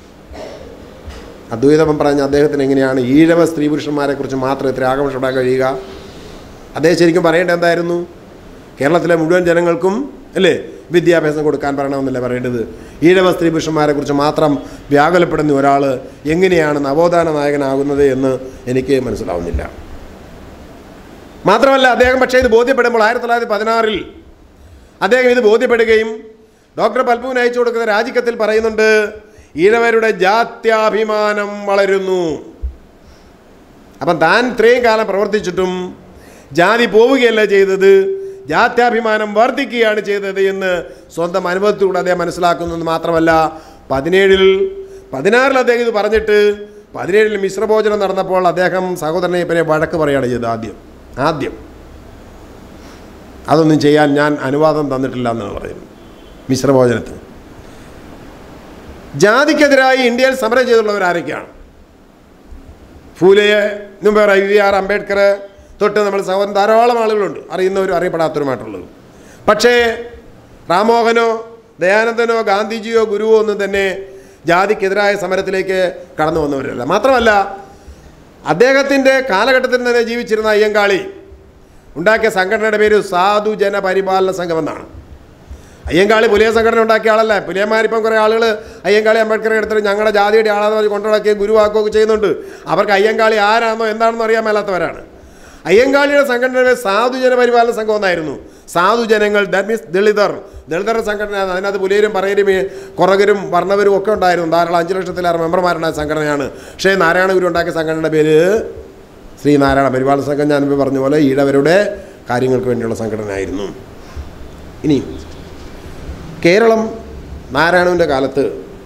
അദ്വൈതം പറഞ്ഞ അദ്ദേഹത്തിന് എങ്ങനെയാണ് ഈഴവ സ്ത്രീ പുരുഷന്മാരെ കുറിച്ച് മാത്രം ഇത്ര ആകാംക്ഷപ്പെടാൻ കഴിയുക അദ്ദേഹം ശരിക്കും പറയേണ്ടത് എന്തായിരുന്നു കേരളത്തിലെ മുഴുവൻ ജനങ്ങൾക്കും അല്ലേ വിദ്യാഭ്യാസം കൊടുക്കാൻ പറയണമെന്നല്ലേ പറയേണ്ടത് ഈഴവ സ്ത്രീ പുരുഷന്മാരെ കുറിച്ച് മാത്രം വ്യാകുലപ്പെടുന്ന ഒരാൾ എങ്ങനെയാണ് നവോത്ഥാന നായകനാകുന്നത് എന്ന് എനിക്ക് മനസ്സിലാവുന്നില്ല മാത്രമല്ല അദ്ദേഹം പക്ഷേ ഇത് ബോധ്യപ്പെടുമ്പോൾ ആയിരത്തി തൊള്ളായിരത്തി പതിനാറിൽ അദ്ദേഹം ഇത് ബോധ്യപ്പെടുകയും ഡോക്ടർ പൽപുവിന് അയച്ചു കൊടുക്കുന്ന രാജിക്കത്തിൽ പറയുന്നുണ്ട് ഈഴവരുടെ ജാത്യാഭിമാനം വളരുന്നു അപ്പം താൻ ഇത്രയും കാലം പ്രവർത്തിച്ചിട്ടും ജാതി പോവുകയല്ല ചെയ്തത് ജാത്യാഭിമാനം വർദ്ധിക്കുകയാണ് ചെയ്തത് എന്ന് സ്വന്തം അനുഭവത്തിലൂടെ അദ്ദേഹം മനസ്സിലാക്കുന്നു എന്ന് മാത്രമല്ല പതിനേഴിൽ പതിനാറിൽ അദ്ദേഹം ഇത് പറഞ്ഞിട്ട് പതിനേഴിൽ മിശ്രഭോജനം നടന്നപ്പോൾ അദ്ദേഹം സഹോദരനെ ഇപ്പനെ വഴക്ക് പറയുകയാണ് ചെയ്തത് ആദ്യം ആദ്യം അതൊന്നും ചെയ്യാൻ ഞാൻ അനുവാദം തന്നിട്ടില്ല എന്നാണ് പറയുന്നത് മിശ്രഭോജനത്തിന് ജാതിക്കെതിരായി ഇന്ത്യയിൽ സമരം ചെയ്തിട്ടുള്ളവർ ആരൊക്കെയാണ് ഫൂലയെ മുമ്പ് പറയാം വി ആർ അംബേദ്കർ തൊട്ട് നമ്മൾ സഹോദരൻ ധാരാളം ആളുകളുണ്ട് അറിയുന്നവരും അറിയപ്പെടാത്തവരുമായിട്ടുള്ളത് പക്ഷേ റാമോഹനോ ദയാനന്ദനോ ഗാന്ധിജിയോ ഗുരുവോ ഒന്നും തന്നെ ജാതിക്കെതിരായ സമരത്തിലേക്ക് കടന്നു വന്നവരല്ല മാത്രമല്ല അദ്ദേഹത്തിൻ്റെ കാലഘട്ടത്തിൽ തന്നെ ജീവിച്ചിരുന്ന അയ്യങ്കാളി ഉണ്ടാക്കിയ സംഘടനയുടെ പേര് സാധു ജന പരിപാലന സംഘം എന്നാണ് അയ്യങ്കാളി പുലിയ സംഘടന ഉണ്ടാക്കിയ ആളല്ല പുലിയന്മാരിപ്പം കുറേ ആളുകൾ അയ്യങ്കാളി അംബേദ്കറെ എടുത്തിട്ട് ഞങ്ങളുടെ ജാതിയുടെ ആളാന്ന് പറഞ്ഞ് കൊണ്ടുനടക്കുകയും ഗുരുവാക്കുകയൊക്കെ ചെയ്യുന്നുണ്ട് അവർക്ക് അയ്യങ്കാളി ആരാണെന്നോ എന്താണെന്നോ അറിയാൻ മേലാത്തവരാണ് അയ്യങ്കാളിയുടെ സംഘടനയുടെ സാധുജന പരിപാലന സംഘം ഒന്നായിരുന്നു സാധുജനങ്ങൾ ദാറ്റ് മീൻസ് ദളിതർ ദളിതർ സംഘടന അതിനകത്ത് പുലിയരും പറയരും കുറകരും വർണ്ണവരും ഒക്കെ ഉണ്ടായിരുന്നു ധാരാളം അഞ്ച് ലക്ഷത്തിലേറെ മെമ്പർമാരുണ്ടായ സംഘടനയാണ് പക്ഷേ നാരായണ ഗുരു ഉണ്ടാക്കിയ സംഘടനയുടെ പേര് ശ്രീനാരായണ പരിപാലന സംഘം ഞാൻ മുമ്പ് പറഞ്ഞ പോലെ ഈഴവരുടെ കാര്യങ്ങൾക്ക് വേണ്ടിയുള്ള സംഘടനയായിരുന്നു ഇനി കേരളം നാരായണവിൻ്റെ കാലത്ത്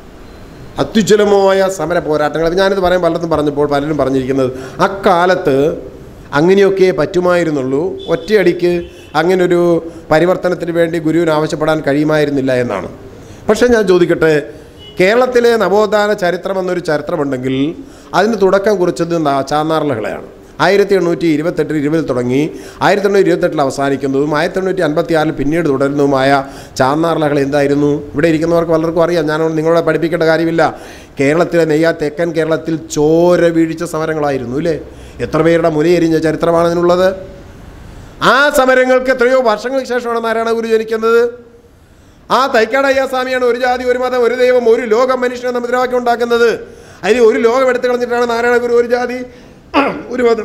അത്യുജ്വലമായ സമര പോരാട്ടങ്ങൾ അത് ഞാനിത് പറയാൻ പലർക്കും പറഞ്ഞപ്പോൾ പലരും പറഞ്ഞിരിക്കുന്നത് അക്കാലത്ത് അങ്ങനെയൊക്കെ പറ്റുമായിരുന്നുള്ളൂ ഒറ്റയടിക്ക് അങ്ങനൊരു പരിവർത്തനത്തിന് വേണ്ടി ഗുരുവിന് ആവശ്യപ്പെടാൻ കഴിയുമായിരുന്നില്ല എന്നാണ് പക്ഷേ ഞാൻ ചോദിക്കട്ടെ കേരളത്തിലെ നവോത്ഥാന ചരിത്രം എന്നൊരു ചരിത്രമുണ്ടെങ്കിൽ അതിന് തുടക്കം കുറിച്ചത് നാ- ചാന്നാർ ലഹളയാണ് ആയിരത്തി എണ്ണൂറ്റി ഇരുപത്തെട്ടിൽ ഇരുപതിൽ തുടങ്ങി ആയിരത്തി എണ്ണൂറ്റി ഇരുപത്തെട്ടിൽ അവസാനിക്കുന്നതും ആയിരത്തി എണ്ണൂറ്റി അൻപത്തി ആറിൽ പിന്നീട് തുടരുന്നതുമായ ചാന്നാർ ലഹള എന്തായിരുന്നു ഇവിടെ ഇരിക്കുന്നവർക്ക് പലർക്കും അറിയാം ഞാൻ നിങ്ങളെ പഠിപ്പിക്കേണ്ട കാര്യമില്ല കേരളത്തിലെ നെയ്യാ തെക്കൻ കേരളത്തിൽ ചോര വീഴ്ച സമരങ്ങളായിരുന്നു ഇല്ലേ എത്ര പേരുടെ മുലയെരിഞ്ഞ ചരിത്രമാണ് അതിനുള്ളത് ആ സമരങ്ങൾക്ക് എത്രയോ വർഷങ്ങൾക്ക് ശേഷമാണ് നാരായണ ഗുരു ജനിക്കുന്നത് ആ തൈക്കാട് അയ്യാസ്വാമിയാണ് ഒരു ജാതി ഒരു മതം ഒരു ദൈവം ഒരു ലോകം മനുഷ്യനെ മുദ്രാവാക്യം ഉണ്ടാക്കുന്നത് അതിന് ഒരു ലോകം എടുത്തു കളഞ്ഞിട്ടാണ് നാരായണ ഗുരു ഒരു ജാതി ഒരു മതം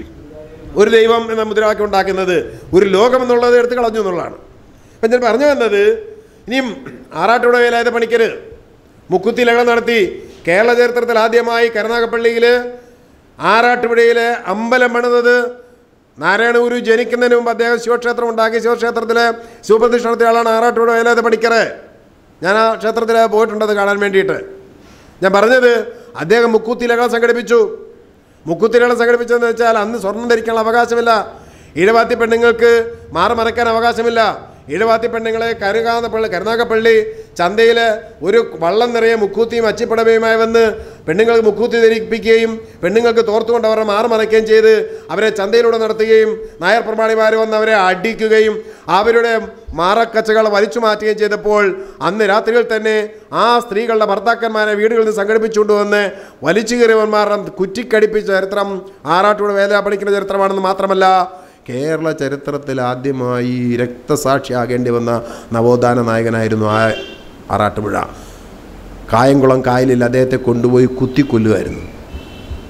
ഒരു ദൈവം എന്ന മുദ്രാവാക്യം ഉണ്ടാക്കുന്നത് ഒരു ലോകം എന്നുള്ളത് എടുത്തു കളഞ്ഞു എന്നുള്ളതാണ് അപ്പം ഞാൻ പറഞ്ഞു വന്നത് ഇനിയും ആറാട്ടുട വേലായുധ പണിക്കർ മുക്കുത്തി ലഹളം നടത്തി കേരള ചരിത്രത്തിൽ ആദ്യമായി കരുനാഗപ്പള്ളിയിൽ ആറാട്ടുപുഴയിൽ അമ്പലം പണിതത് നാരായണ ഗുരു ജനിക്കുന്നതിന് മുമ്പ് അദ്ദേഹം ശിവക്ഷേത്രം ഉണ്ടാക്കി ശിവക്ഷേത്രത്തിലെ ശിവപ്രതിഷ്ഠ നടത്തിയ ആളാണ് ആറാട്ടുപുഴ വേലായുധ പണിക്കർ ഞാൻ ആ ക്ഷേത്രത്തിൽ പോയിട്ടുണ്ടത് കാണാൻ വേണ്ടിയിട്ട് ഞാൻ പറഞ്ഞത് അദ്ദേഹം മുക്കൂത്തി ലഹളം സംഘടിപ്പിച്ചു മുക്കുത്തി ലഹളം സംഘടിപ്പിച്ചതെന്ന് വെച്ചാൽ അന്ന് സ്വർണം ധരിക്കാനുള്ള അവകാശമില്ല ഈഴവാത്തി പെണ്ണുങ്ങൾക്ക് മാറി മറയ്ക്കാൻ അവകാശമില്ല ഈഴവാത്തി പെണ്ണുങ്ങളെ കരുകാന്നപ്പള്ളി കരുനാഗപ്പള്ളി ചന്തയിൽ ഒരു വള്ളം നിറയെ മുക്കൂത്തിയും അച്ചിപ്പടവയുമായി വന്ന് പെണ്ണുങ്ങൾക്ക് മുക്കൂത്തി ധരിപ്പിക്കുകയും പെണ്ണുങ്ങൾക്ക് തോർത്തുകൊണ്ട് അവരെ മാറി മറയ്ക്കുകയും ചെയ്ത് അവരെ ചന്തയിലൂടെ നടത്തുകയും നായർ പ്രമാണിമാർ വന്ന് അവരെ അടിക്കുകയും അവരുടെ മാറക്കച്ചകൾ വലിച്ചു മാറ്റുകയും ചെയ്തപ്പോൾ അന്ന് രാത്രിയിൽ തന്നെ ആ സ്ത്രീകളുടെ ഭർത്താക്കന്മാരെ വീടുകളിൽ നിന്ന് സംഘടിപ്പിച്ചുകൊണ്ട് വന്ന് വലിച്ചു കയറിയവന്മാരുടെ കുറ്റിക്കടിപ്പിച്ച ചരിത്രം ആറാട്ടൂടെ വേല പഠിക്കുന്ന ചരിത്രമാണെന്ന് മാത്രമല്ല കേരള ചരിത്രത്തിൽ ആദ്യമായി രക്തസാക്ഷിയാകേണ്ടി വന്ന നവോത്ഥാന നായകനായിരുന്നു ആ ആറാട്ടുപുഴ കായംകുളം കായലിൽ അദ്ദേഹത്തെ കൊണ്ടുപോയി കുത്തിക്കൊല്ലുമായിരുന്നു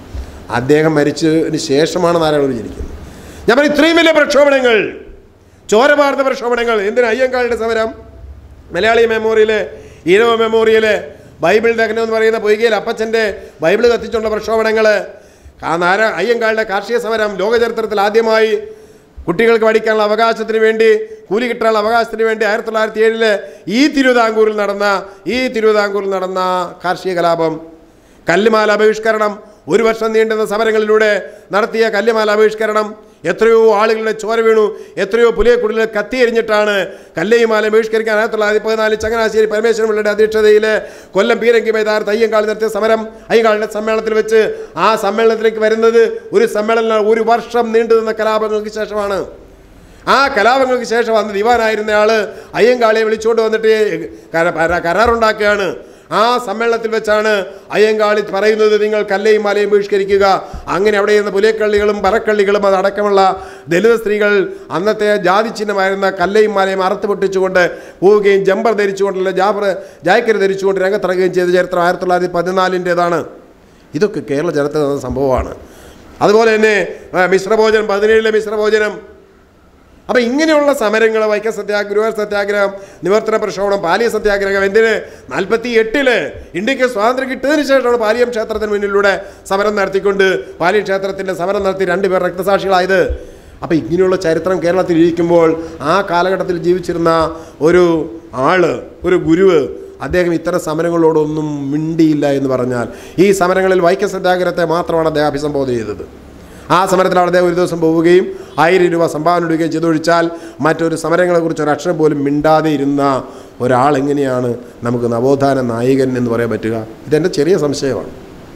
അദ്ദേഹം മരിച്ചതിന് ശേഷമാണ് നാരായണ ഗുരു ജനിക്കുന്നത് ഞാൻ പറയും ഇത്രയും വലിയ പ്രക്ഷോഭണങ്ങൾ ചോരമാർന്ന പ്രക്ഷോഭണങ്ങൾ എന്തിനാ അയ്യങ്കാളിയുടെ സമരം Malayali memorial Ezhava memorial Bible ദഹനം എന്ന് പറയുന്ന പൊയ്കയിൽ അപ്പച്ചൻ്റെ ബൈബിൾ കത്തിച്ചുള്ള പ്രക്ഷോഭണങ്ങൾ ആ നാര അയ്യങ്കാളിയുടെ കാർഷിക സമരം ലോകചരിത്രത്തിൽ ആദ്യമായി കുട്ടികൾക്ക് പഠിക്കാനുള്ള അവകാശത്തിന് വേണ്ടി കൂലി കിട്ടാനുള്ള അവകാശത്തിന് വേണ്ടി ആയിരത്തി തൊള്ളായിരത്തി ഏഴില് ഈ തിരുവിതാംകൂറിൽ നടന്ന ഈ തിരുവിതാംകൂറിൽ നടന്ന കാർഷിക കലാപം കല്ലുമാല ബഹിഷ്കരണം ഒരു വർഷം നീണ്ടുന്ന സമരങ്ങളിലൂടെ നടത്തിയ കല്ലുമാല ബഹിഷ്കരണം എത്രയോ ആളുകളുടെ ചോര വീണു എത്രയോ പുലിയക്കുടലിൽ കത്തിയെരിഞ്ഞിട്ടാണ് കല്ലയുമാല ബഹിഷ്കരിക്കാൻ ആയിരത്തി തൊള്ളായിരത്തി പതിനാലിൽ ചങ്ങനാശ്ശേരി പരമേശ്വരൻ അധ്യക്ഷതയിൽ കൊല്ലം പീരങ്കി മൈതാനത്ത് അയ്യങ്കാളി നടത്തിയ സമരം അയ്യങ്കാളിയുടെ സമ്മേളനത്തിൽ വെച്ച് ആ സമ്മേളനത്തിലേക്ക് വരുന്നത് ഒരു സമ്മേളനം ഒരു വർഷം നീണ്ടു നിന്ന കലാപങ്ങൾക്ക് ശേഷമാണ് ആ കലാപങ്ങൾക്ക് ശേഷം അന്ന് ദിവാനായിരുന്ന ആള് അയ്യങ്കാളിയെ വിളിച്ചുകൊണ്ട് വന്നിട്ട് കര- കര- കരാറുണ്ടാക്കുകയാണ് ആ സമ്മേളനത്തിൽ വെച്ചാണ് അയ്യങ്കാളി പറയുന്നത് നിങ്ങൾ കല്ലയും മലയും ബഹിഷ്കരിക്കുക അങ്ങനെ അവിടെ ഇരുന്ന പുലിയക്കള്ളികളും മരക്കള്ളികളും അതടക്കമുള്ള ദലിത സ്ത്രീകൾ അന്നത്തെ ജാതി ചിഹ്നമായിരുന്ന കല്ലയും മലയും അറുത്ത് പൊട്ടിച്ചുകൊണ്ട് പോവുകയും ജമ്പർ ധരിച്ചുകൊണ്ടുള്ള ജാബർ ജായ്ക്കര് ധരിച്ചുകൊണ്ട് രംഗത്തിറങ്ങുകയും ചെയ്ത ചരിത്രം ആയിരത്തി തൊള്ളായിരത്തി പതിനാലിൻ്റേതാണ് ഇതൊക്കെ കേരള ചരിത്രത്തിൽ നടന്ന സംഭവമാണ് അതുപോലെ തന്നെ ആ, മിശ്രഭോജനം പതിനേഴിലെ മിശ്രഭോജനം അപ്പം ഇങ്ങനെയുള്ള സമരങ്ങൾ വൈക്കം സത്യാഗ്രഹം ഗുരുവായൂർ സത്യാഗ്രഹം നിവർത്തന പ്രക്ഷോഭണം പാലിയ സത്യാഗ്രഹം എന്തിന് നാൽപ്പത്തി എട്ടില് ഇന്ത്യക്ക് സ്വാതന്ത്ര്യം കിട്ടിയതിന് ശേഷമാണ് പാലിയം ക്ഷേത്രത്തിന് മുന്നിലൂടെ സമരം നടത്തിക്കൊണ്ട് പാലിയ ക്ഷേത്രത്തിൻ്റെ സമരം നടത്തി രണ്ടുപേർ രക്തസാക്ഷികളായത് അപ്പം ഇങ്ങനെയുള്ള ചരിത്രം കേരളത്തിൽ ഇരിക്കുമ്പോൾ ആ കാലഘട്ടത്തിൽ ജീവിച്ചിരുന്ന ഒരു ആള് ഒരു ഗുരുവ് അദ്ദേഹം ഇത്തരം സമരങ്ങളോടൊന്നും മിണ്ടിയില്ല എന്ന് പറഞ്ഞാൽ ഈ സമരങ്ങളിൽ വൈക്കം സത്യാഗ്രഹത്തെ മാത്രമാണ് അദ്ദേഹം അഭിസംബോധന ചെയ്തത് ആ സമരത്തിലാണ് അദ്ദേഹം ഒരു ദിവസം പോവുകയും ആയിരം രൂപ സംഭാവന ഇടുകയും ചെയ്തൊഴിച്ചാൽ മറ്റൊരു സമരങ്ങളെക്കുറിച്ച് ഒരു അക്ഷരം പോലും മിണ്ടാതെ ഇരുന്ന ഒരാൾ എങ്ങനെയാണ് നമുക്ക് നവോത്ഥാന നായകൻ എന്ന് പറയാൻ പറ്റുക ഇതെൻ്റെ ചെറിയ സംശയമാണ്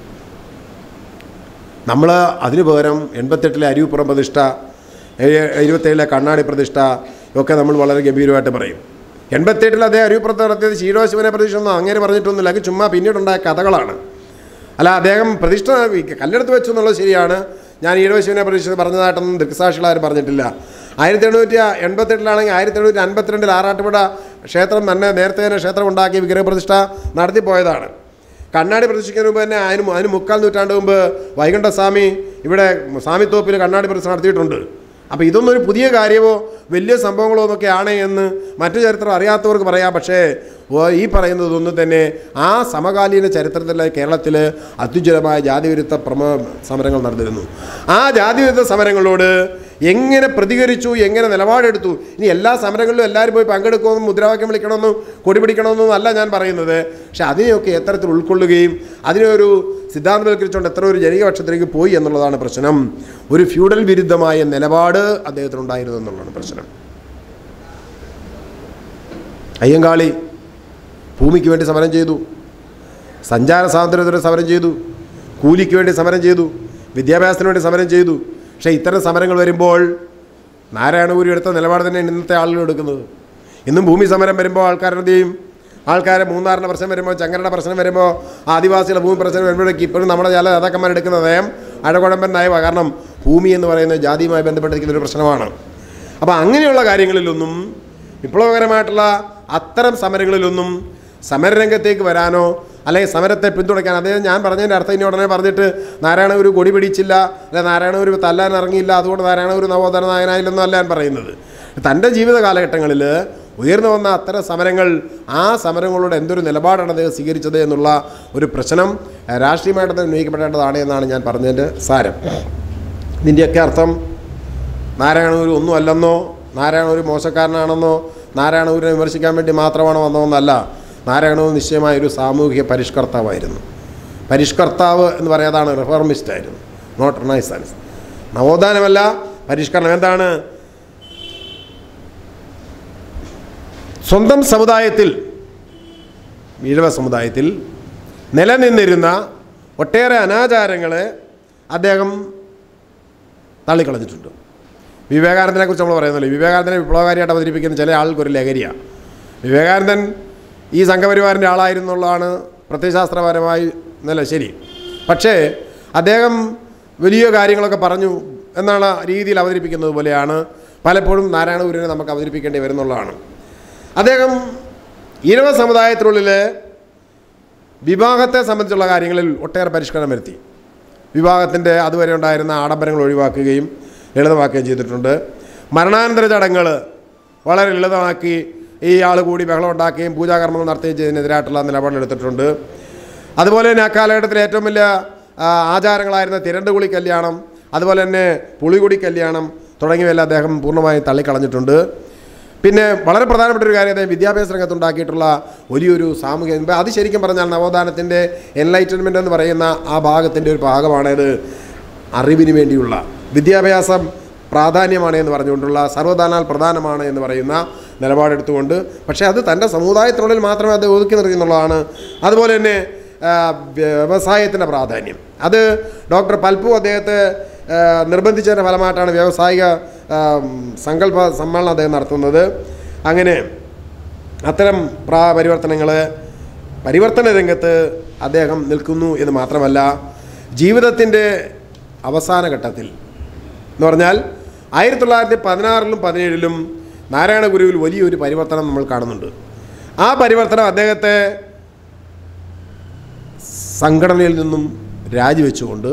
നമ്മൾ അതിനു പകരം എൺപത്തെട്ടിലെ അരിവുപ്പുറം പ്രതിഷ്ഠ എ- ഇരുപത്തേഴിലെ കണ്ണാടി പ്രതിഷ്ഠ ഒക്കെ നമ്മൾ വളരെ ഗംഭീരമായിട്ട് പറയും എൺപത്തെട്ടിൽ അദ്ദേഹം അരിവുപ്പുറത്ത് നടത്തിയത് ശീലോശിവനെ പ്രതിഷ്ഠ ഒന്നും അങ്ങനെ പറഞ്ഞിട്ടൊന്നുമില്ല അത് ചുമ്മാ പിന്നീടുണ്ടായ കഥകളാണ് അല്ല അദ്ദേഹം പ്രതിഷ്ഠ ഈ കല്ലെടുത്ത് വെച്ചു എന്നുള്ളത് ശരിയാണ് ഞാൻ ഈഴവശിവനെ പ്രതിഷ്ഠ പറഞ്ഞതായിട്ടൊന്നും ദൃക്സാക്ഷികളാരും പറഞ്ഞിട്ടില്ല ആയിരത്തി എണ്ണൂറ്റി എൺപത്തെട്ടിലാണെങ്കിൽ ആയിരത്തി എണ്ണൂറ്റി അൻപത്തിരണ്ടിൽ ആറാട്ടുപുഴ ക്ഷേത്രം തന്നെ നേരത്തെ തന്നെ ക്ഷേത്രം ഉണ്ടാക്കി വിഗ്രഹപ്രതിഷ്ഠ നടത്തിപ്പോയതാണ് കണ്ണാടി പ്രതിഷ്ഠിക്കുന്നതിന് മുമ്പ് തന്നെ അതിന് മു- അതിന് മുക്കാൽ നൂറ്റാണ്ട് മുമ്പ് വൈകുണ്ഠസ്വാമി ഇവിടെ സ്വാമിത്തോപ്പിൽ കണ്ണാടി പ്രതിഷ്ഠ നടത്തിയിട്ടുണ്ട് അപ്പോൾ ഇതൊന്നും ഒരു പുതിയ കാര്യമോ വലിയ സംഭവങ്ങളോ ഒന്നൊക്കെയാണ് എന്ന് മറ്റു ചരിത്രം അറിയാത്തവർക്ക് പറയാം പക്ഷേ ഓ, ഈ പറയുന്നതൊന്നും തന്നെ ആ സമകാലീന ചരിത്രത്തിലെ കേരളത്തിൽ അത്യുജ്വലമായ ജാതിവിരുദ്ധ പ്രമ സമരങ്ങൾ നടന്നിരുന്നു ആ ജാതിവിരുദ്ധ സമരങ്ങളോട് എങ്ങനെ പ്രതികരിച്ചു എങ്ങനെ നിലപാടെടുത്തു ഇനി എല്ലാ സമരങ്ങളിലും എല്ലാവരും പോയി പങ്കെടുക്കുമെന്നും മുദ്രാവാക്യം വിളിക്കണമെന്നും കൊടി പിടിക്കണമെന്നും അല്ല ഞാൻ പറയുന്നത് പക്ഷെ അതിനെയൊക്കെ എത്തരത്തിൽ ഉൾക്കൊള്ളുകയും അതിനെ ഒരു സിദ്ധാന്തവൽക്കരിച്ചുകൊണ്ട് എത്ര ഒരു ജനകപക്ഷത്തിലേക്ക് പോയി എന്നുള്ളതാണ് പ്രശ്നം ഒരു ഫ്യൂഡൽ വിരുദ്ധമായ നിലപാട് അദ്ദേഹത്തിനുണ്ടായിരുന്നു എന്നുള്ളതാണ് പ്രശ്നം അയ്യങ്കാളി ഭൂമിക്ക് വേണ്ടി സമരം ചെയ്തു സഞ്ചാര സ്വാതന്ത്ര്യത്തിന് സമരം ചെയ്തു കൂലിക്ക് വേണ്ടി സമരം ചെയ്തു വിദ്യാഭ്യാസത്തിന് വേണ്ടി സമരം ചെയ്തു പക്ഷേ ഇത്തരം സമരങ്ങൾ വരുമ്പോൾ നാരായണഗുരു എടുത്ത നിലപാട് തന്നെയാണ് ഇന്നത്തെ ആളുകൾ എടുക്കുന്നത് ഇന്നും ഭൂമി സമരം വരുമ്പോൾ ആൾക്കാരുടെ എന്ത് ചെയ്യും ആൾക്കാരെ മൂന്നാറിൻ്റെ പ്രശ്നം വരുമ്പോൾ ചങ്ങരയുടെ പ്രശ്നം വരുമ്പോൾ ആദിവാസികളുടെ ഭൂമി പ്രശ്നം വരുമ്പോഴേക്ക് ഇപ്പോഴും നമ്മുടെ ചില നേതാക്കന്മാരെടുക്കുന്ന നയം അഴകുഴമ്പൻ നയമാണ് കാരണം ഭൂമി എന്ന് പറയുന്നത് ജാതിയുമായി ബന്ധപ്പെട്ടിരിക്കുന്ന ഒരു പ്രശ്നമാണ് അപ്പോൾ അങ്ങനെയുള്ള കാര്യങ്ങളിലൊന്നും വിപ്ലവകരമായിട്ടുള്ള അത്തരം സമരങ്ങളിലൊന്നും സമരരംഗത്തേക്ക് വരാനോ അല്ലെങ്കിൽ സമരത്തെ പിന്തുണയ്ക്കാൻ അദ്ദേഹം ഞാൻ പറഞ്ഞതിൻ്റെ അർത്ഥം ഇനി ഉടനെ പറഞ്ഞിട്ട് നാരായണ ഒരു കൊടി പിടിച്ചില്ല അല്ലെ നാരായണ ഒരു തല്ലാൻ ഇറങ്ങിയില്ല അതുകൊണ്ട് നാരായണ ഒരു നവോത്ഥാന നായനായില്ലെന്നും അല്ല ഞാൻ പറയുന്നത് തൻ്റെ ജീവിത കാലഘട്ടങ്ങളിൽ ഉയർന്നു വന്ന അത്തരം സമരങ്ങൾ ആ സമരങ്ങളോട് എന്തൊരു നിലപാടാണ് അദ്ദേഹം സ്വീകരിച്ചത് എന്നുള്ള ഒരു പ്രശ്നം ഏഹ്, രാഷ്ട്രീയമായിട്ട് തന്നെ ഉന്നയിക്കപ്പെടേണ്ടതാണ് എന്നാണ് ഞാൻ പറഞ്ഞതിൻ്റെ സാരം ഇതിൻ്റെയൊക്കെ അർത്ഥം നാരായണഗുരു ഒന്നും അല്ലെന്നോ നാരായണഗുരു മോശക്കാരനാണെന്നോ നാരായണഗുരുവിനെ വിമർശിക്കാൻ വേണ്ടി മാത്രമാണ് വന്നതെന്നല്ല നാരായണഗുരു നിശ്ചയമായ ഒരു സാമൂഹിക പരിഷ്കർത്താവായിരുന്നു പരിഷ്കർത്താവ് എന്ന് പറയാതാണ് റിഫോർമിസ്റ്റ് ആയിരുന്നു നോട്ട് റിനൈസൻസ് നവോത്ഥാനമല്ല പരിഷ്കരണം എന്താണ് സ്വന്തം സമുദായത്തിൽ ഈഴവ സമുദായത്തിൽ നിലനിന്നിരുന്ന ഒട്ടേറെ അനാചാരങ്ങളെ അദ്ദേഹം തള്ളിക്കളഞ്ഞിട്ടുണ്ട് വിവേകാനന്ദനെ കുറിച്ച് നമ്മൾ പറയുന്നില്ല വിവേകാനന്ദനെ വിപ്ലവകാരിയായിട്ട് അവതരിപ്പിക്കുന്ന ചില ആൾക്ക് ഒരു ലഹരിയാണ് വിവേകാനന്ദൻ ഈ സംഘപരിവാറിൻ്റെ ആളായിരുന്നുള്ളതാണ് പ്രത്യയശാസ്ത്രപരമായി എന്നല്ല ശരി പക്ഷേ അദ്ദേഹം വലിയ കാര്യങ്ങളൊക്കെ പറഞ്ഞു എന്നാണ് രീതിയിൽ അവതരിപ്പിക്കുന്നത് പോലെയാണ് പലപ്പോഴും നാരായണ ഗുരുവിനെ നമുക്ക് അവതരിപ്പിക്കേണ്ടി വരുന്നുള്ളതാണ് അദ്ദേഹം ഈഴവ സമുദായത്തിനുള്ളിൽ വിവാഹത്തെ സംബന്ധിച്ചുള്ള കാര്യങ്ങളിൽ ഒട്ടേറെ പരിഷ്കരണം വരുത്തി വിവാഹത്തിൻ്റെ അതുവരെ ഉണ്ടായിരുന്ന ആഡംബരങ്ങൾ ഒഴിവാക്കുകയും ലളിതമാക്കുകയും ചെയ്തിട്ടുണ്ട് മരണാനന്തര ചടങ്ങുകൾ വളരെ ലളിതമാക്കി ഈ ആൾ കൂടി ബഹളം ഉണ്ടാക്കുകയും പൂജാകർമ്മങ്ങൾ നടത്തുകയും ചെയ്തതിനെതിരായിട്ടുള്ള നിലപാടെടുത്തിട്ടുണ്ട് അതുപോലെ തന്നെ അക്കാലഘട്ടത്തിൽ ഏറ്റവും വലിയ ആ, ആചാരങ്ങളായിരുന്ന തിരണ്ടുകുളി കല്യാണം അതുപോലെ തന്നെ പുളികുടി കല്യാണം തുടങ്ങിയവയെല്ലാം അദ്ദേഹം പൂർണ്ണമായും തള്ളിക്കളഞ്ഞിട്ടുണ്ട് പിന്നെ വളരെ പ്രധാനപ്പെട്ട ഒരു കാര്യം അദ്ദേഹം വിദ്യാഭ്യാസ രംഗത്തുണ്ടാക്കിയിട്ടുള്ള വലിയൊരു സാമൂഹിക ഇപ്പം അത് ശരിക്കും പറഞ്ഞാൽ നവോത്ഥാനത്തിൻ്റെ എൻലൈറ്റൻമെൻ്റ് എന്ന് പറയുന്ന ആ ഭാഗത്തിൻ്റെ ഒരു ഭാഗമാണ് ഇത് അറിവിന് വേണ്ടിയുള്ള വിദ്യാഭ്യാസം പ്രാധാന്യമാണ് എന്ന് പറഞ്ഞുകൊണ്ടുള്ള സർവ്വദാനാൽ പ്രധാനമാണ് എന്ന് പറയുന്ന നിലപാടെടുത്തുകൊണ്ട് പക്ഷേ അത് തൻ്റെ സമുദായത്തിനുള്ളിൽ മാത്രമേ അത് ഒതുക്കി നിർത്തി എന്നുള്ളതാണ് അതുപോലെ തന്നെ ആ, വ്യവസായത്തിൻ്റെ പ്രാധാന്യം അത് ഡോക്ടർ പൽപ്പു അദ്ദേഹത്തെ ആ, നിർബന്ധിച്ചതിൻ്റെ ഫലമായിട്ടാണ് വ്യാവസായിക ആ, സങ്കല്പ സമ്മേളനം അദ്ദേഹം നടത്തുന്നത് അങ്ങനെ അത്തരം പ്രാ പരിവർത്തനങ്ങൾ പരിവർത്തന രംഗത്ത് അദ്ദേഹം നിൽക്കുന്നു എന്ന് മാത്രമല്ല ജീവിതത്തിൻ്റെ അവസാന ഘട്ടത്തിൽ എന്ന് പറഞ്ഞാൽ ആയിരത്തി തൊള്ളായിരത്തി പതിനാറിലും പതിനേഴിലും നാരായണ ഗുരുവിൽ വലിയൊരു പരിവർത്തനം നമ്മൾ കാണുന്നുണ്ട് ആ പരിവർത്തനം അദ്ദേഹത്തെ സംഘടനയിൽ നിന്നും രാജിവെച്ചുകൊണ്ട്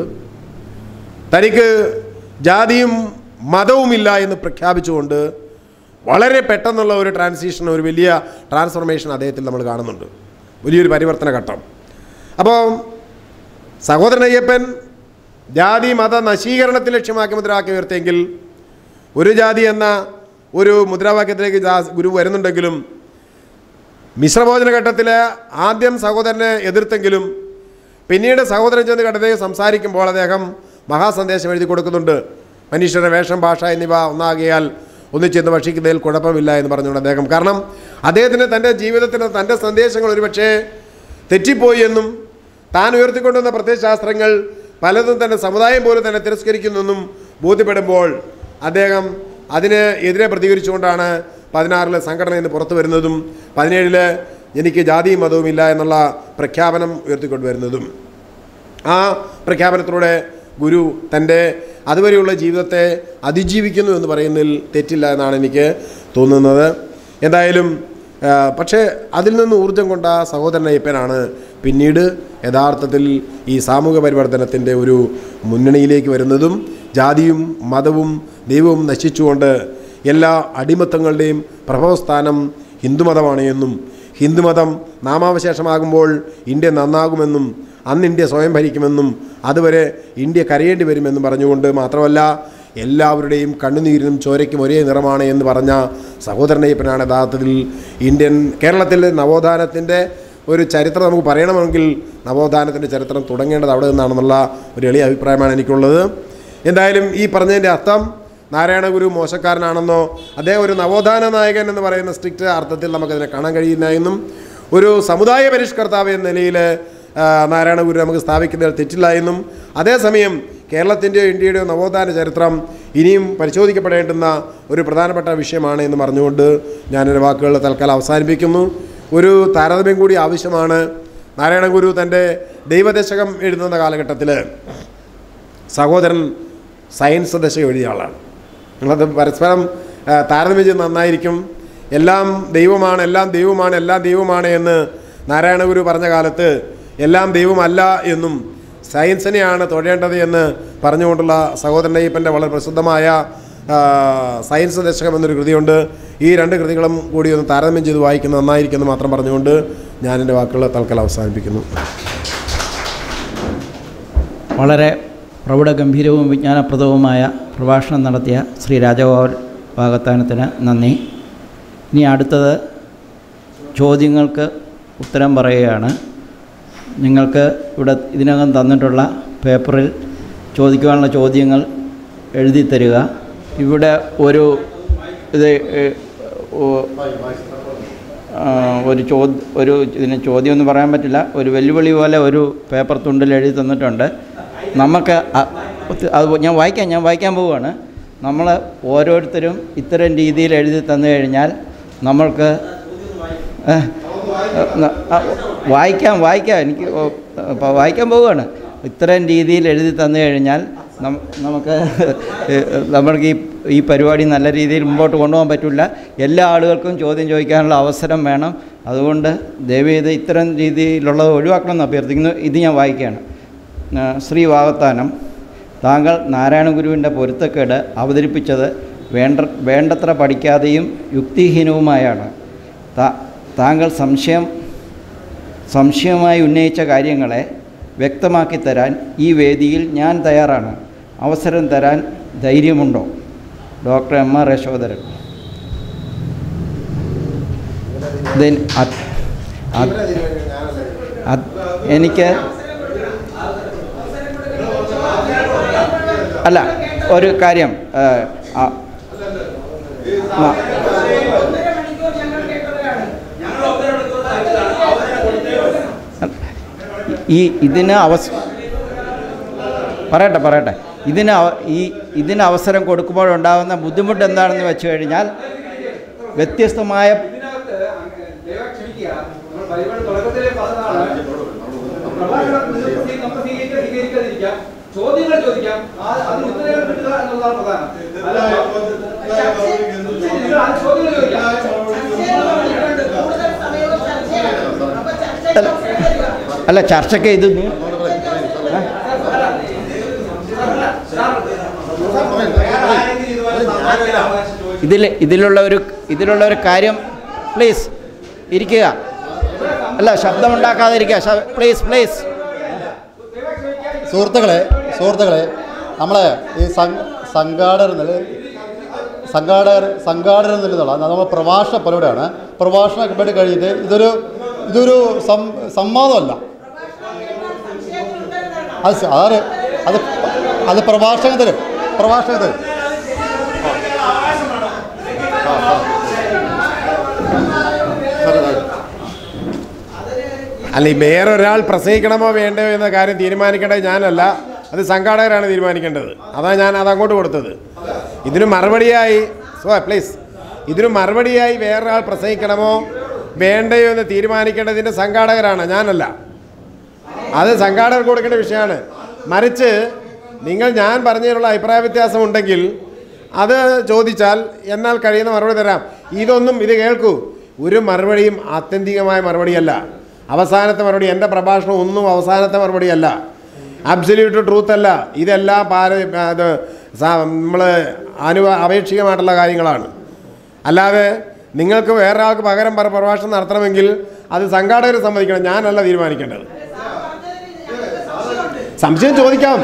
തനിക്ക് ജാതിയും മതവുമില്ല എന്ന് പ്രഖ്യാപിച്ചുകൊണ്ട് വളരെ പെട്ടെന്നുള്ള ഒരു ട്രാൻസിഷൻ ഒരു വലിയ ട്രാൻസ്ഫോർമേഷൻ അദ്ദേഹത്തിൽ നമ്മൾ കാണുന്നുണ്ട് വലിയൊരു പരിവർത്തന ഘട്ടം അപ്പോൾ സഹോദരൻ അയ്യപ്പൻ ജാതി മത നശീകരണത്തെ ലക്ഷ്യമാക്കി മുദ്രാവാക്യം ഉയർത്തിയെങ്കിൽ ഒരു ജാതി എന്ന ഒരു മുദ്രാവാക്യത്തിലേക്ക് ജാ- ഗുരു വരുന്നുണ്ടെങ്കിലും മിശ്രഭോജന ഘട്ടത്തിൽ ആദ്യം സഹോദരനെ എതിർത്തെങ്കിലും പിന്നീട് സഹോദരൻ ചെന്ന് ഘട്ടത്തിൽ സംസാരിക്കുമ്പോൾ അദ്ദേഹം മഹാസന്ദേശം എഴുതി കൊടുക്കുന്നുണ്ട് മനുഷ്യരുടെ വേഷം ഭാഷ എന്നിവ ഒന്നാകിയാൽ ഒന്നിച്ചെന്ന് ഭക്ഷിക്കുന്നതിൽ കുഴപ്പമില്ല എന്ന് പറഞ്ഞുകൊണ്ട് അദ്ദേഹം കാരണം അദ്ദേഹത്തിന് തൻ്റെ ജീവിതത്തിന് തൻ്റെ സന്ദേശങ്ങൾ ഒരുപക്ഷേ തെറ്റിപ്പോയി എന്നും താൻ ഉയർത്തിക്കൊണ്ടുവന്ന പ്രത്യയശാസ്ത്രങ്ങൾ പലതും തൻ്റെ സമുദായം പോലും തന്നെ തിരസ്കരിക്കുന്നെന്നും ബോധ്യപ്പെടുമ്പോൾ അദ്ദേഹം അതിന് എതിരെ പ്രതികരിച്ചുകൊണ്ടാണ് പതിനാറിലെ സംഘടനയിൽ നിന്ന് പുറത്തു വരുന്നതും പതിനേഴില് എനിക്ക് ജാതിയും മതവും ഇല്ല എന്നുള്ള പ്രഖ്യാപനം ഉയർത്തിക്കൊണ്ടുവരുന്നതും ആ പ്രഖ്യാപനത്തിലൂടെ ഗുരു തൻ്റെ അതുവരെയുള്ള ജീവിതത്തെ അതിജീവിക്കുന്നു എന്ന് പറയുന്നതിൽ തെറ്റില്ല എന്നാണ് എനിക്ക് തോന്നുന്നത് എന്തായാലും ആ, പക്ഷേ അതിൽ നിന്ന് ഊർജം കൊണ്ട സഹോദരൻ അയ്യപ്പനാണ് പിന്നീട് യഥാർത്ഥത്തിൽ ഈ സാമൂഹ്യ പരിവർത്തനത്തിൻ്റെ ഒരു മുന്നണിയിലേക്ക് വരുന്നതും ജാതിയും മതവും ദൈവവും നശിച്ചുകൊണ്ട് എല്ലാ അടിമത്തങ്ങളുടെയും പ്രഭവസ്ഥാനം ഹിന്ദുമതമാണ് എന്നും ഹിന്ദുമതം നാമാവശേഷമാകുമ്പോൾ ഇന്ത്യ നന്നാകുമെന്നും അന്ന് ഇന്ത്യ സ്വയം ഭരിക്കുമെന്നും അതുവരെ ഇന്ത്യ കരയേണ്ടി വരുമെന്നും പറഞ്ഞുകൊണ്ട് മാത്രമല്ല എല്ലാവരുടെയും കണ്ണുനീരിനും ചോരയ്ക്കും ഒരേ നിറമാണ് എന്ന് പറഞ്ഞ സഹോദരനയ്യപ്പനാണ് യഥാർത്ഥത്തിൽ ഇന്ത്യൻ കേരളത്തിലെ നവോത്ഥാനത്തിൻ്റെ ഒരു ചരിത്രം നമുക്ക് പറയണമെങ്കിൽ നവോത്ഥാനത്തിൻ്റെ ചരിത്രം തുടങ്ങേണ്ടത് അവിടെ നിന്നാണെന്നുള്ള ഒരു എളിയ അഭിപ്രായമാണ് എനിക്കുള്ളത് എന്തായാലും ഈ പറഞ്ഞതിൻ്റെ അർത്ഥം നാരായണ ഗുരു മോശക്കാരനാണെന്നോ അദ്ദേഹം ഒരു നവോത്ഥാന നായകൻ എന്ന് പറയുന്ന സ്ട്രിക്റ്റ് അർത്ഥത്തിൽ നമുക്കതിനെ കാണാൻ കഴിയില്ല എന്നും ഒരു സമുദായ പരിഷ്കർത്താവ് എന്ന നിലയിൽ ആ, നാരായണ ഗുരു നമുക്ക് സ്ഥാപിക്കുന്നതിൽ തെറ്റില്ല എന്നും അതേസമയം കേരളത്തിൻ്റെയോ ഇന്ത്യയുടെയോ നവോത്ഥാന ചരിത്രം ഇനിയും പരിശോധിക്കപ്പെടേണ്ടുന്ന ഒരു പ്രധാനപ്പെട്ട വിഷയമാണ് എന്ന് പറഞ്ഞുകൊണ്ട് ഞാനൊരു വാക്കുകൾ തൽക്കാലം അവസാനിപ്പിക്കുന്നു ഒരു താരതമ്യം കൂടി ആവശ്യമാണ് നാരായണ ഗുരു തൻ്റെ ദൈവദശകം എഴുതുന്ന കാലഘട്ടത്തിൽ സഹോദരൻ സയൻസ് ദശ എഴുതിയ ആളാണ് നിങ്ങളത് പരസ്പരം ആ, താരതമ്യം ചെയ്ത് നന്നായിരിക്കും എല്ലാം ദൈവമാണ് എല്ലാം ദൈവമാണ് എല്ലാം ദൈവമാണ് എന്ന് നാരായണ ഗുരു പറഞ്ഞ കാലത്ത് എല്ലാം ദൈവമല്ല എന്നും സയൻസിനെയാണ് തൊഴേണ്ടത് എന്ന് പറഞ്ഞുകൊണ്ടുള്ള സഹോദരൻ അയ്യപ്പൻ്റെ വളരെ പ്രസിദ്ധമായ ആ, സയൻസ് ദശകം എന്നൊരു കൃതിയുണ്ട് ഈ രണ്ട് കൃതികളും കൂടി ഒന്ന് താരതമ്യം ചെയ്ത് വായിക്കുന്നത് നന്നായിരിക്കുമെന്ന് മാത്രം പറഞ്ഞുകൊണ്ട് ഞാൻ എൻ്റെ വാക്കുകൾ തൽക്കാലം അവസാനിപ്പിക്കുന്നു വളരെ പ്രൗഢഗംഭീരവും വിജ്ഞാനപ്രദവുമായ പ്രഭാഷണം നടത്തിയ ശ്രീ രാജഗോപാൽ വാഗത്താനത്തിന് നന്ദി ഇനി അടുത്തത് ചോദ്യങ്ങൾക്ക് ഉത്തരം പറയുകയാണ് നിങ്ങൾക്ക് ഇവിടെ ഇതിനകം തന്നിട്ടുള്ള പേപ്പറിൽ ചോദിക്കുവാനുള്ള ചോദ്യങ്ങൾ എഴുതി തരിക ഇവിടെ ഒരു ഇത് ഏഹ്, ഓ- ആ, ഒരു ചോദ്യ ഒരു ഇതിന് ചോദ്യം എന്ന് പറയാൻ പറ്റില്ല ഒരു വെല്ലുവിളി പോലെ ഒരു പേപ്പർ തുണ്ടിൽ എഴുതി തന്നിട്ടുണ്ട് നമുക്ക് അ- ഒത്തി- അത് ഞാൻ വായിക്കാം ഞാൻ വായിക്കാൻ പോവുകയാണ് നമ്മൾ ഓരോരുത്തരും ഇത്തരം രീതിയിൽ എഴുതി തന്നു കഴിഞ്ഞാൽ നമ്മൾക്ക് ഏ, ന- ആ, വായിക്കാം വായിക്കാം എനിക്ക് ഓ, അപ്പോൾ വായിക്കാൻ പോവുകയാണ് ഇത്തരം രീതിയിൽ എഴുതി തന്നു കഴിഞ്ഞാൽ നം- നമുക്ക് ഏ, നമ്മൾക്ക് ഈ ഈ പരിപാടി നല്ല രീതിയിൽ മുമ്പോട്ട് കൊണ്ടുപോകാൻ പറ്റില്ല എല്ലാ ആളുകൾക്കും ചോദ്യം ചോദിക്കാനുള്ള അവസരം വേണം അതുകൊണ്ട് ദയവേത് ഇത്തരം രീതിയിലുള്ളത് ഒഴിവാക്കണം എന്ന് അഭ്യർത്ഥിക്കുന്നു ഇത് ഞാൻ വായിക്കുകയാണ് ആ, ശ്രീ വാഗത്താനം താങ്കൾ നാരായണ ഗുരുവിൻ്റെ പൊരുത്തക്കേട് അവതരിപ്പിച്ചത് വേണ്ട വേണ്ടത്ര പഠിക്കാതെയും യുക്തിഹീനവുമായാണ് താ താങ്കൾ സംശയം സംശയമായി ഉന്നയിച്ച കാര്യങ്ങളെ വ്യക്തമാക്കി തരാൻ ഈ വേദിയിൽ ഞാൻ തയ്യാറാണ് അവസരം തരാൻ ധൈര്യമുണ്ടോ ഡോക്ടർ എം ആർ യശോധരൻ ഇതിൻ അത് അത് അത് എനിക്ക് അല്ല ഒരു കാര്യം ഏ, ആ, ആ, ഈ ഇതിന് അവസ പറയട്ടെ പറയട്ടെ ഇതിന് അവ- ഈ ഇതിന് അവസരം കൊടുക്കുമ്പോഴുണ്ടാകുന്ന ബുദ്ധിമുട്ട് എന്താണെന്ന് വെച്ച് കഴിഞ്ഞാൽ വ്യത്യസ്തമായ ഇതിനകത്ത് അങ്ങ് ദയവായി ക്ഷമിക്കുക. നമ്മൾ പരിപാടി തുടക്കത്തിലേ പറഞ്ഞതാണ്. പ്രഭാഷണം നിങ്ങൾക്ക് സ്വീ- നമുക്ക് സ്വീകരിക്കാം, സ്വീകരിക്കാതിരിക്കാം. ചോദ്യങ്ങൾ ചോദിക്കാം ആ- അതിന് ഉത്തരങ്ങൾ കിട്ടുക എന്നുള്ളതാണ് പ്രധാനം അല്ല നിങ്ങൾ ആ ചോദ്യങ്ങൾ ചോദിക്കാം അല്ല ചർച്ചയ്ക്ക് ഇത് നീ- ഏ? ഇതിൽ ഇതിലുള്ള ഒരു ഇതിലുള്ള ഒരു കാര്യം പ്ലീസ് ഇരിക്കുക അല്ല ശബ്ദമുണ്ടാക്കാതിരിക്കുക ശ- പ്ലീസ് പ്ലീസ് സുഹൃത്തുക്കളെ സുഹൃത്തുക്കളെ നമ്മളെ ഈ സം- സംഘാടകർ എന്നുള്ള സംഘാടകർ സംഘാടകർ എന്നുള്ള നമ്മൾ പ്രഭാഷണ പരിപാടിയാണ് പ്രഭാഷണ പരിപാടി കഴിഞ്ഞിട്ട് ഇതൊരു ഇതൊരു സം സംവാദമല്ല അത് സ- അതാണ് അത് അത് പ്രഭാഷകൻ തരും പ്രഭാഷകൻ തരും അല്ല ഈ വേറൊരാൾ പ്രസംഗിക്കണമോ വേണ്ടയോ എന്ന കാര്യം തീരുമാനിക്കേണ്ടത് ഞാനല്ല അത് സംഘാടകരാണ് തീരുമാനിക്കേണ്ടത് അതാണ് ഞാൻ അത് അങ്ങോട്ട് കൊടുത്തത് ഇതിന് മറുപടിയായി സോ പ്ലീസ് ഇതിന് മറുപടിയായി വേറൊരാൾ പ്രസംഗിക്കണമോ വേണ്ടയോ എന്ന് തീരുമാനിക്കേണ്ടതിൻ്റെ സംഘാടകരാണ് ഞാനല്ല അത് സംഘാടകർക്ക് കൊടുക്കേണ്ട വിഷയമാണ് മറിച്ച് നിങ്ങൾ ഞാൻ പറഞ്ഞതിലുള്ള അഭിപ്രായ വ്യത്യാസം ഉണ്ടെങ്കിൽ അത് ചോദിച്ചാൽ എന്നാൽ കഴിയുന്ന മറുപടി തരാം ഇതൊന്നും ഇത് കേൾക്കൂ ഒരു മറുപടിയും ആത്യന്തികമായ മറുപടിയല്ല അവസാനത്തെ മറുപടി എൻ്റെ പ്രഭാഷണം ഒന്നും അവസാനത്തെ മറുപടിയല്ല അബ്സല്യൂട്ട് ട്രൂത്ത് അല്ല ഇതെല്ലാം പാര അത് നമ്മൾ അനുവ അപേക്ഷികമായിട്ടുള്ള കാര്യങ്ങളാണ് അല്ലാതെ നിങ്ങൾക്ക് വേറെ ആൾക്ക് പകരം പറ പ്രഭാഷണം നടത്തണമെങ്കിൽ അത് സംഘാടകർ സമ്മതിക്കണം ഞാനല്ല തീരുമാനിക്കേണ്ടത് സംശയം ചോദിക്കാം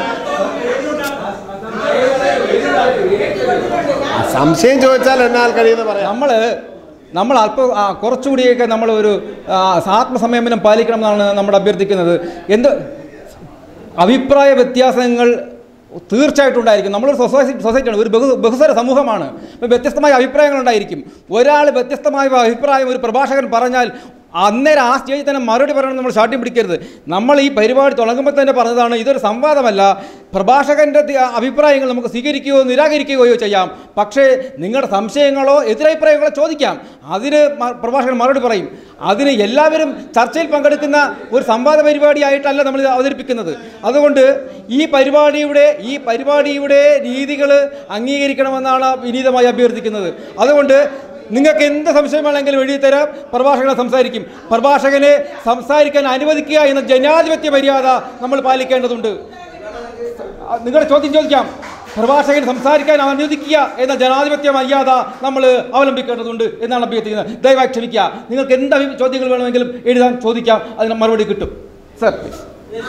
സംശയം ചോദിച്ചാൽ എന്നാൽ കഴിയുന്ന പറയാം നമ്മൾ നമ്മൾ അല്പം ആ, കുറച്ചുകൂടിയൊക്കെ നമ്മൾ ഒരു ആ, ആത്മസംയമനം പാലിക്കണം എന്നാണ് നമ്മൾ അഭ്യർത്ഥിക്കുന്നത് എന്ത് അഭിപ്രായ വ്യത്യാസങ്ങൾ തീർച്ചയായിട്ടും ഉണ്ടായിരിക്കും നമ്മളൊരു സൊസൈറ്റി സൊസൈറ്റിയാണ് ഒരു ബഹു ബഹുസ്വര സമൂഹമാണ് അപ്പോൾ വ്യത്യസ്തമായ അഭിപ്രായങ്ങൾ ഉണ്ടായിരിക്കും ഒരാൾ വ്യത്യസ്തമായ അഭിപ്രായം ഒരു പ്രഭാഷകൻ പറഞ്ഞാൽ അന്നേരം ആ സ്റ്റേജിൽ തന്നെ മറുപടി പറയണം നമ്മൾ ശാഠ്യം പിടിക്കരുത് നമ്മൾ ഈ പരിപാടി തുടങ്ങുമ്പോൾ തന്നെ പറഞ്ഞതാണ് ഇതൊരു സംവാദമല്ല പ്രഭാഷകൻ്റെ തി- അഭിപ്രായങ്ങൾ നമുക്ക് സ്വീകരിക്കുകയോ നിരാകരിക്കുകയോ ചെയ്യാം പക്ഷേ നിങ്ങളുടെ സംശയങ്ങളോ എതിരഭിപ്രായങ്ങളോ ചോദിക്കാം അതിന് മ- പ്രഭാഷകൻ മറുപടി പറയും അതിന് എല്ലാവരും ചർച്ചയിൽ പങ്കെടുക്കുന്ന ഒരു സംവാദ പരിപാടിയായിട്ടല്ല നമ്മൾ ഇത് അവതരിപ്പിക്കുന്നത് അതുകൊണ്ട് ഈ പരിപാടിയുടെ ഈ പരിപാടിയുടെ രീതികൾ അംഗീകരിക്കണമെന്നാണ് വിനീതമായി അഭ്യർത്ഥിക്കുന്നത് അതുകൊണ്ട് നിങ്ങൾക്ക് എന്ത് സംശയം വേണമെങ്കിലും എഴുതി തരാം പ്രഭാഷകനെ സംസാരിക്കും പ്രഭാഷകനെ സംസാരിക്കാൻ അനുവദിക്കുക എന്ന ജനാധിപത്യ മര്യാദ നമ്മൾ പാലിക്കേണ്ടതുണ്ട് ആ, നിങ്ങളുടെ ചോദ്യം ചോദിക്കാം പ്രഭാഷകൻ സംസാരിക്കാൻ അനുവദിക്കുക എന്ന ജനാധിപത്യ മര്യാദ നമ്മൾ അവലംബിക്കേണ്ടതുണ്ട് എന്നാണ് അഭ്യർത്ഥിക്കുന്നത് ദയവായി ക്ഷമിക്കുക നിങ്ങൾക്ക് എന്ത് അഭി- ചോദ്യങ്ങൾ വേണമെങ്കിലും എഴുതാൻ ചോദിക്കാം അതിന് മറുപടി കിട്ടും സർ പ്ലീസ്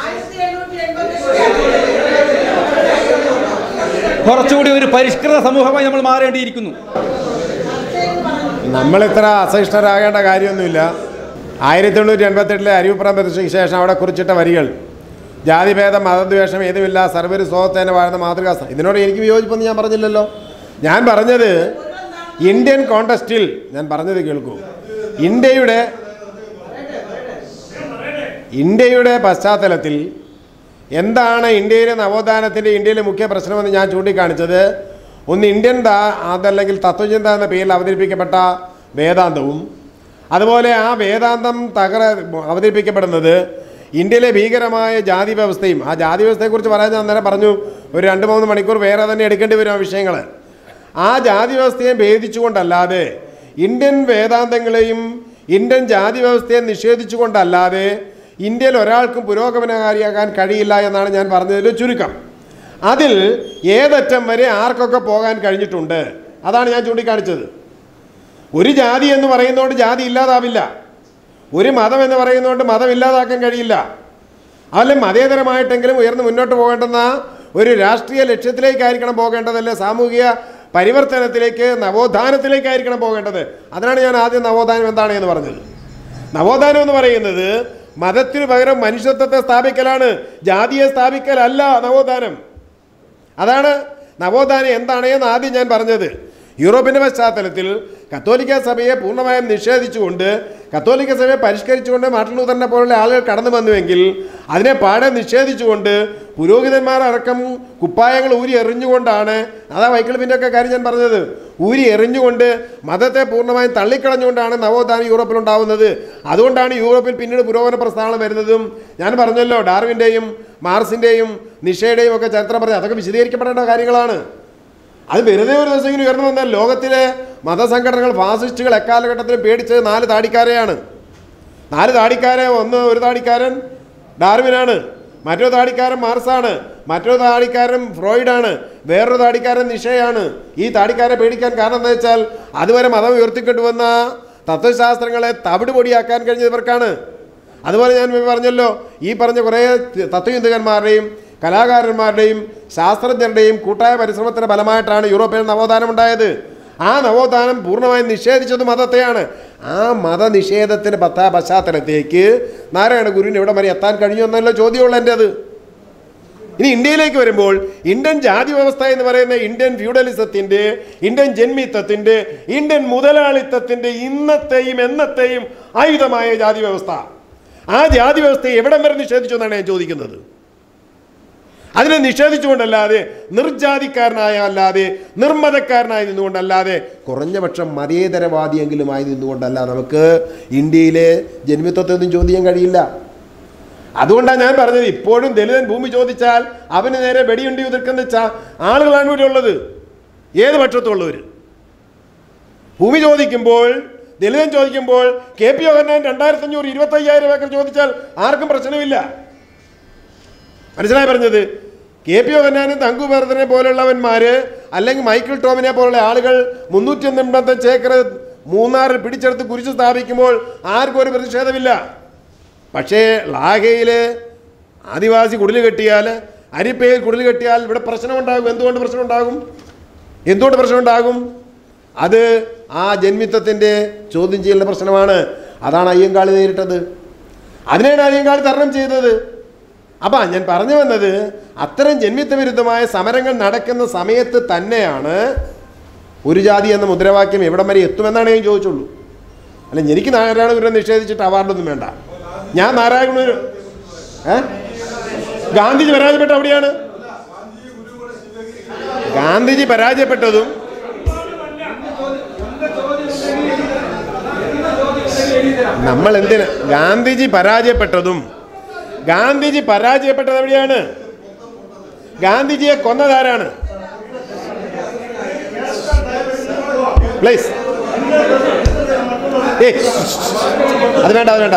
കുറച്ചുകൂടി ഒരു പരിഷ്കൃത സമൂഹമായി നമ്മൾ മാറേണ്ടിയിരിക്കുന്നു നമ്മളിത്ര അസഹിഷ്ണരാകേണ്ട കാര്യമൊന്നുമില്ല ആയിരത്തി എണ്ണൂറ്റി എൺപത്തെട്ടിലെ അരിവുപ്പുറം പ്രതിഷ്ഠയ്ക്ക് ശേഷം അവിടെ കുറിച്ചിട്ട വരികൾ ജാതിഭേദം മതദ്വേഷം ഏതുമില്ല സർവര് സ്വതത്തേന വാഴുന്ന മാതൃകാ സ- ഇതിനോട് എനിക്ക് വിയോജിപ്പൊന്നും ഞാൻ പറഞ്ഞില്ലല്ലോ ഞാൻ പറഞ്ഞത് ഇന്ത്യൻ കോണ്ടസ്റ്റിൽ ഞാൻ പറഞ്ഞത് കേൾക്കൂ ഇന്ത്യയുടെ ഇന്ത്യയുടെ പശ്ചാത്തലത്തിൽ എന്താണ് ഇന്ത്യയിലെ നവോത്ഥാനത്തിൻ്റെ ഇന്ത്യയിലെ മുഖ്യ പ്രശ്നമെന്ന് ഞാൻ ചൂണ്ടിക്കാണിച്ചത് ഒന്ന് ഇന്ത്യൻ ദാ അതല്ലെങ്കിൽ തത്വചിന്ത എന്ന പേരിൽ അവതരിപ്പിക്കപ്പെട്ട വേദാന്തവും അതുപോലെ ആ വേദാന്തം തകര അവതരിപ്പിക്കപ്പെടുന്നത് ഇന്ത്യയിലെ ഭീകരമായ ജാതി വ്യവസ്ഥയും ആ ജാതി വ്യവസ്ഥയെക്കുറിച്ച് പറയാൻ ഞാൻ അന്നേരം പറഞ്ഞു ഒരു രണ്ട് മൂന്ന് മണിക്കൂർ വേറെ തന്നെ എടുക്കേണ്ടി വരും ആ വിഷയങ്ങൾ ആ ജാതി വ്യവസ്ഥയെ ഭേദിച്ചുകൊണ്ടല്ലാതെ ഇന്ത്യൻ വേദാന്തങ്ങളെയും ഇന്ത്യൻ ജാതി വ്യവസ്ഥയെ നിഷേധിച്ചുകൊണ്ടല്ലാതെ ഇന്ത്യയിൽ ഒരാൾക്കും പുരോഗമനകാരിയാകാൻ കഴിയില്ല എന്നാണ് ഞാൻ പറഞ്ഞതിൽ ചുരുക്കം അതിൽ ഏതറ്റം വരെ ആർക്കൊക്കെ പോകാൻ കഴിഞ്ഞിട്ടുണ്ട് അതാണ് ഞാൻ ചൂണ്ടിക്കാണിച്ചത് ഒരു ജാതി എന്ന് പറയുന്നതുകൊണ്ട് ജാതി ഇല്ലാതാവില്ല ഒരു മതം എന്ന് പറയുന്നതുകൊണ്ട് മതം ഇല്ലാതാക്കാൻ കഴിയില്ല അതല്ല മതേതരമായിട്ടെങ്കിലും ഉയർന്ന് മുന്നോട്ട് പോകേണ്ടുന്ന ഒരു രാഷ്ട്രീയ ലക്ഷ്യത്തിലേക്കായിരിക്കണം പോകേണ്ടതല്ലേ സാമൂഹിക പരിവർത്തനത്തിലേക്ക് നവോത്ഥാനത്തിലേക്കായിരിക്കണം പോകേണ്ടത് അതിനാണ് ഞാൻ ആദ്യം നവോത്ഥാനം എന്താണ് എന്ന് പറഞ്ഞത് നവോത്ഥാനം എന്ന് പറയുന്നത് മതത്തിന് പകരം മനുഷ്യത്വത്തെ സ്ഥാപിക്കലാണ് ജാതിയെ സ്ഥാപിക്കലല്ല നവോത്ഥാനം അതാണ് നവോത്ഥാനം എന്താണ് എന്ന് ആദ്യം ഞാൻ പറഞ്ഞത് യൂറോപ്പിൻ്റെ പശ്ചാത്തലത്തിൽ കത്തോലിക്ക സഭയെ പൂർണ്ണമായും നിഷേധിച്ചുകൊണ്ട് കത്തോലിക്ക സഭയെ പരിഷ്കരിച്ചുകൊണ്ട് മാർട്ടിൻ ലൂതറിനെ പോലുള്ള ആളുകൾ കടന്നു വന്നുവെങ്കിൽ അതിനെ പാടെ നിഷേധിച്ചുകൊണ്ട് പുരോഹിതന്മാർ അടക്കം കുപ്പായങ്ങൾ ഊരി എറിഞ്ഞുകൊണ്ടാണ് അതാ വൈക്കിളിപ്പിൻ്റെ ഒക്കെ കാര്യം ഞാൻ പറഞ്ഞത് ഊരി എറിഞ്ഞുകൊണ്ട് മതത്തെ പൂർണ്ണമായും തള്ളിക്കളഞ്ഞുകൊണ്ടാണ് നവോത്ഥാനം യൂറോപ്പിലുണ്ടാവുന്നത് അതുകൊണ്ടാണ് യൂറോപ്പിൽ പിന്നീട് പുരോഗമന പ്രസ്ഥാനം വരുന്നതും ഞാൻ പറഞ്ഞല്ലോ ഡാർവിൻ്റെയും മാർസിൻ്റെയും നിഷയുടെയും ഒക്കെ ചരിത്രം പറഞ്ഞത് അതൊക്കെ വിശദീകരിക്കപ്പെടേണ്ട കാര്യങ്ങളാണ് അത് വെറുതെ ഒരു ദിവസം ഇങ്ങനെ ഉയർന്നു വന്നാൽ ലോകത്തിലെ മതസംഘടനകൾ ഫാസിസ്റ്റുകൾ എക്കാലഘട്ടത്തിലും പേടിച്ചത് നാല് താടിക്കാരെയാണ് നാല് താടിക്കാരെ ഒന്ന് ഒരു താടിക്കാരൻ ഡാർവിനാണ് മറ്റൊരു താടിക്കാരൻ മാർസാണ് മറ്റൊരു താടിക്കാരൻ ഫ്രോയിഡാണ് വേറൊരു താടിക്കാരൻ നിഷയാണ് ഈ താടിക്കാരെ പേടിക്കാൻ കാരണം എന്താ വെച്ചാൽ അതുവരെ മതം ഉയർത്തിക്കൊണ്ടുവന്ന തത്വശാസ്ത്രങ്ങളെ തവിട് പൊടിയാക്കാൻ കഴിഞ്ഞത് ഇവർക്കാണ് അതുപോലെ ഞാൻ പറഞ്ഞല്ലോ ഈ പറഞ്ഞ കുറേ തത്വചിന്തകന്മാരുടെയും കലാകാരന്മാരുടെയും ശാസ്ത്രജ്ഞരുടെയും കൂട്ടായ പരിശ്രമത്തിൻ്റെ ഫലമായിട്ടാണ് യൂറോപ്പിൽ നവോത്ഥാനം ഉണ്ടായത് ആ നവോത്ഥാനം പൂർണ്ണമായും നിഷേധിച്ചത് മതത്തെയാണ് ആ മതനിഷേധത്തിൻ്റെ പത്താ പശ്ചാത്തലത്തേക്ക് നാരായണ ഗുരുവിന് എവിടെ വരെ എത്താൻ കഴിഞ്ഞു എന്നല്ല ചോദ്യമുള്ള എൻ്റെ അത് ഇനി ഇന്ത്യയിലേക്ക് വരുമ്പോൾ ഇന്ത്യൻ ജാതി വ്യവസ്ഥ എന്ന് പറയുന്ന ഇന്ത്യൻ ഫ്യൂഡലിസത്തിൻ്റെ ഇന്ത്യൻ ജന്മിത്വത്തിൻ്റെ ഇന്ത്യൻ മുതലാളിത്തത്തിൻ്റെ ഇന്നത്തെയും എന്നത്തെയും ആയുധമായ ജാതി വ്യവസ്ഥ ആ ജാതി വ്യവസ്ഥയെ എവിടം വരെ നിഷേധിച്ചു എന്നാണ് ഞാൻ ചോദിക്കുന്നത് അതിനെ നിഷേധിച്ചുകൊണ്ടല്ലാതെ നിർജാതിക്കാരനായ അല്ലാതെ നിർമ്മതക്കാരനായി നിന്നുകൊണ്ടല്ലാതെ കുറഞ്ഞ പക്ഷം മതേതരവാദിയെങ്കിലുമായി നിന്നുകൊണ്ടല്ല നമുക്ക് ഇന്ത്യയിലെ ജന്മിത്വത്തെ ഒന്നും ചോദിക്കാൻ കഴിയില്ല അതുകൊണ്ടാണ് ഞാൻ പറഞ്ഞത് ഇപ്പോഴും ദലിതൻ ഭൂമി ചോദിച്ചാൽ അവന് നേരെ വെടിയുണ്ടി ഉതിർക്കുന്ന ച ആളുകളാണ് ഇവിടെ ഉള്ളത് ഏത് പക്ഷത്തുള്ളവർ ഭൂമി ചോദിക്കുമ്പോൾ ദലിതൻ ചോദിക്കുമ്പോൾ കെ പി യോഹന്നാൻ രണ്ടായിരത്തി അഞ്ഞൂറ് ഇരുപത്തി അയ്യായിരം ഏക്കർ ചോദിച്ചാൽ ആർക്കും പ്രശ്നമില്ല മനസ്സിലായി പറഞ്ഞത് കെ പി യോഹന്നാനും തങ്കു ഭരതനെ പോലുള്ളവന്മാർ അല്ലെങ്കിൽ മൈക്കിൾ ടോമിനെ പോലുള്ള ആളുകൾ മുന്നൂറ്റി എൺപത്തഞ്ച് ഏക്കർ മൂന്നാറിൽ പിടിച്ചെടുത്ത് കുരിശ് സ്ഥാപിക്കുമ്പോൾ ആർക്കും ഒരു പ്രതിഷേധമില്ല പക്ഷേ ലാഹയിൽ ആദിവാസി കുടിൽ കെട്ടിയാൽ അരിപ്പയിൽ കുടിൽ കെട്ടിയാൽ ഇവിടെ പ്രശ്നമുണ്ടാകും എന്തുകൊണ്ട് പ്രശ്നമുണ്ടാകും എന്തുകൊണ്ട് പ്രശ്നമുണ്ടാകും അത് ആ ജന്മിത്വത്തിൻ്റെ ചോദ്യം ചെയ്യലിൻ്റെ പ്രശ്നമാണ് അതാണ് അയ്യങ്കാളി നേരിട്ടത് അതിനാണ് അയ്യങ്കാളി തരണം ചെയ്തത് അപ്പം ഞാൻ പറഞ്ഞു വന്നത് അത്തരം ജന്മിത്വ വിരുദ്ധമായ സമരങ്ങൾ നടക്കുന്ന സമയത്ത് തന്നെയാണ് ഒരു ജാതി എന്ന മുദ്രാവാക്യം എവിടം വരെ എത്തുമെന്നാണ് ഞാൻ ചോദിച്ചുള്ളൂ അല്ല എനിക്ക് നാരായണ ഗുരുവിനെ നിഷേധിച്ചിട്ട് അവാർഡൊന്നും വേണ്ട ഞാൻ നാരായണ ഗുരു ഏ ഗാന്ധിജി പരാജയപ്പെട്ട അവിടെയാണ് ഗാന്ധിജി പരാജയപ്പെട്ടതും നമ്മൾ എന്തിന് ഗാന്ധിജി പരാജയപ്പെട്ടതും ഗാന്ധിജി പരാജയപ്പെട്ടത് എവിടെയാണ് ഗാന്ധിജിയെ കൊന്നതാരാണ് പ്ലീസ് ഏയ് അത് വേണ്ട അത് വേണ്ട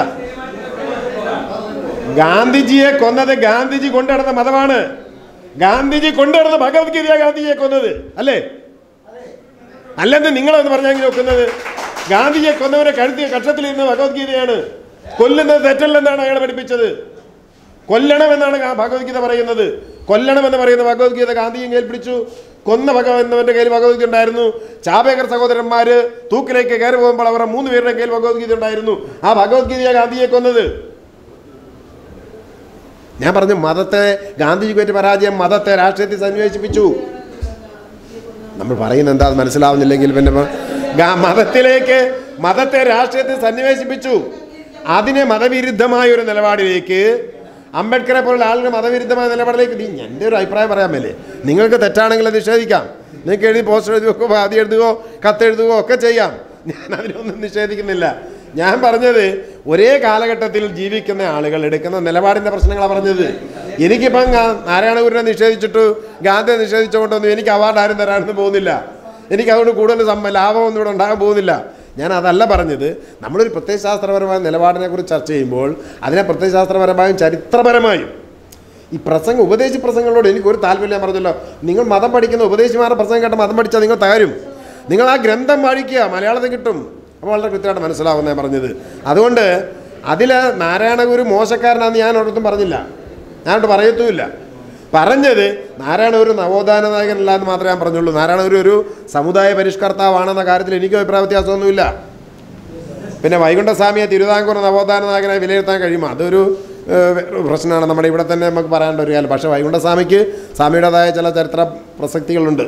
ഗാന്ധിജിയെ കൊന്നത് ഗാന്ധിജി കൊണ്ടുനടന്ന മതമാണ് ഗാന്ധിജി കൊണ്ടുനടന്ന ഭഗവത്ഗീതയാണ് ഗാന്ധിജിയെ കൊന്നത് അല്ലേ അല്ലെന്ന് നിങ്ങളെന്ന് പറഞ്ഞാൽ നോക്കുന്നത് ഗാന്ധിജിയെ കൊന്നവരെ കഴുത്തിയ കക്ഷത്തിലിരുന്ന ഭഗവത്ഗീതയാണ് കൊല്ലുന്നത് തെറ്റല്ലെന്നാണ് അയാളെ പഠിപ്പിച്ചത് കൊല്ലണമെന്നാണ് ഗാ- ഭഗവത്ഗീത പറയുന്നത് കൊല്ലണമെന്ന് പറയുന്ന ഭഗവത്ഗീത ഗാന്ധിയും കയ്യിൽ പിടിച്ചു കൊന്ന ഭഗവന്നവൻ്റെ കയ്യിൽ ഭഗവത്ഗീത ഉണ്ടായിരുന്നു ചാബേക്കർ സഹോദരന്മാർ തൂക്കിലേക്ക് കയറി പോകുമ്പോൾ അവരുടെ മൂന്ന് പേരുടെ കയ്യിൽ ഭഗവത്ഗീത ഉണ്ടായിരുന്നു ആ ഭഗവത്ഗീതയാണ് ഗാന്ധിയെ കൊന്നത് ഞാൻ പറഞ്ഞു മതത്തെ ഗാന്ധിജിക്ക് പറ്റിയ പരാജയം മതത്തെ രാഷ്ട്രീയത്തിൽ സന്നിവേശിപ്പിച്ചു നമ്മൾ പറയുന്നത് എന്താ അത് മനസ്സിലാവുന്നില്ലെങ്കിൽ പിന്നെ മ- ഗാ- മതത്തിലേക്ക് മതത്തെ രാഷ്ട്രീയത്തിൽ സന്നിവേശിപ്പിച്ചു അതിനെ മതവിരുദ്ധമായ ഒരു നിലപാടിലേക്ക് അംബേദ്കറെ പോലുള്ള ആളുകൾ മതവിരുദ്ധമായ നിലപാടിലേക്ക് നീ എൻ്റെ ഒരു അഭിപ്രായം പറയാൻ മേലേ നിങ്ങൾക്ക് തെറ്റാണെങ്കിൽ അത് നിഷേധിക്കാം നിങ്ങൾക്ക് എഴുതി പോസ്റ്റർ എഴുതുകയോ ആദ്യം എഴുതുകയോ കത്തെഴുതുകയോ ഒക്കെ ചെയ്യാം ഞാൻ അതിനൊന്നും നിഷേധിക്കുന്നില്ല ഞാൻ പറഞ്ഞത് ഒരേ കാലഘട്ടത്തിൽ ജീവിക്കുന്ന ആളുകൾ എടുക്കുന്ന നിലപാടിൻ്റെ പ്രശ്നങ്ങളാണ് പറഞ്ഞത് എനിക്കിപ്പം ഗാ- നാരായണ ഗുരുവിനെ നിഷേധിച്ചിട്ട് ഗാന്ധിയെ നിഷേധിച്ചുകൊണ്ടൊന്നും എനിക്ക് അവാർഡ് ആരും തരാനൊന്നും പോകുന്നില്ല എനിക്ക് അതുകൊണ്ട് കൂടുതൽ സമ്മ ലാഭമൊന്നും ഇവിടെ ഉണ്ടാകാൻ പോകുന്നില്ല ഞാൻ അതല്ല പറഞ്ഞത് നമ്മളൊരു പ്രത്യയശാസ്ത്രപരമായ നിലപാടിനെ കുറിച്ച് ചർച്ച ചെയ്യുമ്പോൾ അതിനെ പ്രത്യയശാസ്ത്രപരമായും ചരിത്രപരമായും ഈ പ്രസംഗം ഉപദേശി പ്രസംഗങ്ങളോട് എനിക്ക് ഒരു താല്പര്യം ഞാൻ പറഞ്ഞല്ലോ നിങ്ങൾ മതം പഠിക്കുന്ന ഉപദേശിമാരുടെ പ്രസംഗം കേട്ട മതം പഠിച്ചാൽ നിങ്ങൾ തകരും നിങ്ങൾ ആ ഗ്രന്ഥം വായിക്കുക മലയാളത്തിൽ കിട്ടും അപ്പോൾ വളരെ കൃത്യമായിട്ട് മനസ്സിലാവുന്ന ഞാൻ പറഞ്ഞത് അതുകൊണ്ട് അതിൽ നാരായണഗുരു മോശക്കാരനാണെന്ന് ഞാൻ ഒരിടത്തും പറഞ്ഞില്ല ഞാനോട്ട് പറയത്തുമില്ല പറഞ്ഞത് നാരായണഗുരു നവോത്ഥാന നായകനല്ല എന്ന് മാത്രമേ ഞാൻ പറഞ്ഞുള്ളൂ നാരായണഗുരു ഒരു സമുദായ പരിഷ്കർത്താവാണെന്ന കാര്യത്തിൽ എനിക്കും അഭിപ്രായ വ്യത്യാസമൊന്നുമില്ല പിന്നെ വൈകുണ്ഠസ്വാമിയെ തിരുവിതാംകൂർ നവോത്ഥാന നായകനായി വിലയിരുത്താൻ കഴിയുമോ അതൊരു ഏഹ്, വേറൊരു പ്രശ്നമാണ് നമ്മുടെ ഇവിടെ തന്നെ നമുക്ക് പറയാനുള്ള ഒരു കാര്യം പക്ഷേ വൈകുണ്ഠസ്വാമിക്ക് സ്വാമിയുടേതായ ചില ചരിത്ര പ്രസക്തികളുണ്ട്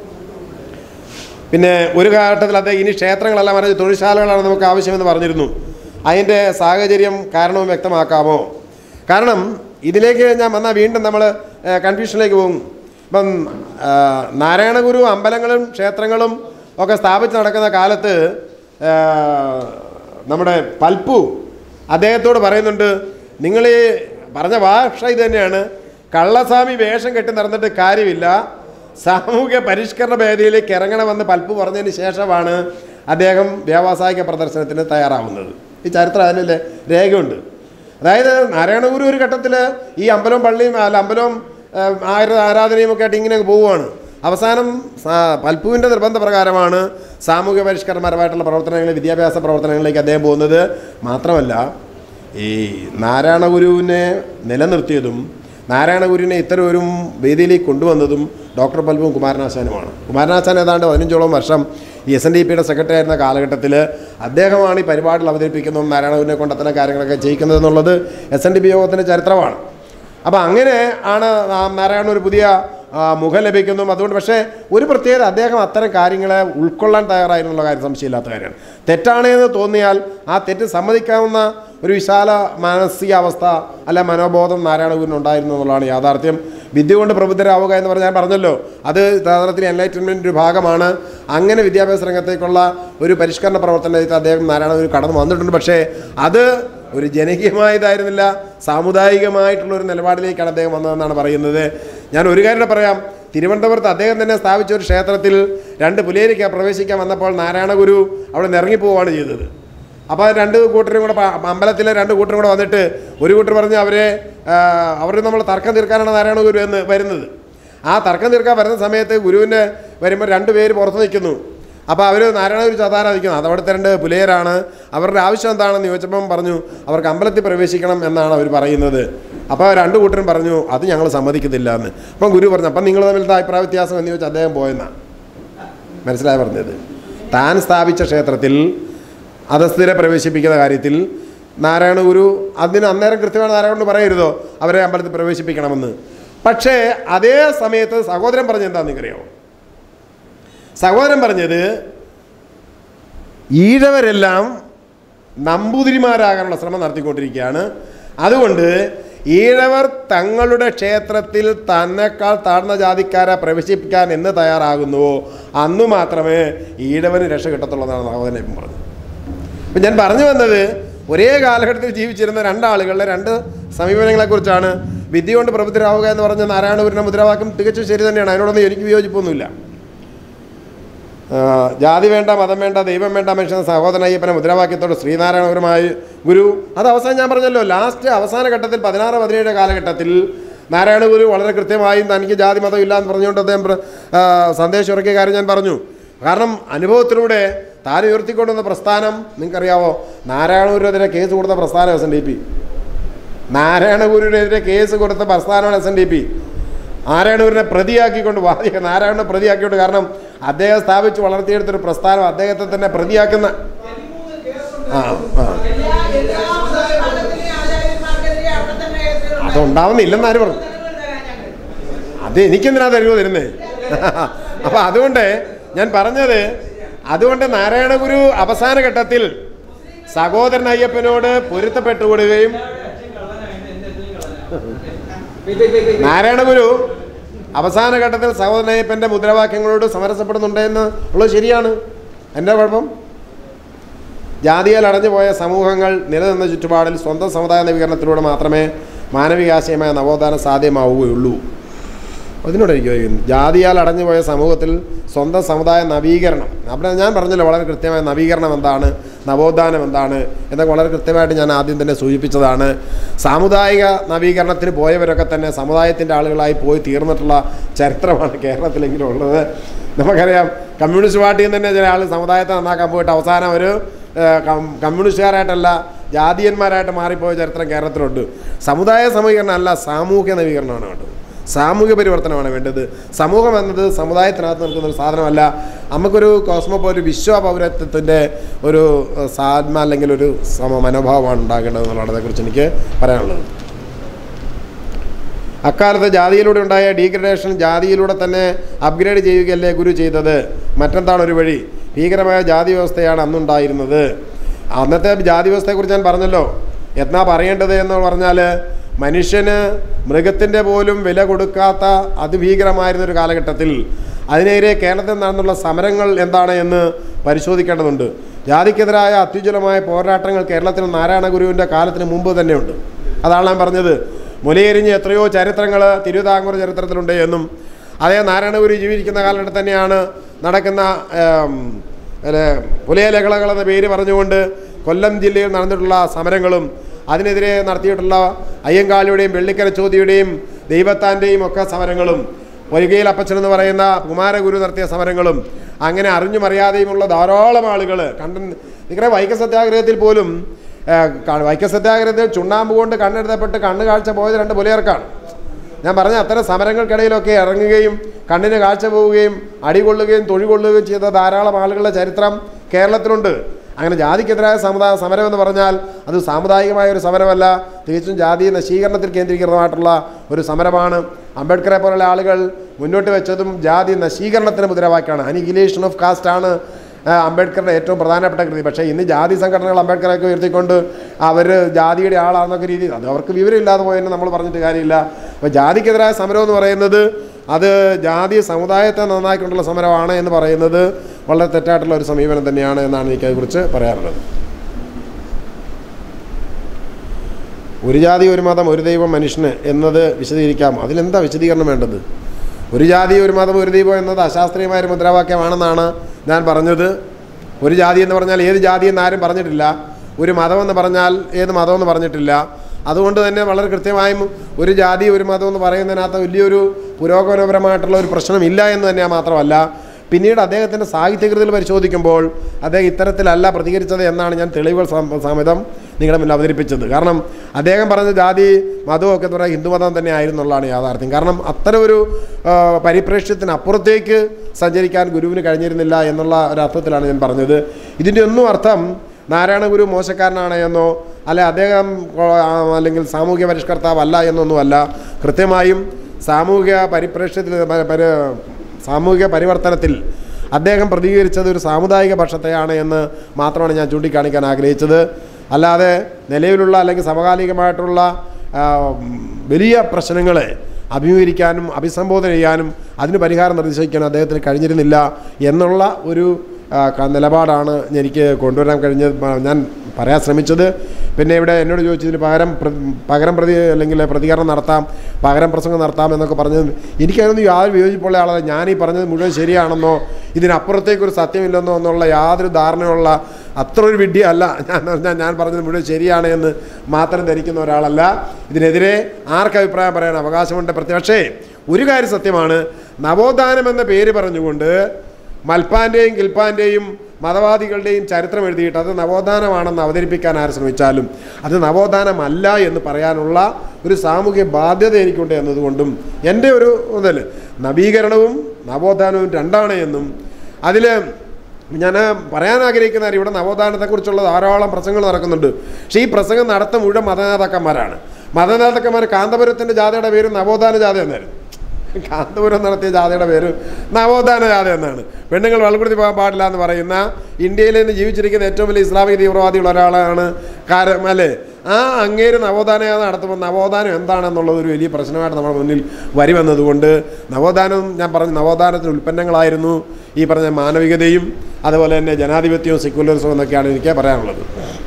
പിന്നെ ഒരു കാലഘട്ടത്തിൽ അദ്ദേഹം ഇനി ക്ഷേത്രങ്ങളെല്ലാം പറഞ്ഞ് തൊഴിൽശാലകളാണ് നമുക്ക് ആവശ്യമെന്ന് പറഞ്ഞിരുന്നു അതിൻ്റെ സാഹചര്യം കാരണവും വ്യക്തമാക്കാമോ കാരണം ഇതിലേക്ക് ഞാൻ വന്നാൽ വീണ്ടും നമ്മൾ കൺഫ്യൂഷനിലേക്ക് പോകും ഇപ്പം ആ, നാരായണഗുരു അമ്പലങ്ങളും ക്ഷേത്രങ്ങളും ഒക്കെ സ്ഥാപിച്ച് നടക്കുന്ന കാലത്ത് ആ, നമ്മുടെ പൽപ്പു അദ്ദേഹത്തോട് പറയുന്നുണ്ട് നിങ്ങൾ ഈ പറഞ്ഞ ഭാഷ ഇത് തന്നെയാണ് കള്ളസ്വാമി വേഷം കെട്ടി നടന്നിട്ട് കാര്യമില്ല സാമൂഹ്യ പരിഷ്കരണ വേദിയിലേക്ക് ഇറങ്ങണമെന്ന് പൽപ്പ് പറഞ്ഞതിന് ശേഷമാണ് അദ്ദേഹം വ്യാവസായിക പ്രദർശനത്തിന് തയ്യാറാവുന്നത് ഈ ചരിത്രം അതിൻ്റെ രേഖയുണ്ട് അതായത് നാരായണഗുരു ഒരു ഘട്ടത്തിൽ ഈ അമ്പലവും പള്ളിയും അല്ല അമ്പലവും ഏഹ്, ആയുധ ആരാധനയും ഒക്കെ ആയിട്ട് ഇങ്ങനെ പോവുകയാണ് അവസാനം സാ- പൽപ്പുവിൻ്റെ നിർബന്ധപ്രകാരമാണ് സാമൂഹ്യ പരിഷ്കരണപരമായിട്ടുള്ള പ്രവർത്തനങ്ങൾ വിദ്യാഭ്യാസ പ്രവർത്തനങ്ങളിലേക്ക് അദ്ദേഹം പോകുന്നത് മാത്രമല്ല ഈ നാരായണഗുരുവിനെ നിലനിർത്തിയതും നാരായണഗുരുവിനെ ഇത്തരം ഒരു വേദിയിലേക്ക് കൊണ്ടുവന്നതും ഡോക്ടർ പൽപ്പും കുമാരനാശാനുമാണ് കുമാരനാശാൻ ഏതാണ്ട് പതിനഞ്ചോളം വർഷം ഈ എസ് എൻ ഡി പിയുടെ സെക്രട്ടറി ആയിരുന്ന കാലഘട്ടത്തിൽ അദ്ദേഹമാണ് ഈ പരിപാടികൾ അവതരിപ്പിക്കുന്നതും നാരായണഗുരുവിനെ കൊണ്ട് അത്തരം കാര്യങ്ങളൊക്കെ ചെയ്യിക്കുന്നത് എന്നുള്ളത് എസ് എൻ ഡി പി യോഗത്തിൻ്റെ ചരിത്രമാണ് അപ്പോൾ അങ്ങനെ ആണ് ആ നാരായണ ഒരു പുതിയ ആ, മുഖം ലഭിക്കുന്നു അതുകൊണ്ട് പക്ഷേ ഒരു പ്രത്യേകത അദ്ദേഹം അത്തരം കാര്യങ്ങളെ ഉൾക്കൊള്ളാൻ തയ്യാറായിരുന്നുള്ള കാര്യം സംശയമില്ലാത്ത കാര്യമാണ് തെറ്റാണ് എന്ന് തോന്നിയാൽ ആ തെറ്റ് സമ്മതിക്കാവുന്ന ഒരു വിശാല മാനസികാവസ്ഥ അല്ല മനോബോധം നാരായണഗുരുവിന് ഉണ്ടായിരുന്നു എന്നുള്ളതാണ് യാഥാർത്ഥ്യം വിദ്യ കൊണ്ട് പ്രബുദ്ധരാവുക എന്ന് പറഞ്ഞാൽ ഞാൻ പറഞ്ഞല്ലോ അത് യഥാർത്ഥത്തിൽ എൻലൈറ്റൻമെൻറ്റ് ഒരു ഭാഗമാണ് അങ്ങനെ വിദ്യാഭ്യാസ രംഗത്തേക്കുള്ള ഒരു പരിഷ്കരണ പ്രവർത്തനത്തിൽ അദ്ദേഹം നാരായണഗുരു കടന്നു വന്നിട്ടുണ്ട് പക്ഷേ അത് ഒരു ജനകീയമായതായിരുന്നില്ല സാമുദായികമായിട്ടുള്ള ഒരു നിലപാടിലേക്കാണ് അദ്ദേഹം വന്നതെന്നാണ് പറയുന്നത് ഞാൻ ഒരു കാര്യം കൂടെ പറയാം തിരുവനന്തപുരത്ത് അദ്ദേഹം തന്നെ സ്ഥാപിച്ച ഒരു ക്ഷേത്രത്തിൽ രണ്ട് പുലേരിക്ക പ്രവേശിക്കാൻ വന്നപ്പോൾ നാരായണഗുരു അവിടെ നിന്ന് ഇറങ്ങിപ്പോവുകയാണ് ചെയ്തത് അപ്പോൾ രണ്ട് കൂട്ടരും കൂടെ പ- അമ്പലത്തിലെ രണ്ട് കൂട്ടരും കൂടെ വന്നിട്ട് ഒരു കൂട്ടർ പറഞ്ഞ് അവരെ അവർ നമ്മൾ തർക്കം തീർക്കാനാണ് നാരായണഗുരു എന്ന് വരുന്നത് ആ തർക്കം തീർക്കാൻ വരുന്ന സമയത്ത് ഗുരുവിൻ്റെ വരുമ്പോൾ രണ്ട് പേര് പുറത്ത് നിൽക്കുന്നു അപ്പോൾ അവർ നാരായണഗുരു ചതാര നിൽക്കുന്നത് അത് അവിടുത്തെ രണ്ട് പുലയരാണ് അവരുടെ ആവശ്യം എന്താണെന്ന് ചോദിച്ചപ്പം പറഞ്ഞു അവർക്ക് അമ്പലത്തിൽ പ്രവേശിക്കണം എന്നാണ് അവർ പറയുന്നത് അപ്പോൾ രണ്ട് കൂട്ടരും പറഞ്ഞു അത് ഞങ്ങൾ സമ്മതിക്കത്തില്ല എന്ന് അപ്പം ഗുരു പറഞ്ഞു അപ്പം നിങ്ങൾ തമ്മിലത്തെ അഭിപ്രായ വ്യത്യാസം എന്ന് ചോദിച്ചാൽ അദ്ദേഹം പോയെന്നാണ് മനസ്സിലായി പറഞ്ഞത് താൻ സ്ഥാപിച്ച ക്ഷേത്രത്തിൽ അധസ്ഥിരെ പ്രവേശിപ്പിക്കുന്ന കാര്യത്തിൽ നാരായണ ഗുരു അതിന് അന്നേരം കൃത്യമായി നാരായണ പറയരുതോ അവരെ അമ്പലത്തിൽ പ്രവേശിപ്പിക്കണമെന്ന് പക്ഷേ അതേ സമയത്ത് സഹോദരൻ പറഞ്ഞത് എന്താണെന്ന് നിങ്ങൾക്കറിയാമോ സഹോദരൻ പറഞ്ഞത് ഈഴവരെല്ലാം നമ്പൂതിരിമാരാകാനുള്ള ശ്രമം നടത്തിക്കൊണ്ടിരിക്കുകയാണ് അതുകൊണ്ട് ഈഴവർ തങ്ങളുടെ ക്ഷേത്രത്തിൽ തന്നെക്കാൾ താഴ്ന്ന ജാതിക്കാരെ പ്രവേശിപ്പിക്കാൻ എന്ന് തയ്യാറാകുന്നുവോ അന്നു മാത്രമേ ഈഴവന് രക്ഷ കിട്ടത്തുള്ളതാണ് സഹോദരൻ ഇപ്പം പറഞ്ഞത് അപ്പം ഞാൻ പറഞ്ഞു വന്നത് ഒരേ കാലഘട്ടത്തിൽ ജീവിച്ചിരുന്ന രണ്ടാളുകളുടെ രണ്ട് സമീപനങ്ങളെക്കുറിച്ചാണ് വിദ്യ കൊണ്ട് പ്രബുദ്ധരാവുക എന്ന് പറഞ്ഞ നാരായണപുരിൻ്റെ മുദ്രാവാക്യം തികച്ചും ശരി തന്നെയാണ് അതിനോടൊന്നും എനിക്ക് വിയോജിപ്പൊന്നുമില്ല ആ, ജാതി വേണ്ട മതം വേണ്ട ദൈവം വേണ്ട മനുഷ്യൻ സഹോദരൻ അയ്യപ്പനെ മുദ്രാവാക്യത്തോട് ശ്രീനാരായണപുരമായി ഗുരു അത് അവസാനം ഞാൻ പറഞ്ഞല്ലോ ലാസ്റ്റ് അവസാന ഘട്ടത്തിൽ പതിനാറ് പതിനേഴ് കാലഘട്ടത്തിൽ നാരായണ ഗുരു വളരെ കൃത്യമായും തനിക്ക് ജാതി മതം ഇല്ല എന്ന് പറഞ്ഞുകൊണ്ട് അദ്ദേഹം പ്ര- ആ, സന്ദേശം ഇറക്കിയ കാര്യം ഞാൻ പറഞ്ഞു കാരണം അനുഭവത്തിലൂടെ താൻ ഉയർത്തിക്കൊണ്ടുവന്ന പ്രസ്ഥാനം നിങ്ങൾക്കറിയാവോ നാരായണഗുരുവിനെതിരെ കേസ് കൊടുത്ത പ്രസ്ഥാനം എസ് എൻ ഡി പി നാരായണഗുരുവിനെതിരെ കേസ് കൊടുത്ത പ്രസ്ഥാനമാണ് എസ് എൻ ഡി പി നാരായണഗുരുവിനെ പ്രതിയാക്കിക്കൊണ്ട് വാദിക്കുക നാരായണനെ പ്രതിയാക്കിക്കൊണ്ട് കാരണം അദ്ദേഹം സ്ഥാപിച്ച് വളർത്തിയെടുത്തൊരു പ്രസ്ഥാനം അദ്ദേഹത്തെ തന്നെ പ്രതിയാക്കുന്ന ആ ആ അതുണ്ടാവുന്നില്ലെന്ന് ആര് പറഞ്ഞു അത് എനിക്കെന്തിനാ തരുമോ തരുന്നേ അപ്പം അതുകൊണ്ട് ഞാൻ പറഞ്ഞത് അതുകൊണ്ട് നാരായണഗുരു അവസാന ഘട്ടത്തിൽ സഹോദരൻ അയ്യപ്പനോട് പൊരുത്തപ്പെട്ടുകൊടുകയും നാരായണഗുരു അവസാന ഘട്ടത്തിൽ സഹോദരൻ അയ്യപ്പൻ്റെ മുദ്രാവാക്യങ്ങളോട് സമരസപ്പെടുന്നുണ്ടെന്ന് ഉള്ളത് ശരിയാണ് എൻ്റെ കുഴപ്പം ജാതിയാൽ അടഞ്ഞുപോയ സമൂഹങ്ങൾ നിലനിന്ന ചുറ്റുപാടിൽ സ്വന്തം സമുദായ നവീകരണത്തിലൂടെ മാത്രമേ മാനവികാശയമായ നവോത്ഥാനം സാധ്യമാവുകയുള്ളൂ അതിനോട് എനിക്ക് യോജിക്കുന്നു ജാതിയാൽ അടഞ്ഞുപോയ സമൂഹത്തിൽ സ്വന്തം സമുദായ നവീകരണം അവിടെ ഞാൻ പറഞ്ഞല്ലോ വളരെ കൃത്യമായ നവീകരണം എന്താണ് നവോത്ഥാനം എന്താണ് എന്നൊക്കെ വളരെ കൃത്യമായിട്ട് ഞാൻ ആദ്യം തന്നെ സൂചിപ്പിച്ചതാണ് സാമുദായിക നവീകരണത്തിന് പോയവരൊക്കെ തന്നെ സമുദായത്തിൻ്റെ ആളുകളായി പോയി തീർന്നിട്ടുള്ള ചരിത്രമാണ് കേരളത്തിലെങ്കിലും ഉള്ളത് നമുക്കറിയാം കമ്മ്യൂണിസ്റ്റ് പാർട്ടിയിൽ നിന്ന് തന്നെ ചില ആൾ സമുദായത്തെ നന്നാക്കാൻ പോയിട്ട് അവസാനം ഒരു ഏഹ്, കം- കമ്മ്യൂണിസ്റ്റുകാരായിട്ടല്ല ജാതീയന്മാരായിട്ട് മാറിപ്പോയ ചരിത്രം കേരളത്തിലുണ്ട് സമുദായ സമീകരണം അല്ല സാമൂഹ്യ നവീകരണമാണ് വേണ്ടത് സാമൂഹ്യ പരിവർത്തനമാണ് വേണ്ടത് സമൂഹം എന്നത് സമുദായത്തിനകത്ത് നിൽക്കുന്ന ഒരു സാധനമല്ല നമുക്കൊരു കോസ്മോപ്പോ ഒരു വിശ്വ പൗരത്വത്തിൻ്റെ ഒരു ഏഹ്, സാത്മ അല്ലെങ്കിൽ ഒരു സമ മനോഭാവമാണ് ഉണ്ടാകേണ്ടത് എന്നുള്ളതിനെക്കുറിച്ച് എനിക്ക് പറയാനുള്ളത് അക്കാലത്ത് ജാതിയിലൂടെ ഉണ്ടായ ഡീഗ്രഡേഷൻ ജാതിയിലൂടെ തന്നെ അപ്ഗ്രേഡ് ചെയ്യുകയല്ലേ ഗുരു ചെയ്തത് മറ്റെന്താണ് ഒരു വഴി ഭീകരമായ ജാതി വ്യവസ്ഥയാണ് അന്നുണ്ടായിരുന്നത് അന്നത്തെ ജാതി വ്യവസ്ഥയെക്കുറിച്ച് ഞാൻ പറഞ്ഞല്ലോ എന്നാ പറയേണ്ടത് എന്ന് പറഞ്ഞാൽ മനുഷ്യന് മൃഗത്തിൻ്റെ പോലും വില കൊടുക്കാത്ത അതിഭീകരമായിരുന്ന ഒരു കാലഘട്ടത്തിൽ അതിനെതിരെ കേരളത്തിൽ നടന്നുള്ള സമരങ്ങൾ എന്താണ് എന്ന് പരിശോധിക്കേണ്ടതുണ്ട് ജാതിക്കെതിരായ അത്യുജ്വലമായ പോരാട്ടങ്ങൾ കേരളത്തിൽ നാരായണ ഗുരുവിൻ്റെ കാലത്തിന് മുമ്പ് തന്നെയുണ്ട് അതാണ് ഞാൻ പറഞ്ഞത് മുലയെരിഞ്ഞ് എത്രയോ ചരിത്രങ്ങൾ തിരുവിതാംകൂർ ചരിത്രത്തിലുണ്ട് എന്നും അതേ നാരായണഗുരു ജീവിച്ചിരിക്കുന്ന കാലഘട്ടത്തിൽ തന്നെയാണ് നടക്കുന്ന ഏം, അല്ലെ, പുലയലകളകൾ എന്ന പേര് പറഞ്ഞുകൊണ്ട് കൊല്ലം ജില്ലയിൽ നടന്നിട്ടുള്ള സമരങ്ങളും അതിനെതിരെ നടത്തിയിട്ടുള്ള അയ്യങ്കാളിയുടെയും വെള്ളിക്കര ചോദ്യയുടെയും ദൈവത്താൻ്റെയും ഒക്കെ സമരങ്ങളും പൊയ്കയിൽ അപ്പച്ചൻ എന്ന് പറയുന്ന കുമാരഗുരു നടത്തിയ സമരങ്ങളും അങ്ങനെ അറിഞ്ഞും അറിയാതെയുമുള്ള ധാരാളം ആളുകൾ കണ്ട നിങ്ങളുടെ വൈക്കം സത്യാഗ്രഹത്തിൽ പോലും ഏഹ്, ക- വൈക്കം സത്യാഗ്രഹത്തിൽ ചുണ്ണാമ്പ് കൊണ്ട് കണ്ണെടുത്തപ്പെട്ട് കണ്ണ് കാഴ്ച പോയത് രണ്ട് പുലയർക്കാണ് ഞാൻ പറഞ്ഞ അത്തരം സമരങ്ങൾക്കിടയിലൊക്കെ ഇറങ്ങുകയും കണ്ണിന് കാഴ്ച പോവുകയും അടികൊള്ളുകയും തൊഴികൊള്ളുകയും ചെയ്ത ധാരാളം ആളുകളുടെ ചരിത്രം കേരളത്തിലുണ്ട് അങ്ങനെ ജാതിക്കെതിരായ സമുദായ സമരം എന്ന് പറഞ്ഞാൽ അത് സാമുദായികമായ ഒരു സമരമല്ല തികച്ചും ജാതി നശീകരണത്തിൽ കേന്ദ്രീകൃതമായിട്ടുള്ള ഒരു സമരമാണ് അംബേദ്കറെ പോലുള്ള ആളുകൾ മുന്നോട്ട് വെച്ചതും ജാതി നശീകരണത്തിന് മുദ്രാവാക്യമാണ് അനിഹിലേഷൻ ഓഫ് കാസ്റ്റ് ആണ് ആ, അംബേദ്കറുടെ ഏറ്റവും പ്രധാനപ്പെട്ട കൃതി പക്ഷേ ഇന്ന് ജാതി സംഘടനകൾ അംബേദ്കറൊക്കെ ഉയർത്തിക്കൊണ്ട് അവർ ജാതിയുടെ ആളാണെന്നൊക്കെ രീതി അത് അവർക്ക് വിവരമില്ലാതെ പോയെന്ന് നമ്മൾ പറഞ്ഞിട്ട് കാര്യമില്ല അപ്പോൾ ജാതിക്കെതിരായ സമരം എന്ന് പറയുന്നത് അത് ജാതി സമുദായത്തെ നന്നാക്കിക്കൊണ്ടുള്ള സമരമാണ് എന്ന് പറയുന്നത് വളരെ തെറ്റായിട്ടുള്ള ഒരു സമീപനം തന്നെയാണ് എന്നാണ് എനിക്കതിനെക്കുറിച്ച് പറയാറുള്ളത് ഒരു ജാതി ഒരു മതം ഒരു ദൈവം മനുഷ്യന് എന്നത് വിശദീകരിക്കാം അതിലെന്താ വിശദീകരണം വേണ്ടത് ഒരു ജാതി ഒരു മതം ഒരു ദൈവം എന്നത് അശാസ്ത്രീയമായ ഒരു മുദ്രാവാക്യമാണെന്നാണ് ഞാൻ പറഞ്ഞത് ഒരു ജാതി എന്ന് പറഞ്ഞാൽ ഏത് ജാതി എന്ന് ആരും പറഞ്ഞിട്ടില്ല ഒരു മതമെന്ന് പറഞ്ഞാൽ ഏത് മതമെന്ന് പറഞ്ഞിട്ടില്ല അതുകൊണ്ട് തന്നെ വളരെ കൃത്യമായും ഒരു ജാതി ഒരു മതം എന്ന് പറയുന്നതിനകത്ത് വലിയൊരു പുരോഗമനപരമായിട്ടുള്ള ഒരു പ്രശ്നമില്ല എന്ന് തന്നെ മാത്രമല്ല പിന്നീട് അദ്ദേഹത്തിൻ്റെ സാഹിത്യകൃതികൾ പരിശോധിക്കുമ്പോൾ അദ്ദേഹം ഇത്തരത്തിലല്ല പ്രതികരിച്ചത് എന്നാണ് ഞാൻ തെളിവുകൾ സം- സഹിതം നിങ്ങളുടെ മുന്നിൽ അവതരിപ്പിച്ചത് കാരണം അദ്ദേഹം പറഞ്ഞ ജാതി മതവും ഒക്കെ എന്ന് പറയുന്നത് ഹിന്ദുമതം തന്നെ ആയിരുന്നുള്ളതാണ് യാഥാർത്ഥ്യം കാരണം അത്തരം ഒരു ആ, പരിപ്രേക്ഷ്യത്തിനപ്പുറത്തേക്ക് സഞ്ചരിക്കാൻ ഗുരുവിന് കഴിഞ്ഞിരുന്നില്ല എന്നുള്ള ഒരർത്ഥത്തിലാണ് ഞാൻ പറഞ്ഞത് ഇതിൻ്റെ ഒന്നും അർത്ഥം നാരായണ ഗുരു മോശക്കാരനാണ് എന്നോ അല്ലെ അദ്ദേഹം ആ, അല്ലെങ്കിൽ സാമൂഹ്യ പരിഷ്കർത്താവല്ല എന്നൊന്നുമല്ല കൃത്യമായും സാമൂഹിക പരിപ്രേക്ഷ്യത്തിൽ പ- പരി- സാമൂഹിക പരിവർത്തനത്തിൽ അദ്ദേഹം പ്രതികരിച്ചത് ഒരു സാമുദായിക പക്ഷത്തെയാണ് എന്ന് മാത്രമാണ് ഞാൻ ചൂണ്ടിക്കാണിക്കാൻ ആഗ്രഹിച്ചത് അല്ലാതെ നിലവിലുള്ള അല്ലെങ്കിൽ സമകാലികമായിട്ടുള്ള ആ, വലിയ പ്രശ്നങ്ങളെ അഭിമുഖീകരിക്കാനും അഭിസംബോധന ചെയ്യാനും അതിന് പരിഹാരം നിർദ്ദേശിക്കാനും അദ്ദേഹത്തിന് കഴിഞ്ഞിരുന്നില്ല എന്നുള്ള ഒരു ആ, ക- നിലപാടാണ് എനിക്ക് കൊണ്ടുവരാൻ കഴിഞ്ഞത് പ- ഞാൻ പറയാൻ ശ്രമിച്ചത് പിന്നെ ഇവിടെ എന്നോട് ചോദിച്ചതിന് പകരം പ്ര- പകരം പ്രതി അല്ലെങ്കിൽ പ്രതികരണം നടത്താം പകരം പ്രസംഗം നടത്താം എന്നൊക്കെ പറഞ്ഞത് എനിക്കതൊന്നും യാതൊരു വിയോജിപ്പുള്ള ആളല്ല ഞാൻ ഈ പറഞ്ഞത് മുഴുവൻ ശരിയാണെന്നോ ഇതിനപ്പുറത്തേക്കൊരു സത്യമില്ലെന്നോ എന്നുള്ള യാതൊരു ധാരണയുള്ള അത്ര ഒരു വിഡ്ഢിയല്ല ഞാൻ ഞാൻ ഞാൻ പറഞ്ഞത് മുഴുവൻ ശരിയാണ് എന്ന് മാത്രം ധരിക്കുന്ന ഒരാളല്ല ഇതിനെതിരെ ആർക്ക് അഭിപ്രായം പറയാൻ അവകാശമുണ്ട് പ്രത്യേക പക്ഷേ ഒരു കാര്യം സത്യമാണ് നവോത്ഥാനം എന്ന പേര് പറഞ്ഞുകൊണ്ട് മൽപ്പാൻ്റെയും ഗിൽപ്പാൻ്റെയും മതവാദികളുടെയും ചരിത്രം എഴുതിയിട്ട് അത് നവോത്ഥാനമാണെന്ന് അവതരിപ്പിക്കാൻ ആര് ശ്രമിച്ചാലും അത് നവോത്ഥാനമല്ല എന്ന് പറയാനുള്ള ഒരു സാമൂഹ്യ ബാധ്യത എനിക്കുണ്ട് എന്നതുകൊണ്ടും എൻ്റെ ഒരു മുതൽ നവീകരണവും നവോത്ഥാനവും രണ്ടാണ് എന്നും അതിൽ ഞാൻ പറയാൻ ആഗ്രഹിക്കുന്ന കാര്യം ഇവിടെ നവോത്ഥാനത്തെക്കുറിച്ചുള്ള ധാരാളം പ്രസംഗങ്ങൾ നടക്കുന്നുണ്ട് പക്ഷേ ഈ പ്രസംഗം നടത്ത മുഴുവൻ മതനേതാക്കന്മാരാണ് മതനേതാക്കന്മാർ കാന്തപുരത്തിൻ്റെ ജാഥയുടെ പേര് നവോത്ഥാന ജാഥ എന്നായിരുന്നു കാന്തപുരം നടത്തിയ ജാഥയുടെ പേര് നവോത്ഥാന ജാഥ എന്നാണ് പെണ്ണുങ്ങൾ വളപ്പെടുത്തി പോകാൻ പാടില്ല എന്ന് പറയുന്ന ഇന്ത്യയിൽ നിന്ന് ജീവിച്ചിരിക്കുന്ന ഏറ്റവും വലിയ ഇസ്ലാമിക തീവ്രവാദിയുള്ള ഒരാളാണ് കാരം അല്ലേ ആ അങ്ങേര് നവോത്ഥാന ജാഥ നടത്തുമ്പോൾ നവോത്ഥാനം എന്താണെന്നുള്ളത് ഒരു വലിയ പ്രശ്നമായിട്ട് നമ്മുടെ മുന്നിൽ വരി വന്നതുകൊണ്ട് നവോത്ഥാനം ഞാൻ പറഞ്ഞു നവോത്ഥാനത്തിന് ഉൽപ്പന്നങ്ങളായിരുന്നു ഈ പറഞ്ഞ മാനവികതയും അതുപോലെ തന്നെ ജനാധിപത്യവും സെക്യുലറിസവും എന്നൊക്കെയാണ് എനിക്ക് പറയാനുള്ളത്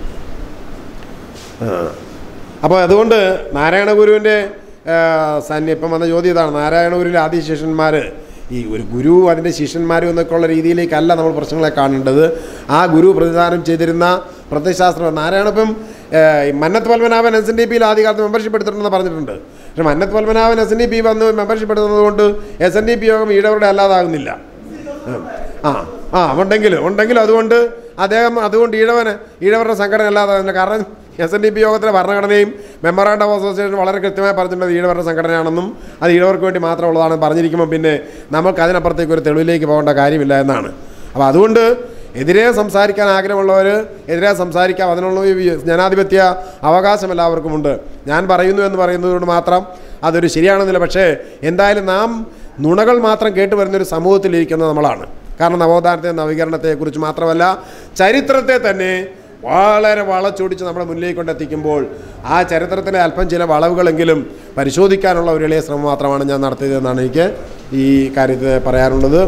അപ്പോൾ അതുകൊണ്ട് നാരായണ ഗുരുവിൻ്റെ സന്നി ഇപ്പം വന്ന ചോദ്യം ഇതാണ് നാരായണ ഗുരുവിൻ്റെ ആദ്യ ശിഷ്യന്മാർ ഈ ഒരു ഗുരു അതിൻ്റെ ശിഷ്യന്മാരും എന്നൊക്കെ ഉള്ള രീതിയിലേക്കല്ല നമ്മൾ പ്രശ്നങ്ങളെ കാണേണ്ടത് ആ ഗുരു പ്രതിദാനം ചെയ്തിരുന്ന പ്രത്യയശാസ്ത്രം നാരായണ ഇപ്പം ഏഹ്, ഈ Mannath Padmanabhan S N D പിയിൽ ആദ്യകാലത്ത് മെമ്പർഷിപ്പ് എടുത്തിട്ടുണ്ടെന്ന് പറഞ്ഞിട്ടുണ്ട് പക്ഷെ Mannath Padmanabhan S N D P വന്ന് മെമ്പർഷിപ്പ് എടുത്തത് കൊണ്ട് എസ് എൻ ഡി പി യോഗം ഈഴവരുടെ അല്ലാതാകുന്നില്ല ആ ആ ഉണ്ടെങ്കിലും ഉണ്ടെങ്കിലും അതുകൊണ്ട് അദ്ദേഹം അതുകൊണ്ട് ഈഴവന് ഈഴവരുടെ സംഘടന അല്ലാതെ കാരണം എസ് എൻ ഡി പി യോഗത്തിലെ ഭരണഘടനയും മെമ്മറാണ്ടം ഓഫ് അസോസിയേഷൻ വളരെ കൃത്യമായി പറഞ്ഞിട്ടുണ്ട് ഈഴവരുടെ സംഘടനയാണെന്നും അത് ഈഴവർക്ക് വേണ്ടി മാത്രമുള്ളതാണെന്ന് പറഞ്ഞിരിക്കുമ്പോൾ പിന്നെ നമുക്ക് അതിനപ്പുറത്തേക്ക് ഒരു തെളിവിലേക്ക് പോകേണ്ട കാര്യമില്ല എന്നാണ് അപ്പോൾ അതുകൊണ്ട് എതിരെ സംസാരിക്കാൻ ആഗ്രഹമുള്ളവർ എതിരെ സംസാരിക്കാം അതിനുള്ള ഈ ജനാധിപത്യ അവകാശം എല്ലാവർക്കുമുണ്ട് ഞാൻ പറയുന്നു എന്ന് പറയുന്നതുകൊണ്ട് മാത്രം അതൊരു ശരിയാണെന്നില്ല പക്ഷേ എന്തായാലും നാം നുണകൾ മാത്രം കേട്ട് വരുന്നൊരു സമൂഹത്തിലിരിക്കുന്ന നമ്മളാണ് കാരണം നവോത്ഥാനത്തെ നവീകരണത്തെക്കുറിച്ച് മാത്രമല്ല ചരിത്രത്തെ തന്നെ വളരെ വളച്ചൊടിച്ച് നമ്മുടെ മുന്നിലേക്ക് കൊണ്ടെത്തിക്കുമ്പോൾ ആ ചരിത്രത്തിലെ അല്പം ചില വളവുകളെങ്കിലും പരിശോധിക്കാനുള്ള ഒരു എളിയ ശ്രമം മാത്രമാണ് ഞാൻ നടത്തിയതെന്നാണ് എനിക്ക് ഈ കാര്യത്തിൽ പറയാനുള്ളത്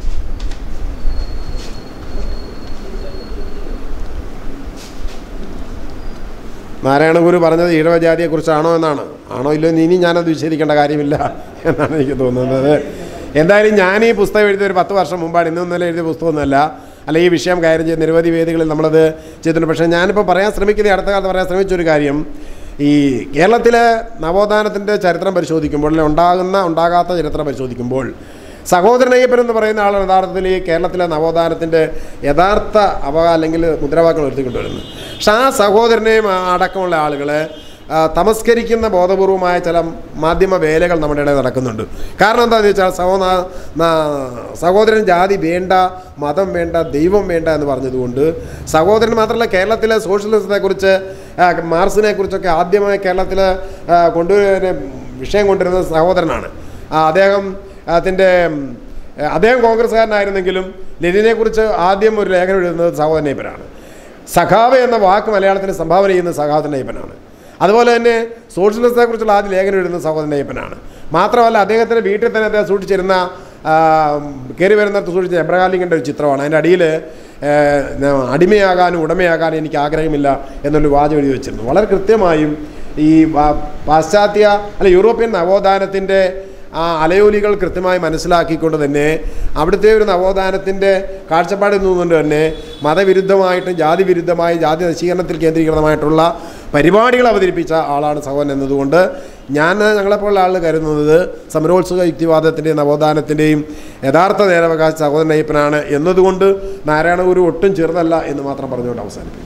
നാരായണഗുരു പറഞ്ഞത് ഈഴവജാതിയെക്കുറിച്ചാണോ എന്നാണ് ആണോ ഇല്ലോ എന്ന് ഇനി ഞാനത് വിശദീകരിക്കേണ്ട കാര്യമില്ല എന്നാണ് എനിക്ക് തോന്നുന്നത് എന്തായാലും ഞാൻ ഈ പുസ്തകം എഴുതിയ ഒരു പത്ത് വർഷം മുമ്പാണ് ഇന്നും ഇന്നലെ എഴുതിയ പുസ്തകമൊന്നുമല്ല അല്ല ഈ വിഷയം കൈകാര്യം ചെയ്ത് നിരവധി വേദികളിൽ നമ്മളത് ചെയ്തിട്ടുണ്ട് പക്ഷേ ഞാനിപ്പോൾ പറയാൻ ശ്രമിക്കുന്ന ഈ അടുത്ത കാലത്ത് പറയാൻ ശ്രമിച്ചൊരു കാര്യം ഈ കേരളത്തിലെ നവോത്ഥാനത്തിൻ്റെ ചരിത്രം പരിശോധിക്കുമ്പോൾ അല്ലെങ്കിൽ ഉണ്ടാകുന്ന ഉണ്ടാകാത്ത ചരിത്രം പരിശോധിക്കുമ്പോൾ സഹോദരൻ അയ്യപ്പൻ എന്ന് പറയുന്ന ആളാണ് യഥാർത്ഥത്തിൽ ഈ കേരളത്തിലെ നവോത്ഥാനത്തിൻ്റെ യഥാർത്ഥ അവ അല്ലെങ്കിൽ മുദ്രാവാക്യം ഉയർത്തിക്കൊണ്ടുവരുന്നത് പക്ഷെ ആ സഹോദരനെയും ആ അടക്കമുള്ള ആളുകളെ ആ, തമസ്കരിക്കുന്ന ബോധപൂർവമായ ചില മാധ്യമ വേലകൾ നമ്മുടെ ഇടയിൽ നടക്കുന്നുണ്ട് കാരണം എന്താണെന്ന് വെച്ചാൽ സഹോ നാ- നാ- സഹോദരൻ ജാതി വേണ്ട മതം വേണ്ട ദൈവം വേണ്ട എന്ന് പറഞ്ഞതുകൊണ്ട് സഹോദരൻ മാത്രമല്ല കേരളത്തിലെ സോഷ്യലിസത്തെക്കുറിച്ച് ആ, മാർക്സിനെ കുറിച്ചൊക്കെ ആദ്യമായി കേരളത്തിൽ കൊണ്ടുവരുന്ന വിഷയം കൊണ്ടുവരുന്നത് സഹോദരനാണ് ആ, അദ്ദേഹം അതിൻ്റെ അദ്ദേഹം കോൺഗ്രസ്സുകാരനായിരുന്നെങ്കിലും ലെനിനെക്കുറിച്ച് ആദ്യം ഒരു ലേഖനം എഴുതുന്നത് സഹോദരൻ അയ്യപ്പനാണ് സഖാവ് എന്ന വാക്ക് മലയാളത്തിന് സംഭാവന ചെയ്യുന്നത് സഖാവതൻ അയ്യപ്പനാണ് അതുപോലെ തന്നെ സോഷ്യലിസത്തെക്കുറിച്ചുള്ള ആദ്യ ലേഖനം എഴുതുന്നത് സഹോദരൻ അയ്യപ്പനാണ് മാത്രമല്ല അദ്ദേഹത്തിൻ്റെ വീട്ടിൽ തന്നെ അദ്ദേഹം സൂക്ഷിച്ചിരുന്ന ആ, കയറി വരുന്നിടത്ത് സൂക്ഷിച്ച എബ്രഹാലിങ്ങിൻ്റെ ഒരു ചിത്രമാണ് അതിൻ്റെ അടിയിൽ അടിമയാകാനും ഉടമയാകാനും എനിക്ക് ആഗ്രഹമില്ല എന്നൊരു വാചകം എഴുതി വെച്ചിരുന്നു വളരെ കൃത്യമായും ഈ പാ- പാശ്ചാത്യ അല്ല യൂറോപ്യൻ നവോത്ഥാനത്തിൻ്റെ ആ അലയോലികൾ കൃത്യമായി മനസ്സിലാക്കിക്കൊണ്ട് തന്നെ അവിടുത്തെ ഒരു നവോത്ഥാനത്തിൻ്റെ കാഴ്ചപ്പാടിൽ നിന്നുകൊണ്ട് തന്നെ മതവിരുദ്ധമായിട്ടും ജാതി വിരുദ്ധമായി ജാതി നശീകരണത്തിൽ കേന്ദ്രീകൃതമായിട്ടുള്ള പരിപാടികൾ അവതരിപ്പിച്ച ആളാണ് സഹോദരൻ എന്നതുകൊണ്ട് ഞാൻ ഞങ്ങളെപ്പോലുള്ള ആളുകൾ കരുതുന്നത് സമരോത്സുക യുക്തിവാദത്തിൻ്റെയും നവോത്ഥാനത്തിൻ്റെയും യഥാർത്ഥ നേരവകാശ സഹോദരൻ അയ്യപ്പനാണ് എന്നതുകൊണ്ട് നാരായണഗുരു ഒട്ടും ചെറുതല്ല എന്ന് മാത്രം പറഞ്ഞുകൊണ്ട് അവസാനിപ്പിക്കും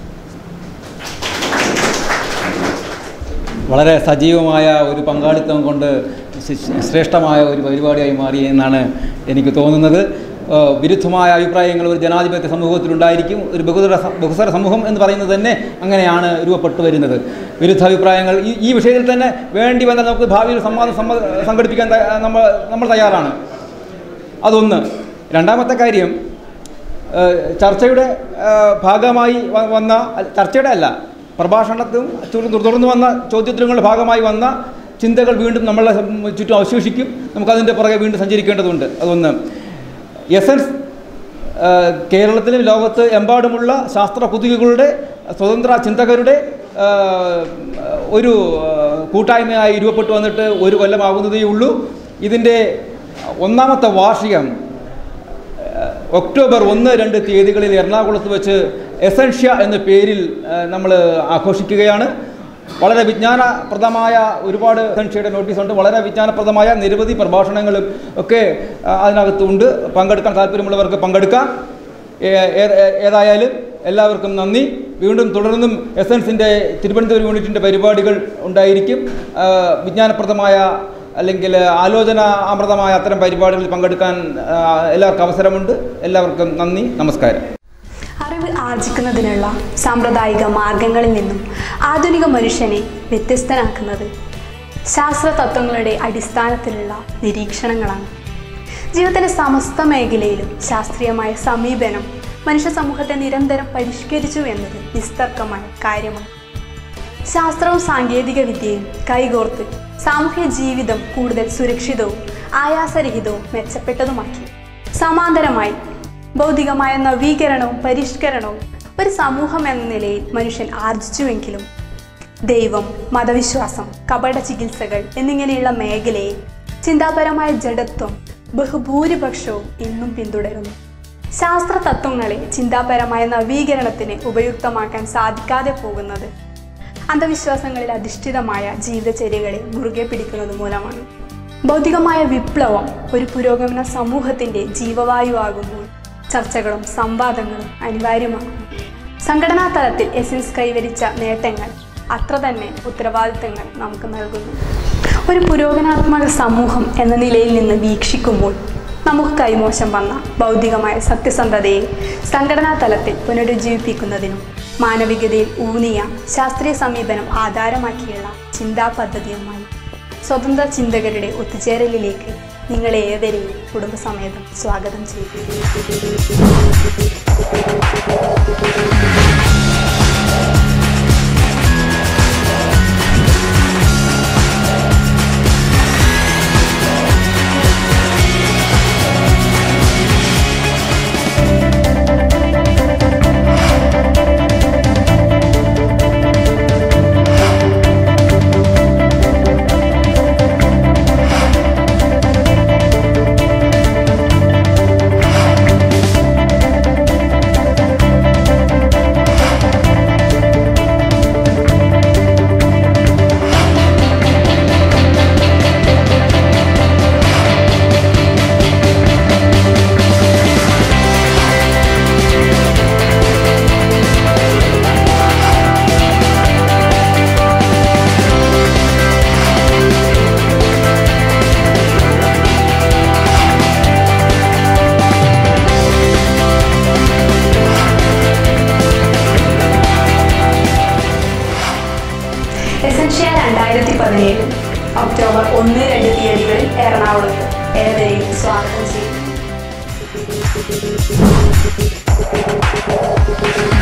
വളരെ സജീവമായ ഒരു പങ്കാളിത്തം കൊണ്ട് ശ്- ശ്രേഷ്ഠമായ ഒരു പരിപാടിയായി മാറി എന്നാണ് എനിക്ക് തോന്നുന്നത് ഏഹ് വിരുദ്ധമായ അഭിപ്രായങ്ങൾ ഒരു ജനാധിപത്യ സമൂഹത്തിലുണ്ടായിരിക്കും ഒരു ബഹുതര സ- ബഹുസ്വര സമൂഹം എന്ന് പറയുന്നത് തന്നെ അങ്ങനെയാണ് രൂപപ്പെട്ടു വരുന്നത് വിരുദ്ധ അഭിപ്രായങ്ങൾ ഈ ഈ വിഷയത്തിൽ തന്നെ വേണ്ടി വന്നാൽ നമുക്ക് ഭാവിയിൽ സംവാദം സമ്മ- സംഘടിപ്പിക്കാൻ ത- നമ്മൾ നമ്മൾ തയ്യാറാണ് അതൊന്ന് രണ്ടാമത്തെ കാര്യം ഏഹ് ചർച്ചയുടെ ഏഹ് ഭാഗമായി വ- വന്ന അല്ല, ചർച്ചയുടെ അല്ല പ്രഭാഷണത്തും തുടർന്ന് തുടർന്ന് വന്ന ചോദ്യോത്തരങ്ങളുടെ ഭാഗമായി വന്ന ചിന്തകൾ വീണ്ടും നമ്മളെ സം- ചുറ്റും അവശേഷിക്കും നമുക്കതിൻ്റെ പുറകെ വീണ്ടും സഞ്ചരിക്കേണ്ടതുണ്ട് അതൊന്ന് എസൻസ് ഏഹ് കേരളത്തിലും ലോകത്ത് എമ്പാടുമുള്ള ശാസ്ത്ര കുതികളുടെ സ്വതന്ത്ര ചിന്തകരുടെ ഏഹ് ഒരു ഏഹ് കൂട്ടായ്മയായി രൂപപ്പെട്ടു വന്നിട്ട് ഒരു കൊല്ലമാകുന്നതേ ഉള്ളൂ ഇതിൻ്റെ ഒന്നാമത്തെ വാർഷികം ഒക്ടോബർ ഒന്ന് രണ്ട് തീയതികളിൽ എറണാകുളത്ത് വെച്ച് എസൻഷ്യ എന്ന പേരിൽ നമ്മൾ ആഘോഷിക്കുകയാണ് വളരെ വിജ്ഞാനപ്രദമായ ഒരുപാട് എസൻഷ്യയുടെ നോട്ടീസുണ്ട് വളരെ വിജ്ഞാനപ്രദമായ നിരവധി പ്രഭാഷണങ്ങളും ഒക്കെ ആ, അതിനകത്തുണ്ട് പങ്കെടുക്കാൻ താല്പര്യമുള്ളവർക്ക് പങ്കെടുക്കാം ഏ- ഏ- ഏതായാലും എല്ലാവർക്കും നന്ദി വീണ്ടും തുടർന്നും എസൻസിൻ്റെ തിരുവനന്തപുരം യൂണിറ്റിൻ്റെ പരിപാടികൾ ഉണ്ടായിരിക്കും ആ, വിജ്ഞാനപ്രദമായ അല്ലെങ്കിൽ ആലോചന അമൃതമായ അത്തരം പരിപാടികളിൽ പങ്കെടുക്കാൻ ആ, എല്ലാവർക്കും അവസരമുണ്ട് എല്ലാവർക്കും നന്ദി നമസ്കാരം അറിവ് ആർജിക്കുന്നതിനുള്ള സാമ്പ്രദായിക മാർഗങ്ങളിൽ നിന്നും ആധുനിക മനുഷ്യനെ വ്യത്യസ്തനാക്കുന്നത് ശാസ്ത്ര തത്വങ്ങളുടെ അടിസ്ഥാനത്തിലുള്ള നിരീക്ഷണങ്ങളാണ് ജീവിതത്തിൻ്റെ സമസ്ത മേഖലയിലും ശാസ്ത്രീയമായ സമീപനം മനുഷ്യ സമൂഹത്തെ നിരന്തരം പരിഷ്കരിച്ചു എന്നത് നിസ്തർക്കമായ കാര്യമാണ് ശാസ്ത്രവും സാങ്കേതിക വിദ്യയും കൈകോർത്ത് സാമൂഹ്യ ജീവിതം കൂടുതൽ സുരക്ഷിതവും ആയാസരഹിതവും മെച്ചപ്പെട്ടതുമാക്കി സമാന്തരമായി ഭൗതികമായ നവീകരണവും പരിഷ്കരണവും ഒരു സമൂഹം എന്ന നിലയിൽ മനുഷ്യൻ ആർജിച്ചുവെങ്കിലും ദൈവം മതവിശ്വാസം കപട ചികിത്സകൾ എന്നിങ്ങനെയുള്ള മേഖലയെ ചിന്താപരമായ ജഡത്വം ബഹുഭൂരിപക്ഷവും ഇന്നും പിന്തുടരുന്നു ശാസ്ത്ര തത്വങ്ങളെ ചിന്താപരമായ നവീകരണത്തിന് ഉപയുക്തമാക്കാൻ സാധിക്കാതെ പോകുന്നത് അന്ധവിശ്വാസങ്ങളിൽ അധിഷ്ഠിതമായ ജീവിതചര്യകളെ മുറുകെ പിടിക്കുന്നത് മൂലമാണ് ഭൗതികമായ വിപ്ലവം ഒരു പുരോഗമന സമൂഹത്തിൻ്റെ ജീവവായുവാകുമ്പോൾ ചർച്ചകളും സംവാദങ്ങളും അനിവാര്യമാണ് സംഘടനാ തലത്തിൽ എസൻസ് കൈവരിച്ച നേട്ടങ്ങൾ അത്ര തന്നെ ഉത്തരവാദിത്തങ്ങൾ നമുക്ക് നൽകുന്നു ഒരു പുരോഗനാത്മക സമൂഹം എന്ന നിലയിൽ നിന്ന് വീക്ഷിക്കുമ്പോൾ നമുക്ക് കൈമോശം വന്ന ഭൗതികമായ സത്യസന്ധതയെ സംഘടനാ തലത്തിൽ പുനരുജ്ജീവിപ്പിക്കുന്നതിനും മാനവികതയിൽ ഊന്നിയ ശാസ്ത്രീയ സമീപനം ആധാരമാക്കിയുള്ള ചിന്താ പദ്ധതിയുമായി സ്വതന്ത്ര ചിന്തകരുടെ ഒത്തുചേരലിലേക്ക് നിങ്ങളെ ഏവരെയും കുടുംബസമേതം സ്വാഗതം ചെയ്യുന്നു എസൻഷ്യ രണ്ടായിരത്തി പതിനേഴ് ഒക്ടോബർ ഒന്ന് രണ്ട് തീയതികളിൽ എറണാകുളത്ത് ഏവരെയും സ്വാഗതം ചെയ്യുന്നു